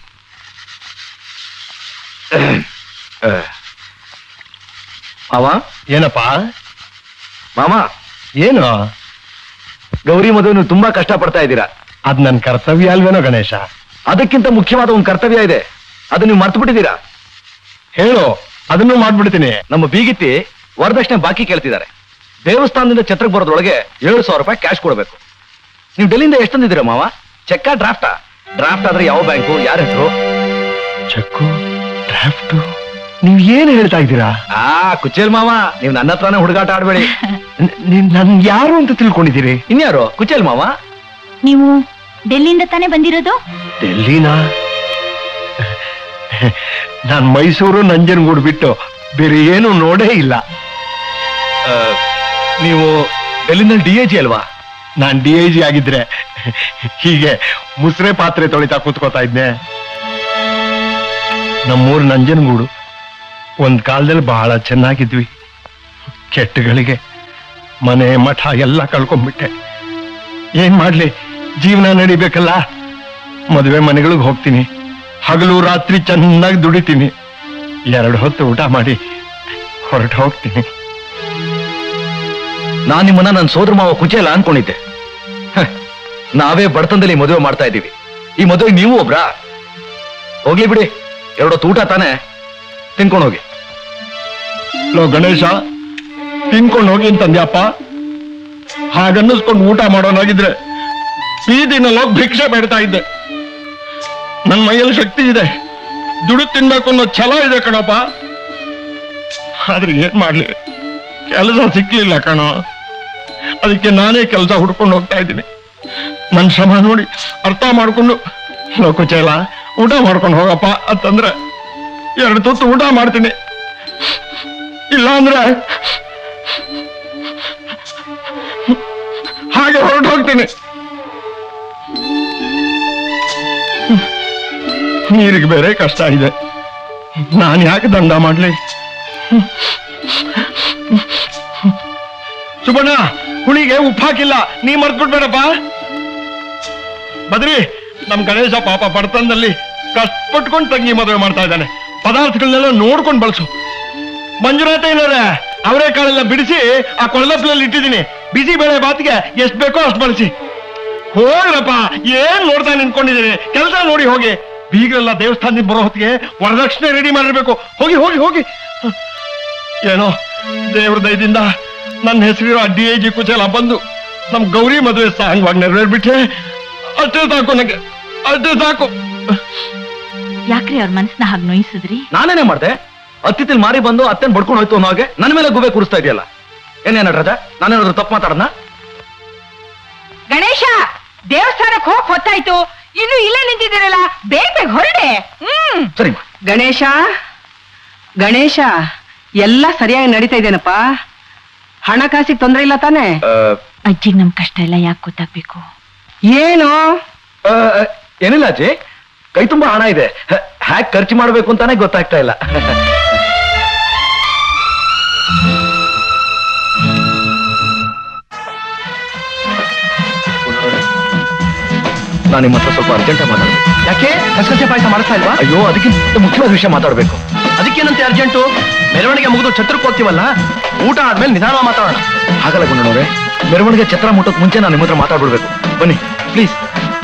ಮಾವ ಏನಪ್ಪ ಮಾಮ ಏನು ಗೌರಿ ಮದುವೆ ನೀವು ತುಂಬಾ ಕಷ್ಟ ಪಡ್ತಾ ಇದ್ದೀರಾ ಅದ್ ನನ್ ಕರ್ತವ್ಯ ಅಲ್ವೇನೋ ಗಣೇಶ ಅದಕ್ಕಿಂತ ಮುಖ್ಯವಾದ ಒಂದು ಕರ್ತವ್ಯ ಇದೆ ಅದು ನೀವು ಮರ್ತು ಬಿಟ್ಟಿದ್ದೀರಾ ಹೇಳು ಅದನ್ನು ಮಾಡ್ಬಿಡ್ತೀನಿ ನಮ್ಮ ಬೀಗಿತ್ತಿ ವರದಕ್ಷಿಣೆ ಬಾಕಿ ಕೇಳ್ತಿದ್ದಾರೆ ದೇವಸ್ಥಾನದಿಂದ ಛತ್ರಕ್ಕೆ ಬರೋದ್ರೊಳಗೆ ಏಳು ಸಾವಿರ ರೂಪಾಯಿ ಕ್ಯಾಶ್ ಕೊಡಬೇಕು ನೀವು ಡೆಲ್ಲಿಂದ ಎಷ್ಟು ತಂದಿದ್ದೀರಾ ಮಾವ ಚೆಕ್ಕಾ ಡ್ರಾಫ್ಟಾ ಡ್ರಾಫ್ಟ್ ಆದ್ರೆ ಯಾವ ಬ್ಯಾಂಕು ಯಾರ ಹೆಸರು ಚೆಕ್ಕು ಡ್ರಾಫ್ಟ್ ನೀವ್ ಏನ್ ಹೇಳ್ತಾ ಇದ್ದೀರಾ ಆ ಕುಚೇಲ್ ಮಾವ ನೀವು ನನ್ನ ಹತ್ರನೇ ಹುಡುಗಾಟ ಆಡ್ಬೇಡಿ ನನ್ ಯಾರು ಅಂತ ತಿಳ್ಕೊಂಡಿದ್ದೀರಿ ಇನ್ಯಾರು ಕುಚೇಲ್ ಮಾವ ನೀವು ಡೆಲ್ಲಿಂದ ತಾನೇ ಬಂದಿರೋದು ಡೆಲ್ಲಿನಾ ನಾನ್ ಮೈಸೂರು ನಂಜನಗೂಡು ಬಿಟ್ಟು ಬೇರೆ ಏನು ನೋಡೇ ಇಲ್ಲ ನೀವು ಡೆಲ್ಲಿನಲ್ಲಿ ಡಿ ಎ ಜಿ ಅಲ್ವಾ ನಾನ್ ಡಿ ಐ ಜಿ ಆಗಿದ್ರೆ ಹೀಗೆ ಮುಸ್ರೆ ಪಾತ್ರೆ ತೊಳಿತಾ ಕೂತ್ಕೋತಾ ಇದ್ನೆ ನಮ್ಮೂರು ನಂಜನಗೂಡು ಒಂದ್ ಕಾಲದಲ್ಲಿ ಬಹಳ ಚೆನ್ನಾಗಿದ್ವಿ ಕೆಟ್ಟಗಳಿಗೆ ಮನೆ ಮಠ ಎಲ್ಲ ಕಳ್ಕೊಂಡ್ಬಿಟ್ಟೆ ಏನ್ ಮಾಡ್ಲಿ ಜೀವನ ನಡಿಬೇಕಲ್ಲ ಮದುವೆ ಮನೆಗಳಿಗೆ ಹೋಗ್ತೀನಿ ಹಗಲು ರಾತ್ರಿ ಚೆನ್ನಾಗಿ ದುಡಿತೀನಿ ಎರಡು ಹೊತ್ತು ಊಟ ಮಾಡಿ ಹೊರಟು ಹೋಗ್ತೀನಿ ನಾನ್ ನಿಮ್ಮನ್ನ ನನ್ನ ಸೋದರ ಮಾವ ಕುಚೇಲ ಅನ್ಕೊಂಡಿದ್ದೆ ಹ, ನಾವೇ ಬಡತನದಲ್ಲಿ ಮದುವೆ ಮಾಡ್ತಾ ಇದ್ದೀವಿ ಈ ಮದುವೆಗೆ ನೀವು ಒಬ್ರಾ ಹೋಗ್ಲಿ ಬಿಡಿ ಎರಡೊತ್ತು ಊಟ ತಾನೆ ತಿನ್ಕೊಂಡು ಹೋಗಿ ಲೋ ಗಣೇಶ ತಿನ್ಕೊಂಡು ಹೋಗಿ ಅಂತಂದ್ಯಪ್ಪ ಹಾಗನ್ನಿಸ್ಕೊಂಡು ಊಟ ಮಾಡೋನಾಗಿದ್ರೆ ಬೀದಿನಲ್ಲಿ ಹೋಗಿ ಭಿಕ್ಷೆ ಬೇಡ್ತಾ ಇದ್ದೆ ನನ್ನ ಮೈಯಲ್ಲಿ ಶಕ್ತಿ ಇದೆ ದುಡ್ಡು ತಿನ್ಬೇಕು ಅನ್ನೋ ಛಲ ಇದೆ ಕಣಪ್ಪ ಆದ್ರೆ ಏನ್ ಮಾಡ್ಲಿ ಕೆಲಸ ಸಿಕ್ಲಿಲ್ಲ ಕಣೋ ಅದಕ್ಕೆ ನಾನೇ ಕೆಲಸ ಹುಡ್ಕೊಂಡು ಹೋಗ್ತಾ ಇದ್ದೀನಿ ನನ್ನ ಶ್ರಮ ನೋಡಿ ಅರ್ಥ ಮಾಡ್ಕೊಂಡು ಲೋಕುಚೇಲ ಊಟ ಮಾಡ್ಕೊಂಡು ಹೋಗಪ್ಪ ಅಂತಂದ್ರೆ ಎರಡು ತುತ್ತು ಊಟ ಮಾಡ್ತೀನಿ ಇಲ್ಲ ಅಂದ್ರೆ ಹಾಗೆ ಹೊರಟು ಹೋಗ್ತೀನಿ ನೀರಿಗೆ ಬೇರೆ ಕಷ್ಟ ಇದೆ ನಾನು ಯಾಕೆ ದಂಡ ಮಾಡ್ಲಿ ಸುಬಣ್ಣ ಹುಳಿಗೆ ಉಪ್ಪು ಹಾಕಿಲ್ಲ ನೀ ಮರ್ತ್ಬಿಡ್ಬೇಡಪ್ಪ ಬದ್ರಿ ನಮ್ ಗಣೇಶ ಪಾಪ ಬಡತನದಲ್ಲಿ ಕಷ್ಟಪಟ್ಕೊಂಡು ತಂಗಿ ಮದುವೆ ಮಾಡ್ತಾ ಇದ್ದಾನೆ ಪದಾರ್ಥಗಳನ್ನೆಲ್ಲ ನೋಡ್ಕೊಂಡು ಬಳಸು ಮಂಜುನಾಥ ಏನಾರೆ ಅವರೇ ಕಾಳೆಲ್ಲ ಬಿಡಿಸಿ ಆ ಕೊಳ್ಳಪ್ಲಲ್ಲಿ ಇಟ್ಟಿದ್ದೀನಿ ಬಿಸಿ ಬೇಳೆ ಬಾತಿಗೆ ಎಷ್ಟ್ ಬೇಕೋ ಅಷ್ಟು ಬಳಸಿ ಹೋಗ್ರಪ್ಪ ಏನ್ ನೋಡ್ತಾ ನಿಂತ್ಕೊಂಡಿದ್ದೀನಿ ಕೆಲಸ ನೋಡಿ ಹೋಗಿ ಬೀಗರೆಲ್ಲ ದೇವಸ್ಥಾನದಿಂದ ಬರೋ ಹೊತ್ತಿಗೆ ವರದಕ್ಷಿಣೆ ರೆಡಿ ಮಾಡಿರ್ಬೇಕು ಹೋಗಿ ಹೋಗಿ ಹೋಗಿ ಏನೋ ದೇವ್ರ ದಯದಿಂದ ನನ್ನ ಹೆಸರಿರೋ ಡಿ ಎ ಜಿ ಕುಚಲ ಬಂದು ನಮ್ ಗೌರಿ ಮದುವೆ ಸಾಂಗವಾಗಿ ನೆರವೇರ್ಬಿಟ್ರೆ ಅಷ್ಟೇ ಸಾಕು ನನಗೆ ಅಷ್ಟೇ ಸಾಕು ಯಾಕ್ರಿ ಅವ್ರ ಮನ್ಸನ್ನ ಹಾಗೆ ನೋಯಿಸಿದ್ರಿ ನಾನೇನೇ ಮಾಡ್ದೆ ಅತ್ತಿತ್ತಿಲ್ ಮಾರಿ ಬಂದು ಅತ್ತೆನ್ ಬಡ್ಕೊಂಡು ಹೋಯ್ತು ಅನ್ನೋ ಹಾಗೆ ನನ್ನ ಮೇಲೆ ಗುಬೆ ಕೂರಿಸ್ತಾ ಇದೆಯಲ್ಲ ಏನೇನ ರಜಾ ನಾನೇನಾದ್ರು ತಪ್ಪು ಮಾತಾಡೋಣ ಗಣೇಶ ದೇವಸ್ಥಾನಕ್ಕೆ ಹೋಗ್ ಹೊತ್ತಾಯ್ತು ಇನ್ನು ಇಲ್ಲೇ ನಿಂತಿದ್ದೀರಲ್ಲ ಬೇಗ ಬೇಗ ಹೊರಡೆ ಹ್ಮ್ ಸರಿ ಗಣೇಶ ಗಣೇಶ ಎಲ್ಲ ಸರಿಯಾಗಿ ನಡೀತಾ ಇದೇನಪ್ಪ ಹಣಕಾಸಿಗೆ ತೊಂದರೆ ಇಲ್ಲ ತಾನೇ ಅಜ್ಜಿಗ್ ನಮ್ ಕಷ್ಟ ಎಲ್ಲ ಯಾಕೆ ಗೊತ್ತಾಗ್ಬೇಕು ಏನು ಆ, ಏನಿಲ್ಲ ಅಜ್ಜಿ ಕೈ ತುಂಬಾ ಹಣ ಇದೆ ಹ್ಯಾಕ್ ಖರ್ಚು ಮಾಡ್ಬೇಕು ಅಂತಾನೆ ಗೊತ್ತಾಗ್ತಾ ಇಲ್ಲ ನಾನು ನಿಮ್ಮ ಹತ್ರ ಸ್ವಲ್ಪ ಅರ್ಜೆಂಟ್ ಮಾತಾಡ್ಬೇಕು ಯಾಕೆ ಕಸಕಸೆ ಪಾಯಸ ಮಾಡಿಸ್ತಾ ಇಲ್ವಾ ಅಯ್ಯೋ ಅದಕ್ಕಿಂತ ಮುಖ್ಯವಾದ ವಿಷಯ ಮಾತಾಡ್ಬೇಕು ಅದಕ್ಕೇನಂತೆ ಅರ್ಜೆಂಟು ಮೆರವಣಿಗೆ ಮುಗಿದು ಛತ್ರಕ್ಕೆ ಹೋಗ್ತೀವಲ್ಲ ಊಟ ಆದ್ಮೇಲೆ ನಿಧಾನ ಮಾತಾಡೋಣ ಹಾಗಲ್ಲ ಗುಂಡನವ್ರೆ ಮೆರವಣಿಗೆ ಛತ್ರ ಮುಟ್ಟೋಕ್ ಮುಂಚೆ ನಾನು ನಿಮ್ಮ ಹತ್ರ ಮಾತಾಡ್ಬಿಡ್ಬೇಕು ಬನ್ನಿ ಪ್ಲೀಸ್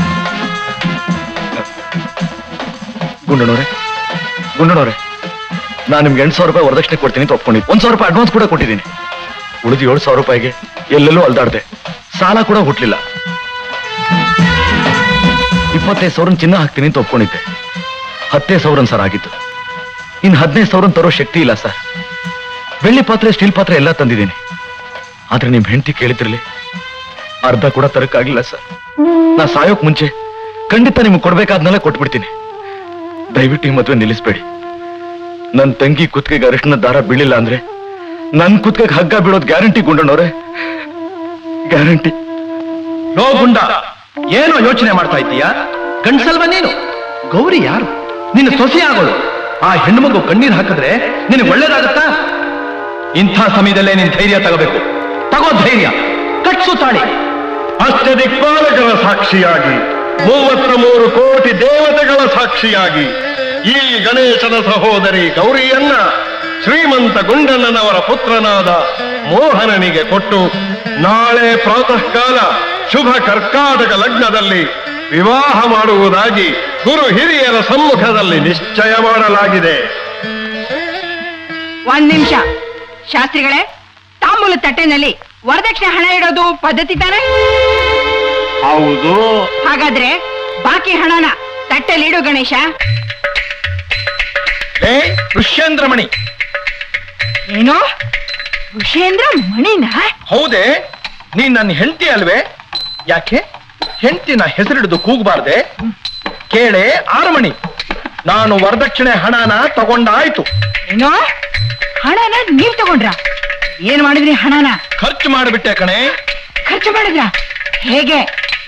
ಗುಂಡನವ್ರೆ ಗುಂಡನವ್ರೆ ನಾನು ನಿಮ್ಗೆ ಎಂಟು ಸಾವಿರ ರೂಪಾಯಿ ವರದಕ್ಷಿಣೆ ಕೊಡ್ತೀನಿ ಅಂತ ಒಪ್ಕೊಂಡಿದ್ದು ಒಂದ್ ಸಾವಿರ ರೂಪಾಯಿ ಅಡ್ವಾನ್ಸ್ ಕೂಡ ಕೊಟ್ಟಿದ್ದೀನಿ ಉಳಿದು ಏಳು ಸಾವಿರ ರೂಪಾಯಿಗೆ ಎಲ್ಲೆಲ್ಲೂ ಅಲ್ದಾಡ್ದೆ ಸಾಲ ಕೂಡ ಹುಟ್ಲಿಲ್ಲ ಇಪ್ಪತ್ತೈದು ಸಾವಿರ ಚಿನ್ನ ಹಾಕ್ತೀನಿ ಅಂತ ಒಪ್ಕೊಂಡಿದ್ದೆ ಹತ್ತೇ ಸಾವಿರ ಸರ್ ಆಗಿತ್ತು ಇನ್ ಹದಿನೈದು ಸಾವಿರ ತರೋ ಶಕ್ತಿ ಇಲ್ಲ ಸರ್ ಬೆಳ್ಳಿ ಪಾತ್ರೆ ಸ್ಟೀಲ್ ಪಾತ್ರೆ ಎಲ್ಲ ತಂದಿದ್ದೀನಿ ಆದ್ರೆ ನಿಮ್ ಹೆಂಡತಿ ಕೇಳಿದ್ರಲ್ಲಿ ಅರ್ಧ ಕೂಡ ತರಕ್ಕಾಗಿಲ್ಲ ಸರ್ ನಾ ಸಾಯೋಕ್ ಮುಂಚೆ ಖಂಡಿತ ನಿಮ್ಗೆ ಕೊಡ್ಬೇಕಾದ್ನೆಲ್ಲ ಕೊಟ್ಬಿಡ್ತೀನಿ ದಯವಿಟ್ಟು ಈ ಮದ್ವೆ ನಿಲ್ಲಿಸ್ಬೇಡಿ ನನ್ ತಂಗಿ ಕುತ್ತಿಗೆಗೆ ಅರಿಶಿನ ದಾರ ಬೀಳಿಲ್ಲ ಅಂದ್ರೆ ನನ್ ಕುತ್ತಿಗೆಗೆ ಹಗ್ಗ ಬೀಳೋದ್ ಗ್ಯಾರಂಟಿ ಗುಂಡಣ್ಣವ್ರೆ ಗ್ಯಾರಂಟಿ ಲೋ ಗುಂಡ ಏನೋ ಯೋಚನೆ ಮಾಡ್ತಾ ಇದ್ದೀಯಾ ಗಂಡ್ಸಲ್ವ ನೀನು ಗೌರಿ ಯಾರು ನಿನ್ನ ಸೊಸೆ ಆಗೋಳು ಆ ಹೆಣ್ಣುಮಗು ಕಣ್ಣೀರ್ ಹಾಕಿದ್ರೆ ನಿನಗೆ ಒಳ್ಳೇದಾಗತ್ತಾ ಇಂಥ ಸಮಯದಲ್ಲೇ ನೀನ್ ಧೈರ್ಯ ತಗೋಬೇಕು ತಗೋ ಧೈರ್ಯ ಕಟ್ಸು ತಾಳಿ ಅಷ್ಟದಿಕ್ಪಾಲಕರ ಸಾಕ್ಷಿಯಾಗಿ ಮೂವತ್ತ ಮೂರು ಕೋಟಿ ದೇವತೆಗಳ ಸಾಕ್ಷಿಯಾಗಿ ಈ ಗಣೇಶನ ಸಹೋದರಿ ಗೌರಿಯನ್ನ ಶ್ರೀಮಂತ ಗುಂಡಣ್ಣನವರ ಪುತ್ರನಾದ ಮೋಹನನಿಗೆ ಕೊಟ್ಟು ನಾಳೆ ಪ್ರಾತಃ ಕಾಲ ಶುಭ ಕರ್ಕಾಟಕ ಲಗ್ನದಲ್ಲಿ ವಿವಾಹ ಮಾಡುವುದಾಗಿ ಗುರು ಹಿರಿಯರ ಸಮ್ಮುಖದಲ್ಲಿ ನಿಶ್ಚಯ ಮಾಡಲಾಗಿದೆ ಒಂದ್ ನಿಮಿಷ ಶಾಸ್ತ್ರಿಗಳೇ ತಾಂಬೂಲ ತಟ್ಟೆನಲ್ಲಿ ವರದಕ್ಷಿಣೆ ಹಣ ಇಡೋದು ಪದ್ಧತಿ ತಾನೆ ಹೌದು ಹಾಗಾದ್ರೆ ಬಾಕಿ ಹಣನ ತಟ್ಟೆಲಿ ಇಡು ಗಣೇಶ ಏ ಋಷ್ಯೇಂದ್ರ ಮಣಿ ಏನು ಋಷೇಂದ್ರ ಮಣಿನ ಹೌದೇ ನೀನ್ ನನ್ನ ಹೆಂಡತಿ ಅಲ್ವೇ ಯಾಕೆ ಹೆಂಡತಿನ ಹೆಸರಿಡಿದು ಕೂಗಬಾರ್ದೆ ಕೇಳೆ ಆರಮಣಿ ನಾನು ವರದಕ್ಷಿಣೆ ಹಣನ ತಗೊಂಡಾಯ್ತು ಏನೋ ಹಣನ ನೀವ್ ತಗೊಂಡ್ರ ಏನ್ ಮಾಡಿದ್ರಿ ಹಣನ ಖರ್ಚು ಮಾಡಿಬಿಟ್ಟೆ ಕಣೆ ಖರ್ಚು ಮಾಡಿದ್ರ ಹೇಗೆ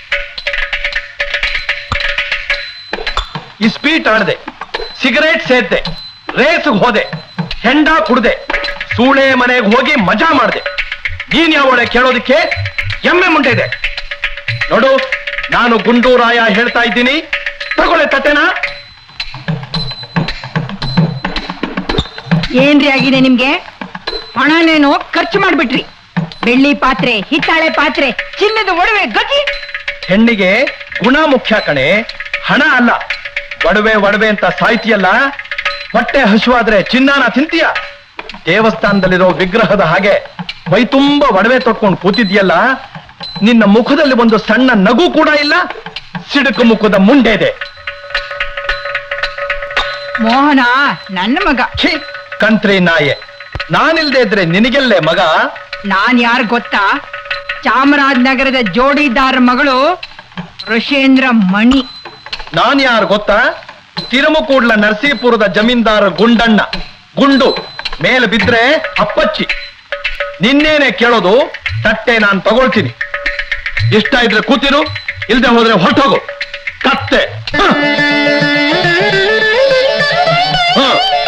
ಇಸ್ಪೀಟ್ ಆಡ್ದೆ ಸಿಗರೇಟ್ ಸೇದ್ದೆ ರೇಸ್ಗೆ ಹೋದೆ ಹೆಂಡ ಕುಡ್ದೆ ಸೂಳೆ ಮನೆಗೆ ಹೋಗಿ ಮಜಾ ಮಾಡ್ದೆ ನೀನ್ ಯಾವಳೆ ಕೇಳೋದಕ್ಕೆ ಎಮ್ಮೆ ಮುಂಡೆ ಇದೆ ನೋಡು ನಾನು ಗುಂಡೂರಾಯ ಹೇಳ್ತಾ ಇದ್ದೀನಿ ತಗೊಳ್ಳೆ ತಟ್ಟೆನಾ ಏನ್ರಿ ಆಗಿದೆ ನಿಮ್ಗೆ ಹಣನೇನೋ ಖರ್ಚು ಮಾಡ್ಬಿಟ್ರಿ ಬೆಳ್ಳಿ ಪಾತ್ರೆ ಹಿತ್ತಾಳೆ ಪಾತ್ರೆ ಚಿನ್ನದ ಒಡವೆ ಗತಿ ಹೆಣ್ಣಿಗೆ ಗುಣ ಮುಖ್ಯ ಕಣೆ ಹಣ ಅಲ್ಲ ಒಡವೆ ಒಡವೆ ಅಂತ ಸಾಯ್ತಿಯಲ್ಲ ಹೊಟ್ಟೆ ಹಸುವಾದ್ರೆ ಚಿನ್ನಾನ ತಿಂತೀಯ ದೇವಸ್ಥಾನದಲ್ಲಿರೋ ವಿಗ್ರಹದ ಹಾಗೆ ಮೈ ತುಂಬ ಒಡವೆ ತೊಟ್ಕೊಂಡು ಕೂತಿದ್ಯಲ್ಲ ನಿನ್ನ ಮುಖದಲ್ಲಿ ಒಂದು ಸಣ್ಣ ನಗು ಕೂಡ ಇಲ್ಲ ಸಿಡುಕು ಮುಖದ ಮುಂಡೆ ಇದೆ ಮೋಹನ ನನ್ನ ಮಗ ಛೀ ಕಂತ್ರಿ ನಾಯೆ ನಾನಿಲ್ದೇ ಇದ್ರೆ ನಿನಗೆಲ್ಲೇ ಮಗ ನಾನ್ ಯಾರು ಗೊತ್ತಾ ಚಾಮರಾಜನಗರದ ಜೋಡಿದಾರ ಮಗಳು ಋಷೇಂದ್ರ ಮಣಿ ನಾನ್ ಯಾರು ಗೊತ್ತಾ ತಿರುಮುಕೂಡ್ಲ ನರಸೀಪುರದ ಜಮೀನ್ದಾರ ಗುಂಡಣ್ಣ ಗುಂಡು ಮೇಲೆ ಬಿದ್ರೆ ಅಪ್ಪಚ್ಚಿ ನಿನ್ನೇನೆ ಕೇಳೋದು ತಟ್ಟೆ ನಾನ್ ತಗೊಳ್ತೀನಿ ಇಷ್ಟ ಇದ್ರೆ ಕೂತಿರು ಇಲ್ದೆ ಹೋದ್ರೆ ಹೊರಟೋಗು ಕತ್ತೆ ಹ. ಹ.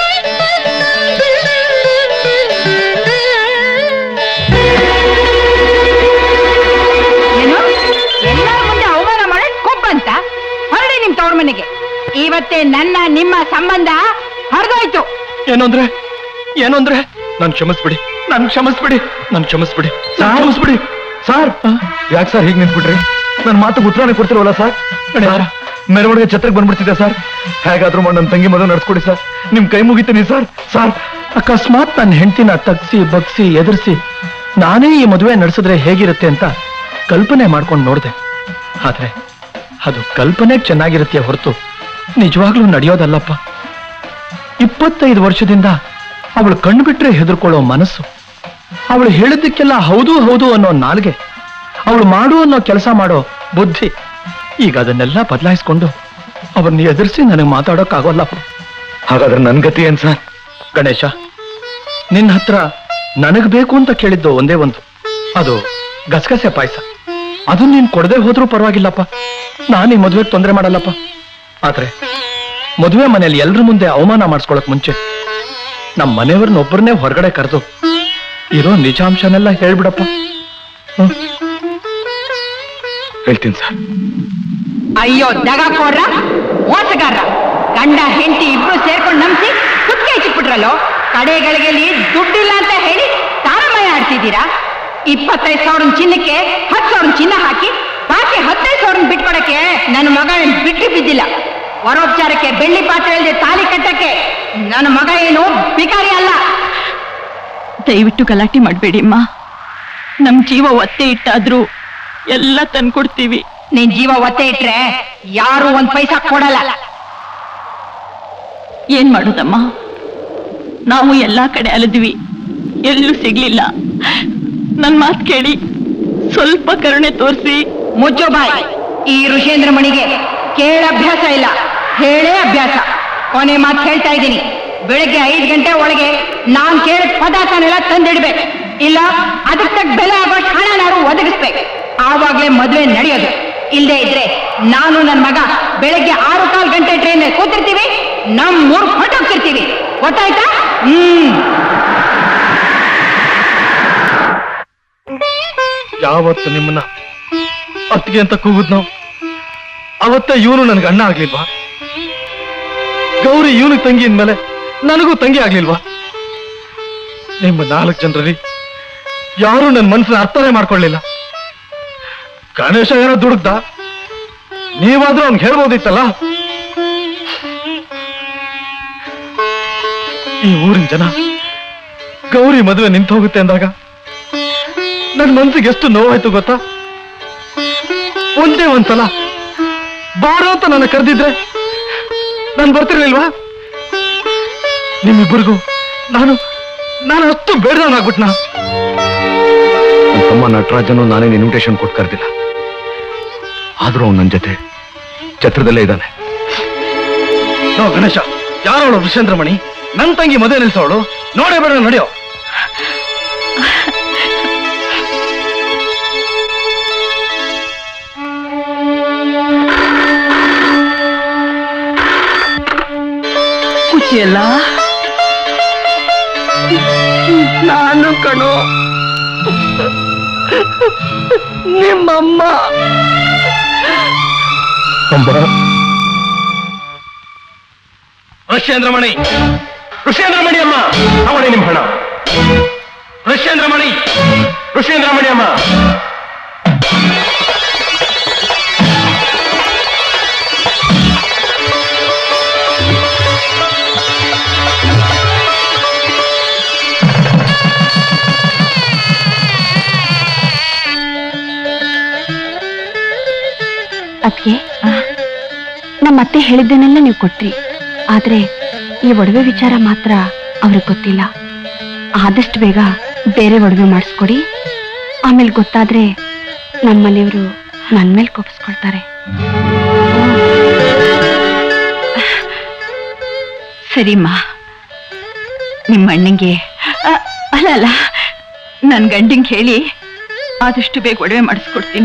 ಏನು ಎಲ್ಲರ ಮುಂದೆ ಅವಮಾನ ಮಾಡಿ ಕೊಬ್ಬಂತ ಹೊರಡಿ ನಿಮ್ ತವ್ರ ಮನೆಗೆ ಇವತ್ತೇ ನನ್ನ ನಿಮ್ಮ ಸಂಬಂಧ ಹರಿದೋಯ್ತು ಏನು ಅಂದ್ರೆ ಏನು ಅಂದ್ರೆ ನನ್ ಕ್ಷಮಿಸ್ಬಿಡಿ ನನ್ ಕ್ಷಮಿಸ್ಬಿಡಿ ನನ್ ಕ್ಷಮಿಸ್ಬಿಡಿ ನನ್ ಕ್ಷಮಿಸ್ಬಿಡಿ ಸರ್ ಯಾಕೆ ಸರ್ ಹೀಗೆ ನಿಂತ್ಬಿಟ್ರಿ ನನ್ನ ಮಾತು ಉತ್ತರನೇ ಕೊಡ್ತಿರವಲ್ಲ ಸರ್ ಸರ್ ಮೆರವಣಿಗೆ ಛತ್ರಕ್ಕೆ ಬಂದ್ಬಿಡ್ತಿದೆ ಸರ್ ಹೇಗಾದ್ರೂ ಮಾಡಿ ನನ್ನ ತಂಗಿ ಮದುವೆ ನಡ್ಸ್ಕೊಡಿ ಸರ್ ನಿಮ್ ಕೈ ಮುಗಿತೀನಿ ಸರ್ ಸರ್ ಅಕಸ್ಮಾತ್ ನನ್ನ ಹೆಂಡತಿನ ತಗ್ಸಿ ಬಗ್ಸಿ ಎದುರಿಸಿ ನಾನೇ ಈ ಮದುವೆ ನಡೆಸಿದ್ರೆ ಹೇಗಿರುತ್ತೆ ಅಂತ ಕಲ್ಪನೆ ಮಾಡ್ಕೊಂಡು ನೋಡಿದೆ ಆದ್ರೆ ಅದು ಕಲ್ಪನೆ ಚೆನ್ನಾಗಿರುತ್ತೆ ಹೊರತು ನಿಜವಾಗ್ಲೂ ನಡೆಯೋದಲ್ಲಪ್ಪ ಇಪ್ಪತ್ತೈದು ವರ್ಷದಿಂದ ಅವಳು ಕಣ್ಣು ಬಿಟ್ರೆ ಹೆದರ್ಕೊಳ್ಳೋ ಮನಸ್ಸು ಅವಳು ಹೇಳಿದ್ದಕ್ಕೆಲ್ಲ ಹೌದು ಹೌದು ಅನ್ನೋ ನಾಲ್ಗೆ ಅವಳು ಮಾಡು ಅನ್ನೋ ಕೆಲಸ ಮಾಡೋ ಬುದ್ಧಿ ಈಗ ಅದನ್ನೆಲ್ಲ ಬದಲಾಯಿಸ್ಕೊಂಡು ಅವನ್ನ ಎದುರಿಸಿ ನನಗೆ ಮಾತಾಡೋಕ್ಕಾಗೋಲ್ಲಪ್ಪ ಹಾಗಾದ್ರೆ ನನ್ ಗತಿ ಏನ್ ಸರ್ ಗಣೇಶ ನಿನ್ನ ಹತ್ರ ನನಗ್ ಬೇಕು ಅಂತ ಕೇಳಿದ್ದು ಒಂದೇ ಒಂದು ಅದು ಗಸಗಸೆ ಪಾಯಸ ಅದು ನೀನ್ ಕೊಡದೆ ಹೋದ್ರೂ ಪರವಾಗಿಲ್ಲಪ್ಪ ನಾನು ಈ ಮದುವೆಗೆ ತೊಂದರೆ ಮಾಡಲ್ಲಪ್ಪ ಆದ್ರೆ ಮದುವೆ ಮನೆಯಲ್ಲಿ ಎಲ್ರ ಮುಂದೆ ಅವಮಾನ ಮಾಡಿಸ್ಕೊಳಕ್ ಮುಂಚೆ ನಮ್ಮ ಮನೆಯವ್ರನ್ನ ಒಬ್ಬರನ್ನೇ ಹೊರಗಡೆ ಕರೆದು ಇರೋ ನಿಜಾಂಶನೆಲ್ಲ ಹೇಳ್ಬಿಡಪ್ಪ ಹ್ಮ್. ಹೇಳ್ತೀನಿ ಸರ್ ಅಯ್ಯೋ ದಗಾಕೋರ ಮೋಸಗಾರ ಗಂಡ ಹೆಂಡತಿ ಇಬ್ರು ಸೇರ್ಕೊಂಡು ನಂಬಿಸಿ ಕುತ್ತಿಗೆ ಇಚ್ಚಿಬಿಟ್ರಲ್ಲೋ ಕಡೆಗಳಿಗೆ ದುಡ್ಡಿಲ್ಲ ಅಂತ ಹೇಳಿ ತಾರಮಯ ಆಡ್ತಿದ್ದೀರಾ ಇಪ್ಪತ್ತೈದು ಸಾವಿರ ಚಿನ್ನಕ್ಕೆ ಹತ್ತು ಸಾವಿರ ಚಿನ್ನ ಹಾಕಿ ಬಾಕಿ ಹತ್ತೈದು ಸಾವಿರ ಬಿಟ್ಕೊಡಕ್ಕೆ ನನ್ನ ಮಗ ಬಿಟ್ಟು ಬಿದ್ದಿಲ್ಲ ವರೋಪಚಾರಕ್ಕೆ ಬೆಳ್ಳಿ ಪಾತ್ರೆ ಇಲ್ಲದೆ ತಾಲಿ ಕಟ್ಟಕ್ಕೆ ನನ್ನ ಮಗ ಏನು ಬಿಕಾರಿ ಅಲ್ಲ ದಯವಿಟ್ಟು ಗಲಾಟೆ ಮಾಡಬೇಡಿ ಅಮ್ಮ ನಮ್ ಜೀವ ಒತ್ತೆ ಇಟ್ಟಾದ್ರೂ ಎಲ್ಲ ತಂದ್ಕೊಡ್ತೀವಿ ನಿನ್ ಜೀವ ಒತ್ತೆ ಇಟ್ರೆ ಯಾರು ಒಂದ್ ಪೈಸಾ ಕೊಡಲ್ಲ ಏನ್ ಮಾಡುದಮ್ಮ ನಾವು ಎಲ್ಲಾ ಕಡೆ ಅಲದ್ವಿ ಎಲ್ಲೂ ಸಿಗ್ಲಿಲ್ಲ ನನ್ ಮಾತ್ ಕೇಳಿ ಸ್ವಲ್ಪ ಕರುಣೆ ತೋರಿಸಿ ಮುಚ್ಚೋ ಬಾಯ್ ಈ ಋಷೇಂದ್ರ ಮಣಿಗೆ ಕೇಳ ಅಭ್ಯಾಸ ಇಲ್ಲ ಹೇಳೇ ಅಭ್ಯಾಸ ಕೊನೆ ಮಾತು ಹೇಳ್ತಾ ಇದ್ದೀನಿ ಬೆಳಗ್ಗೆ ಐದು ಗಂಟೆ ಒಳಗೆ ನಾನ್ ಕೇಳಿದ ಪದಾರ್ಥನೆಲ್ಲ ತಂದಿಡ್ಬೇಕು ಇಲ್ಲ ಅದಕ್ಕೆ ತಕ್ಕ ಬೆಲೆ ಆಗೋಷ್ಟು ಹಣನಾರು ಒದಗಿಸ್ಬೇಕು ಆವಾಗ್ಲೇ ಮದುವೆ ನಡೆಯೋದು ಇಲ್ಲದೆ ಇದ್ರೆ ನಾನು ನನ್ನ ಮಗ ಬೆಳಗ್ಗೆ ಆರು ಕಾಲು ಗಂಟೆ ಟ್ರೈನ್ ಕೂತಿರ್ತೀವಿ ನಮ್ ಮೂರ್ ಹೊಟ್ಟೋಗ್ತಿರ್ತೀವಿ ಗೊತ್ತಾಯ್ತಾ ಹ್ಮ್ ಯಾವತ್ತು ನಿಮ್ಮನ್ನ ಅತ್ತಿಗೆ ಅಂತ ಕೂಗುದ್ ನಾವು ಅವತ್ತೇ ಇವನು ನನ್ಗೆ ಅಣ್ಣ ಆಗ್ಲಿಲ್ವಾ ಗೌರಿ ಇವನು ತಂಗಿ ಅಂದ್ಮೇಲೆ ನನಗೂ ತಂಗಿ ಆಗ್ಲಿಲ್ವಾ ನಿಮ್ಮ ನಾಲ್ಕು ಜನರಲ್ಲಿ ಯಾರು ನನ್ನ ಮನಸ್ಸನ್ನ ಅರ್ಥನೇ ಮಾಡ್ಕೊಳ್ಳಿಲ್ಲ ಗಣೇಶ ಏನೋ ದುಡುಕ್ದ ನೀವಾದ್ರೂ ಅವ್ನಿಗೆ ಹೇಳ್ಬೋದಿತ್ತಲ್ಲ ಈ ಊರಿನ ಜನ ಗೌರಿ ಮದುವೆ ನಿಂತು ಹೋಗುತ್ತೆ ಅಂದಾಗ ನನ್ ಮನ್ಸಿಗೆ ಎಷ್ಟು ನೋವಾಯ್ತು ಗೊತ್ತಾ ಒಂದೇ ಒಂದ್ಸಲ ಬಾರೋ ಅಂತ ನನ್ನ ಕರೆದಿದ್ರೆ ನಾನು ಬರ್ತಿರ್ಲಿಲ್ವಾ ನಿಮ್ಮಿಬ್ಬರಿಗೂ ನಾನು ನಾನು ಅಷ್ಟು ಬೇಡದವನಾಗ್ಬಿಟ್ನಾ ತಮ್ಮ ನಟರಾಜನು ನಾನೇನು ಇನ್ವಿಟೇಷನ್ ಕೊಟ್ಟು ಕರೆದಿಲ್ಲ ಆದ್ರೂ ಅವ್ನು ನನ್ನ ಜೊತೆ ಛತ್ರದಲ್ಲೇ ಇದ್ದಾನೆ ನೋ ಗಣೇಶ ಯಾರೋಳು ಋಷೇಂದ್ರಮಣಿ ನನ್ ತಂಗಿ ಮದುವೆ ನಿಲ್ಸೋಳು ನೋಡೇ ಬೇಡ ನಡೆಯೋ ಕುಚಿಯಲ್ಲ ನಾನು ಕಣೋ ನಿಮ್ಮಮ್ಮ ಋಷೇಂದ್ರಮಣಿ ಋಷೇಂದ್ರಮಣಿ ಅಮ್ಮ ಅವಳಿ ನಿಮ್ ಹಣ ಋಷೇಂದ್ರಮಣಿ ಋಷೇಂದ್ರಮಣಿ ಅಮ್ಮ ಅದಕ್ಕೆ ನಮ್ಮ ಅತ್ತೆ ಹೇಳಿದ್ದೇನೆಲ್ಲ ನೀವು ಕೊಟ್ರಿ ಆದ್ರೆ ಈ ಒಡವೆ ವಿಚಾರ ಮಾತ್ರ ಅವ್ರಿಗೆ ಗೊತ್ತಿಲ್ಲ ಆದಷ್ಟು ಬೇಗ ಬೇರೆ ಒಡವೆ ಮಾಡಿಸ್ಕೊಡಿ ಆಮೇಲೆ ಗೊತ್ತಾದ್ರೆ ನಮ್ಮ ಮನೆಯವರು ನನ್ನ ಮೇಲೆ ಕೋಪಿಸ್ಕೊಳ್ತಾರೆ ಸರಿಮ್ಮ ನಿಮ್ಮ ಅಣ್ಣಂಗೆ ಅ, ಅಲ್ಲ ಅಲ್ಲ ನನ್ನ ಗಂಡಿಂಗೆ ಹೇಳಿ ಆದಷ್ಟು ಬೇಗ ಒಡವೆ ಮಾಡಿಸ್ಕೊಡ್ತೀನಿ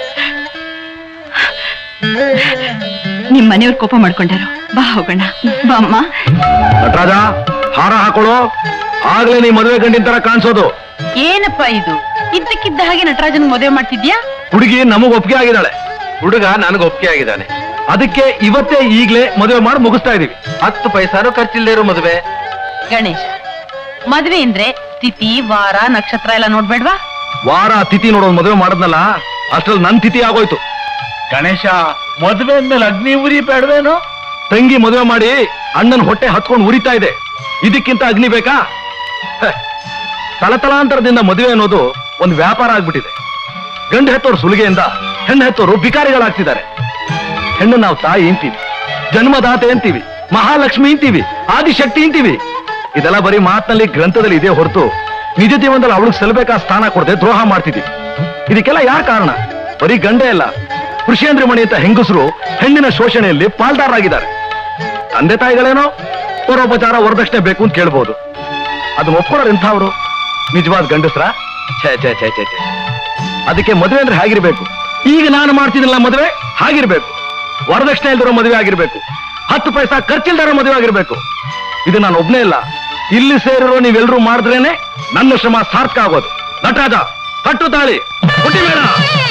ನಿಮ್ಮ ಮನೆಯವ್ರು ಕೋಪ ಮಾಡ್ಕೊಂಡಾರು ಬಾ ಹೋಗೋಣ ಬಾ ಅಮ್ಮ ನಟರಾಜ ಹಾರ ಹಾಕೊಳ್ಳೋ ಆಗ್ಲೇ ನೀ ಮದುವೆ ಗಂಡಿನ ತರ ಕಾಣಿಸೋದು ಏನಪ್ಪ ಇದು ಇದ್ದಕ್ಕಿದ್ದ ಹಾಗೆ ನಟರಾಜನ್ ಮದುವೆ ಮಾಡ್ತಿದ್ಯಾ ಹುಡುಗಿ ನಮಗ್ ಒಪ್ಪಿಗೆ ಆಗಿದ್ದಾಳೆ ಹುಡುಗ ನನಗೆ ಒಪ್ಪಿಗೆ ಆಗಿದ್ದಾನೆ ಅದಕ್ಕೆ ಇವತ್ತೇ ಈಗ್ಲೇ ಮದುವೆ ಮಾಡಿ ಮುಗಿಸ್ತಾ ಇದೀವಿ ಹತ್ತು ಪೈಸಾನು ಖರ್ಚಿಲ್ದೇ ಇರೋ ಮದುವೆ ಗಣೇಶ ಮದ್ವೆ ಅಂದ್ರೆ ತಿಥಿ ವಾರ ನಕ್ಷತ್ರ ಎಲ್ಲ ನೋಡ್ಬೇಡ್ವಾ ವಾರ ತಿಥಿ ನೋಡೋದು ಮದುವೆ ಮಾಡದ್ನಲ್ಲ ಅಷ್ಟ್ರಲ್ಲಿ ನನ್ ತಿಥಿ ಆಗೋಯ್ತು ಗಣೇಶ ಮದುವೆ ಅಂದ್ಮೇಲೆ ಅಗ್ನಿ ಉರಿ ಬೇಡವೇನೋ ತಂಗಿ ಮದುವೆ ಮಾಡಿ ಅಣ್ಣನ ಹೊಟ್ಟೆ ಹತ್ಕೊಂಡು ಉರಿತಾ ಇದೆ ಇದಕ್ಕಿಂತ ಅಗ್ನಿ ಬೇಕಾ ಹೆ, ತಲತಲಾಂತರದಿಂದ ಮದುವೆ ಅನ್ನೋದು ಒಂದು ವ್ಯಾಪಾರ ಆಗ್ಬಿಟ್ಟಿದೆ ಗಂಡು ಹೆತ್ತೋರು ಸುಲಿಗೆಯಿಂದ ಹೆಣ್ಣು ಹೆತ್ತೋರು ಬಿಕಾರಿಗಳಾಗ್ತಿದ್ದಾರೆ ಹೆಣ್ಣು ನಾವು ತಾಯಿ ಅಂತೀವಿ ಜನ್ಮದಾತೆ ಅಂತೀವಿ ಮಹಾಲಕ್ಷ್ಮಿ ಅಂತೀವಿ ಆದಿಶಕ್ತಿ ಅಂತೀವಿ ಇದೆಲ್ಲ ಬರೀ ಮಾತಿನಲ್ಲಿ ಗ್ರಂಥದಲ್ಲಿ ಇದೆ ಹೊರತು ನಿಜ ಜೀವನದಲ್ಲಿ ಅವಳಿಗೆ ಸಲ್ಲಬೇಕಾದ ಸ್ಥಾನ ಕೊಡದೆ ದ್ರೋಹ ಮಾಡ್ತಿದ್ದೀವಿ ಇದಕ್ಕೆಲ್ಲ ಯಾರ ಕಾರಣ ಬರೀ ಗಂಡೇ ಅಲ್ಲ ಕೃಷಿಯಂದ್ರ ಮಣಿ ಅಂತ ಹೆಂಗಸರು ಹೆಣ್ಣಿನ ಶೋಷಣೆಯಲ್ಲಿ ಪಾಲ್ದಾರರಾಗಿದ್ದಾರೆ ತಂದೆ ತಾಯಿಗಳೇನೋ ಪರೋಪಚಾರ ವರದಕ್ಷಿಣೆ ಬೇಕು ಅಂತ ಕೇಳ್ಬೋದು ಅದನ್ನ ಒಪ್ಕೊಳ್ಳೋರು ಎಂಥವ್ರು ನಿಜವಾದ ಗಂಡಸ್ರ ಛೇ ಛೇ ಛೇ ಛೇ ಛೇ ಅದಕ್ಕೆ ಮದುವೆ ಅಂದ್ರೆ ಹೇಗಿರ್ಬೇಕು ಈಗ ನಾನು ಮಾಡ್ತಿದ್ದಿಲ್ಲ ಮದುವೆ ಹಾಗಿರ್ಬೇಕು ವರದಕ್ಷಿಣೆ ಇಲ್ದಿರೋ ಮದುವೆ ಆಗಿರ್ಬೇಕು ಹತ್ತು ಪೈಸಾ ಖರ್ಚಿಲ್ದಿರೋ ಮದುವೆ ಆಗಿರ್ಬೇಕು ಇದು ನಾನು ಒಬ್ನೇ ಇಲ್ಲ ಇಲ್ಲಿ ಸೇರಿರೋ ನೀವೆಲ್ಲರೂ ಮಾಡಿದ್ರೇನೆ ನನ್ನ ಶ್ರಮ ಸಾರ್ಥಕ ಆಗೋದು ನಟರಾಜ ಕಟ್ಟು ತಾಳಿ ಹುಟ್ಟಿ ಬೇಡ